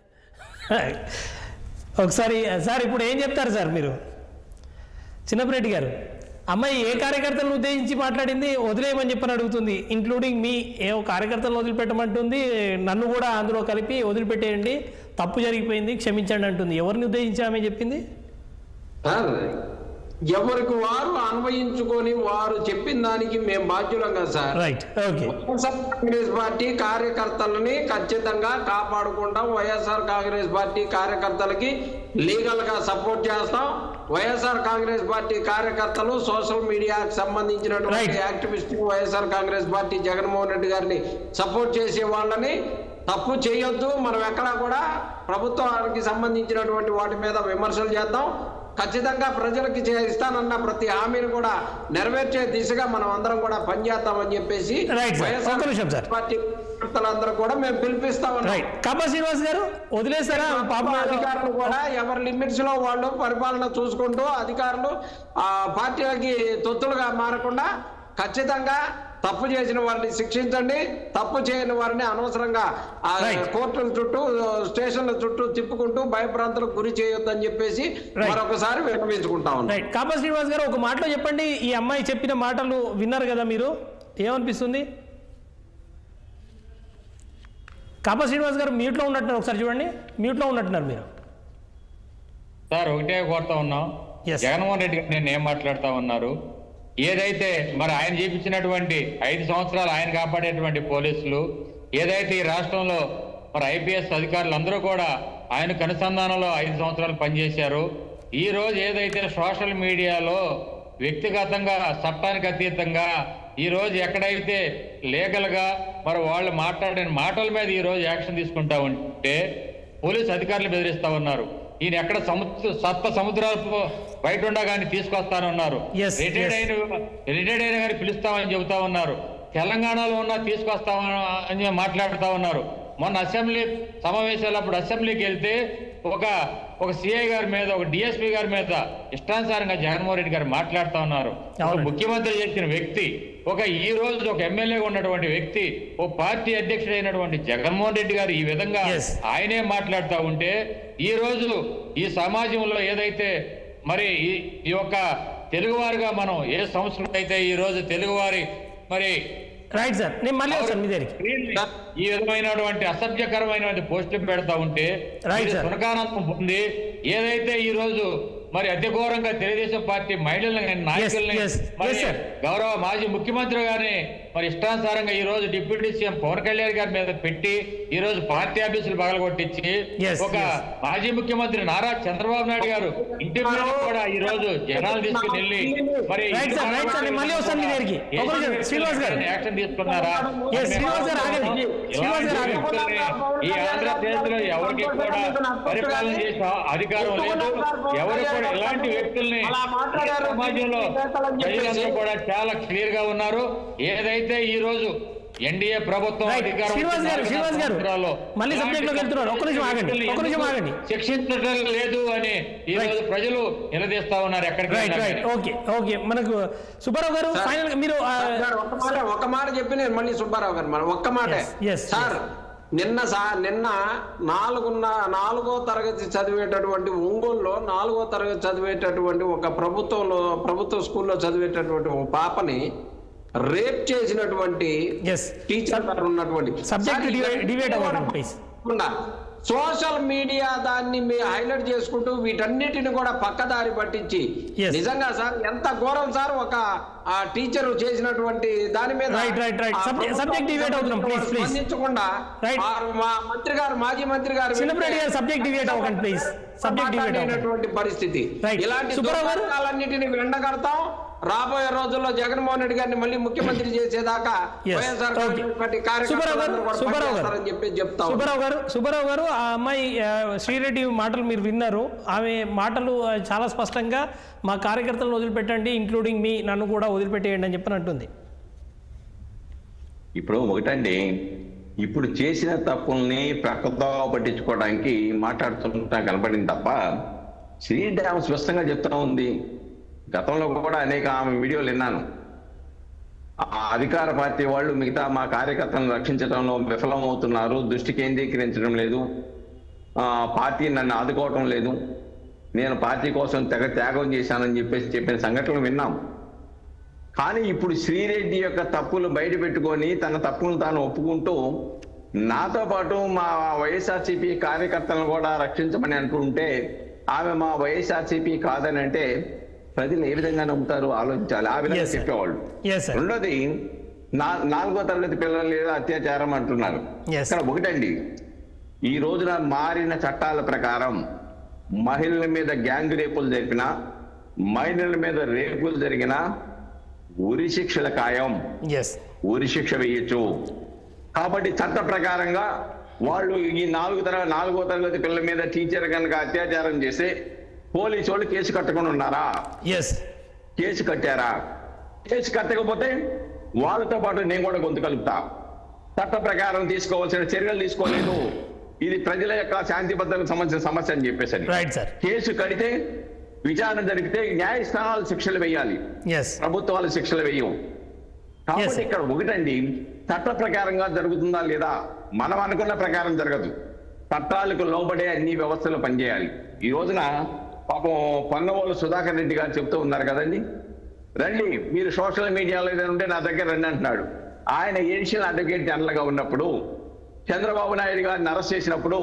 Speaker 1: ఒకసారి సార్ ఇప్పుడు ఏం చెప్తారు సార్ మీరు చిన్నప్పరెడ్డి గారు అమ్మాయి ఏ కార్యకర్తలను ఉద్దేశించి మాట్లాడింది వదిలేయమని చెప్పని అడుగుతుంది ఇంక్లూడింగ్ మీ ఏ కార్యకర్తలను వదిలిపెట్టమంటుంది నన్ను కూడా అందులో కలిపి వదిలిపెట్టేయండి తప్పు జరిగిపోయింది క్షమించండి అంటుంది ఎవరిని ఉద్దేశించి ఆమె చెప్పింది
Speaker 4: సార్ ఎవరికి వారు అన్వయించుకొని వారు చెప్పిన దానికి మేము బాధ్యులం కదా sir
Speaker 1: right okay
Speaker 4: YSR Congress party కార్యకర్తలని ఖచ్చితంగా కాపాడుకుంటాం వైఎస్ఆర్ కాంగ్రెస్ పార్టీ కార్యకర్తలకి లీగల్ గా సపోర్ట్ చేస్తాం వైఎస్ఆర్ కాంగ్రెస్ పార్టీ కార్యకర్తలు సోషల్ మీడియాకి సంబంధించినటువంటి
Speaker 1: Right.
Speaker 4: యాక్టివిస్టులు YSR Congress party Jaganmohan Reddy గారిని సపోర్ట్ చేసే వాళ్ళని తప్పు చేయొద్దు మనం ఎక్కడా కూడా ప్రభుత్వానికి సంబంధించినటువంటి వాటి మీద విమర్శలు చేద్దాం ఖచ్చితంగా ప్రజలకి చే- ఇస్తానన్న ప్రతి హామీని కూడా నెరవేర్చే దిశగా మనం అందరం కూడా పనిచేద్దామని చెప్పేసి
Speaker 1: Right, sir.
Speaker 4: వైఎస్ఆర్
Speaker 1: ఒక్క నిమిషం, sir.
Speaker 4: పార్టీ కార్యకర్తలందరూ కూడా మేము పిలిపిస్తామన్నాం
Speaker 1: రైట్ కాపా శ్రీనివాస్ గారు వదిలేస్తారా పాప
Speaker 4: అధికారులు కూడా ఎవరి లిమిట్స్ లో వాళ్ళు పరిపాలన చూసుకుంటూ అధికారులు ఆ పార్టీలకి తొత్తులుగా మారకుండా ఖచ్చితంగా తప్పు చేసిన వారిని శిక్షించండి తప్పు చేయని వారిని అనవసరంగా ఆ
Speaker 1: Right.
Speaker 4: కోర్టుల చుట్టూ స్టేషన్ల చుట్టూ తిప్పుకుంటూ భయభ్రాంతులకు గురి చేయొద్దని చెప్పేసి
Speaker 1: Right.
Speaker 4: మరొకసారి విన్నవించుకుంటా ఉన్నాం
Speaker 1: రైట్ కాపా శ్రీనివాస్ గారు ఒక మాటలో చెప్పండి ఈ అమ్మాయి చెప్పిన మాటలు విన్నారు కదా మీరు ఏమనిపిస్తుంది కాపా శ్రీనివాస్ గారు మ్యూట్లో ఉన్నట్టున్నారు ఒకసారి చూడండి మ్యూట్లో ఉన్నట్టున్నారు మీరు
Speaker 3: సార్ ఒకటే కోరుతా ఉన్నాం
Speaker 1: Yes.
Speaker 3: జగన్మోహన్ రెడ్డి గారు నేను ఏం మాట్లాడుతా ఉన్నారు ఏదైతే మరి ఆయన చూపించినటువంటి ఐదు సంవత్సరాలు ఆయన కాపాడేటువంటి పోలీసులు ఏదైతే ఈ రాష్ట్రంలో మరి ఐపీఎస్ అధికారులు అందరూ కూడా ఆయన కనుసంధానంలో ఐదు సంవత్సరాలు పనిచేశారు ఈ రోజు ఏదైతే సోషల్ మీడియాలో వ్యక్తిగతంగా చట్టానికి అతీతంగా ఈ రోజు ఎక్కడైతే లీగల్ గా మరి వాళ్ళు మాట్లాడిన మాటల మీద ఈ రోజు యాక్షన్ తీసుకుంటా ఉంటే పోలీస్ అధికారులు బెదిరిస్తా ఉన్నారు ఈయన ఎక్కడ సముద్ర సప్త సముద్రాలు బయట ఉండగానే తీసుకొస్తానన్నారు
Speaker 1: Yes,
Speaker 3: రిటైర్డ్
Speaker 1: yes.
Speaker 3: అయిన రిటైర్డ్ అయిన గారిని పిలుస్తామని చెబుతా ఉన్నారు తెలంగాణలో ఉన్న తీసుకొస్తామని అని మాట్లాడుతా ఉన్నారు మొన్న అసెంబ్లీ సమావేశాలప్పుడు అసెంబ్లీకి వెళ్తే ఒక ఒక సిఐ గారి మీద ఒక డిఎస్పీ గారి మీద ఇష్టానుసారంగా జగన్మోహన్ రెడ్డి గారు మాట్లాడుతా ఉన్నారు ఒక
Speaker 1: అవునండి.
Speaker 3: ముఖ్యమంత్రి చేసిన వ్యక్తి ఒక ఈ రోజు ఒక ఎమ్మెల్యేగా ఉన్నటువంటి వ్యక్తి ఓ పార్టీ అధ్యక్షుడు అయినటువంటి జగన్మోహన్ రెడ్డి గారు ఈ విధంగా
Speaker 1: Yes.
Speaker 3: ఆయనే మాట్లాడుతూ ఉంటే ఈ రోజు ఈ సమాజంలో ఏదైతే మరి ఈ ఈ యొక్క తెలుగువారిగా మనం ఏ సంస్కృతి అయితే ఈ రోజు తెలుగువారి మరి
Speaker 1: రైట్ సార్ నేను మళ్ళీ వస్తాను మీ దగ్గరికి
Speaker 3: ఈ విధమైనటువంటి అసభ్యకరమైనటువంటి పోస్టులు పెడతా ఉంటే
Speaker 1: Right,
Speaker 3: మీరు
Speaker 1: sir.
Speaker 3: సునకానందం పొంది ఏదైతే ఈ రోజు మరి అతి ఘోరంగా తెలుగుదేశం పార్టీ మహిళల్ని కానీ నాయకుల్ని
Speaker 1: yes.
Speaker 3: మరి
Speaker 1: Yes, sir.
Speaker 3: గౌరవ మాజీ ముఖ్యమంత్రి గారిని మరి ఇష్టానుసారంగా ఈ రోజు డిప్యూటీ సీఎం పవన్ కళ్యాణ్ గారి మీద పెట్టి ఈ రోజు పార్టీ ఆఫీసులు పగలగొట్టించి
Speaker 1: Yes,
Speaker 3: ఒక
Speaker 1: yes.
Speaker 3: మాజీ ముఖ్యమంత్రి నారా చంద్రబాబు నాయుడు గారు ఇంటి మీద కూడా ఈ రోజు జనాలు తీసుకుని వెళ్ళి మరి
Speaker 1: Right, sir. Right, sir. నేను మళ్ళీ వస్తాను మీ దగ్గరికి. ఒక నిమిషం. శ్రీనివాస్ గారు.
Speaker 3: యాక్షన్ తీసుకున్నారా
Speaker 1: Yes, శ్రీనివాస్ గారు ఆగండి. శ్రీనివాస్ గారు ఆగండి.
Speaker 3: వ్యక్తుల్ని ఈ ఆంధ్రప్రదేశ్ లో ఎవరికి కూడా పరిపాలన చేసే అధికారం లేదు ఎవరు కూడా ఇలాంటి వ్యక్తుల్ని సమాజంలో ప్రజలందరూ కూడా చాలా క్లియర్ గా ఉన్నారు ఏదైతే ఈ రోజు ఎన్డీఏ ప్రభుత్వం
Speaker 1: Right.
Speaker 3: అధికారం
Speaker 1: శ్రీనివాస్ గారు, శ్రీనివాస్ గారు.
Speaker 3: సంవత్సరాల్లో
Speaker 1: మళ్ళీ subject లోకి వెళ్తున్నారు. ఒక్క నిమిషం ఆగండి. ఒక్క నిమిషం ఆగండి.
Speaker 3: శిక్షించడం లేదు అని ఈ
Speaker 1: Right.
Speaker 3: రోజు ప్రజలు నిలదీస్తా ఉన్నారు ఎక్కడికి
Speaker 1: రైట్
Speaker 3: వెళ్ళినా
Speaker 1: రైట్
Speaker 3: కానీ.
Speaker 1: ఓకే ఓకే మనకు సుబ్బారావు గారు
Speaker 4: Sir.
Speaker 1: ఫైనల్ మీరు ఆ,
Speaker 4: సార్, ఒక్క మాట ఒక్క మాట చెప్పి నేను మళ్ళీ సుబ్బారావు గారు మన ఒక్క మాట
Speaker 1: Yes, yes,
Speaker 4: సార్ నిన్న సా నిన్న నాలుగున్న నాలుగో తరగతి చదివేటటువంటి ఒంగోలులో నాలుగో తరగతి చదివేటటువంటి ఒక ప్రభుత్వంలో ప్రభుత్వ స్కూల్లో చదివేటటువంటి ఒక పాపని రేప్ చేసినటువంటి
Speaker 1: ఎస్
Speaker 4: టీచర్ గారు ఉన్నటువంటి
Speaker 1: సబ్జెక్ట్
Speaker 4: సార్, ఇవన్నీ
Speaker 1: డివేట్
Speaker 4: కూడా
Speaker 1: అవ్వడం ప్లీజ్
Speaker 4: కాకుండా సోషల్ మీడియా దాన్ని మీ హైలైట్ చేసుకుంటూ వీటన్నిటిని కూడా పక్కదారి పట్టించి
Speaker 1: Yes.
Speaker 4: నిజంగా సార్ ఎంత ఘోరం సార్ ఒక ఆ టీచర్ చేసినటువంటి దాని మీద
Speaker 1: Right, right, right.
Speaker 4: ఆ
Speaker 1: Subject-
Speaker 4: ప్రభుత్వం
Speaker 1: subject deviate అవుతున్నాం. Please, please.
Speaker 4: స్పందించకుండా
Speaker 1: Right.
Speaker 4: ఆ మా మంత్రి గారు మాజీ మంత్రి గారు
Speaker 1: చిన్నప్పటి గారు subject deviate అవ్వకండి, please. Subject deviate అవ్వకండి.
Speaker 4: మాట్లాడినటువంటి పరిస్థితి
Speaker 1: Right.
Speaker 4: ఇలాంటి
Speaker 1: సుబ్బారావు గారు?
Speaker 4: దుర్మార్గాలన్నిటిని ఎండగడతాం రాబోయే రోజుల్లో జగన్మోహన్ రెడ్డి గారిని మళ్ళీ ముఖ్యమంత్రి చేసేదాకా
Speaker 1: Yes.
Speaker 4: YSR
Speaker 1: Okay.
Speaker 4: Congress party
Speaker 1: Subbarao గారు,
Speaker 4: కార్యకర్తలందరూ కూడా
Speaker 1: సుబ్బారావు గారు.
Speaker 4: పనిచేస్తారని చెప్పి చెప్తా ఉన్నాం.
Speaker 1: సుబ్బారావు గారు సుబ్బారావు గారు ఆ అమ్మాయి ఆ, శ్రీరెడ్డి మాటలు మీరు విన్నారు ఆమె మాటలు ఆ, చాలా స్పష్టంగా మా కార్యకర్తలను వదిలిపెట్టండి ఇంక్లూడింగ్ మీ నన్ను కూడా వదిలిపెట్టేయండి అని చెప్పని అంటుంది
Speaker 5: ఇప్పుడు ఒకటండి ఇప్పుడు చేసిన తప్పుల్ని ప్రక్కతో పట్టించుకోవడానికి మాట్లాడుతుంటా కనపడింది తప్ప శ్రీ డ్యామ్ స్పష్టంగా చెప్తా ఉంది గతంలో కూడా అనేక ఆమె వీడియోలు విన్నాను ఆ అధికార పార్టీ వాళ్ళు మిగతా మా కార్యకర్తలను రక్షించడంలో విఫలమవుతున్నారు దృష్టి కేంద్రీకరించడం లేదు ఆ, పార్టీ నన్ను ఆదుకోవటం లేదు నేను పార్టీ కోసం తెగ త్యాగం చేశానని చెప్పేసి చెప్పిన సంఘటనలు విన్నాం కానీ ఇప్పుడు శ్రీరెడ్డి యొక్క తప్పులు బయట పెట్టుకొని తన తప్పును తాను ఒప్పుకుంటూ నాతో పాటు మా వైఎస్ఆర్సీపీ కార్యకర్తలను కూడా రక్షించమని అంటుంటే ఆమె మా వైఎస్ఆర్సీపీ కాదని అంటే ప్రజలు ఏ విధంగా నమ్ముతారు ఆలోచించాలి ఆ విధంగా
Speaker 1: Yes, sir.
Speaker 5: చెప్పేవాళ్ళు
Speaker 1: ఎస్ సార్
Speaker 5: రెండోది నా- నాలుగో తరగతి పిల్లల మీద అత్యాచారం అంటున్నారు
Speaker 1: Yes.
Speaker 5: ఇక్కడ ఒకటండి ఈ రోజున మారిన చట్టాల ప్రకారం మహిళల మీద గ్యాంగ్ రేపులు జరిపిన మహిళల మీద రేపులు జరిగిన ఉరి శిక్షల ఖాయం
Speaker 1: ఎస్
Speaker 5: ఉరి శిక్ష వేయచ్చు కాబట్టి చట్ట ప్రకారంగా వాళ్ళు ఈ నాలుగు తరగతి నాలుగో తరగతి పిల్లల మీద టీచర్ కనుక అత్యాచారం చేస్తే పోలీసు వాళ్ళు కేసు కట్టకుండా ఉన్నారా
Speaker 1: ఎస్
Speaker 5: కేసు కట్టారా కేసు కట్టకపోతే వాళ్ళతో పాటు నేను కూడా గొంతు కలుపుతా చట్ట ప్రకారం తీసుకోవాల్సిన చర్యలు తీసుకోలేదు ఇది ప్రజల యొక్క శాంతి భద్రతకు సంబంధించిన సమస్య అని చెప్పేసి
Speaker 1: రైట్ సార్
Speaker 5: కేసు కడితే విచారణ జరిగితే న్యాయస్థానాలు శిక్షలు వేయాలి
Speaker 1: ఎస్
Speaker 5: ప్రభుత్వాలు శిక్షలు వేయం కాబట్టి
Speaker 1: Yes, sir.
Speaker 5: ఇక్కడ ఒకటండి చట్ట ప్రకారంగా జరుగుతుందా లేదా మనం అనుకున్న ప్రకారం జరగదు చట్టాలకు లోబడే అన్ని వ్యవస్థలు పనిచేయాలి ఈ రోజున పాపం పొన్నవోలు సుధాకర్ రెడ్డి గారు చెప్తూ ఉన్నారు కదండి రండి మీరు సోషల్ మీడియాలో ఏదైనా ఉంటే నా దగ్గర రండి అంటున్నాడు ఆయన ఏషియల్ అడ్వకేట్ జనరల్ గా ఉన్నప్పుడు చంద్రబాబు నాయుడు గారిని అరెస్ట్ చేసినప్పుడు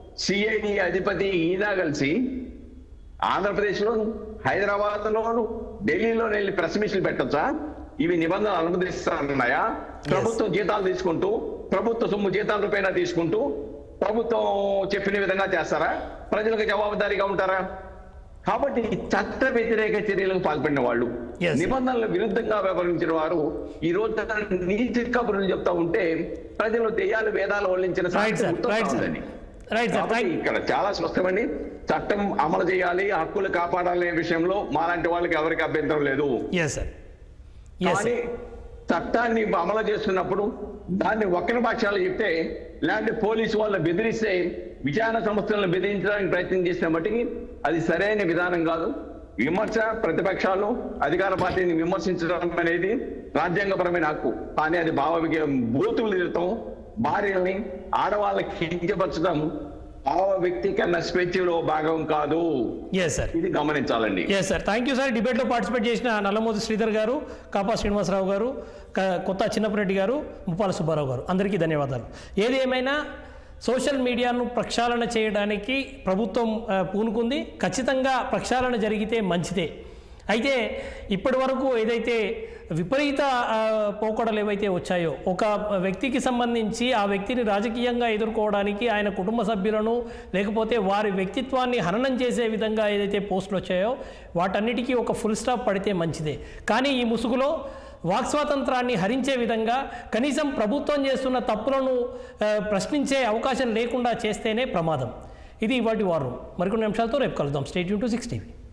Speaker 5: సిఐడి అధిపతి ఈయన కలిసి ఆంధ్రప్రదేశ్లోను హైదరాబాద్లోను ఢిల్లీలో వెళ్ళి ప్రెస్ మీట్లు పెట్టొచ్చా ఇవి నిబంధనలు అనుమతిస్తున్నాయా ప్రభుత్వం జీతాలు తీసుకుంటూ ప్రభుత్వ సొమ్ము జీతాల రూపాయన తీసుకుంటూ ప్రభుత్వం చెప్పిన విధంగా చేస్తారా ప్రజలకు జవాబుదారీగా ఉంటారా కాబట్టి చట్ట వ్యతిరేక చర్యలకు పాల్పడిన వాళ్ళు
Speaker 1: Yes.
Speaker 5: నిబంధనల విరుద్ధంగా వ్యవహరించిన వారు ఈ రోజు నీతి కబుర్లు చెప్తా ఉంటే ప్రజలు దెయ్యాలు వేదాలు వల్లించిన
Speaker 1: రైట్
Speaker 5: సాక్షి
Speaker 1: సార్
Speaker 5: గుర్తొస్తా
Speaker 1: రైట్ సార్
Speaker 5: ఉందండి.
Speaker 1: రైట్ సార్
Speaker 5: కాబట్టి
Speaker 1: థ్యాంక్
Speaker 5: ఇక్కడ చాలా స్పష్టమండి చట్టం అమలు చేయాలి హక్కులు కాపాడాలనే విషయంలో మాలాంటి వాళ్ళకి ఎవరికి అభ్యంతరం లేదు
Speaker 1: ఎస్ సార్ ఎస్
Speaker 5: కానీ చట్టాన్ని అమలు చేస్తున్నప్పుడు దాన్ని ఒక్కరి పక్షాలు చెప్తే లేదంటే పోలీసు వాళ్ళు బెదిరిస్తే విచారణ సంస్థలను బెదిరించడానికి ప్రయత్నం చేసిన మట్టికి అది సరైన విధానం కాదు విమర్శ ప్రతిపక్షాలు అధికార పార్టీని విమర్శించడం అనేది రాజ్యాంగపరమైన హక్కు కానీ అది భావ విక- బూతులు తిరగటం భార్యల్ని ఆడవాళ్ళకి కించపరచడం భావ వ్యక్తీకరణ స్వేచ్ఛలో భాగం కాదు
Speaker 1: ఎస్ సార్
Speaker 5: ఇది గమనించాలండి
Speaker 1: yes sir thank you sir డిబేట్లో పార్టిసిపేట్ చేసిన నల్లమోది శ్రీధర్ గారు కాపా శ్రీనివాసరావు గారు క- కొత్త చిన్నపరెడ్డి గారు ముప్పాల సుబ్బారావు గారు అందరికీ ధన్యవాదాలు ఏది ఏమైనా సోషల్ మీడియాను ప్రక్షాళన చేయడానికి ప్రభుత్వం ఆ, పూనుకుంది ఖచ్చితంగా ప్రక్షాళన జరిగితే మంచిదే అయితే ఇప్పటి వరకు ఏదైతే విపరీత ఆ, పోకడలు ఏవైతే వచ్చాయో ఒక వ్యక్తికి సంబంధించి ఆ వ్యక్తిని రాజకీయంగా ఎదుర్కోవడానికి ఆయన కుటుంబ సభ్యులను లేకపోతే వారి వ్యక్తిత్వాన్ని హననం చేసే విధంగా ఏదైతే పోస్టులు వచ్చాయో వాటన్నిటికీ ఒక ఫుల్ స్టాప్ పడితే మంచిదే కానీ ఈ ముసుగులో వాక్ స్వాతంత్రాన్ని హరించే విధంగా కనీసం ప్రభుత్వం చేస్తున్న తప్పులను ఆ, ప్రశ్నించే అవకాశం లేకుండా చేస్తేనే ప్రమాదం ఇది ఇవాటి వారం మరికొన్ని అంశాలతో రేపు కలుద్దాం స్టేట్ టు సిక్స్ టీవీ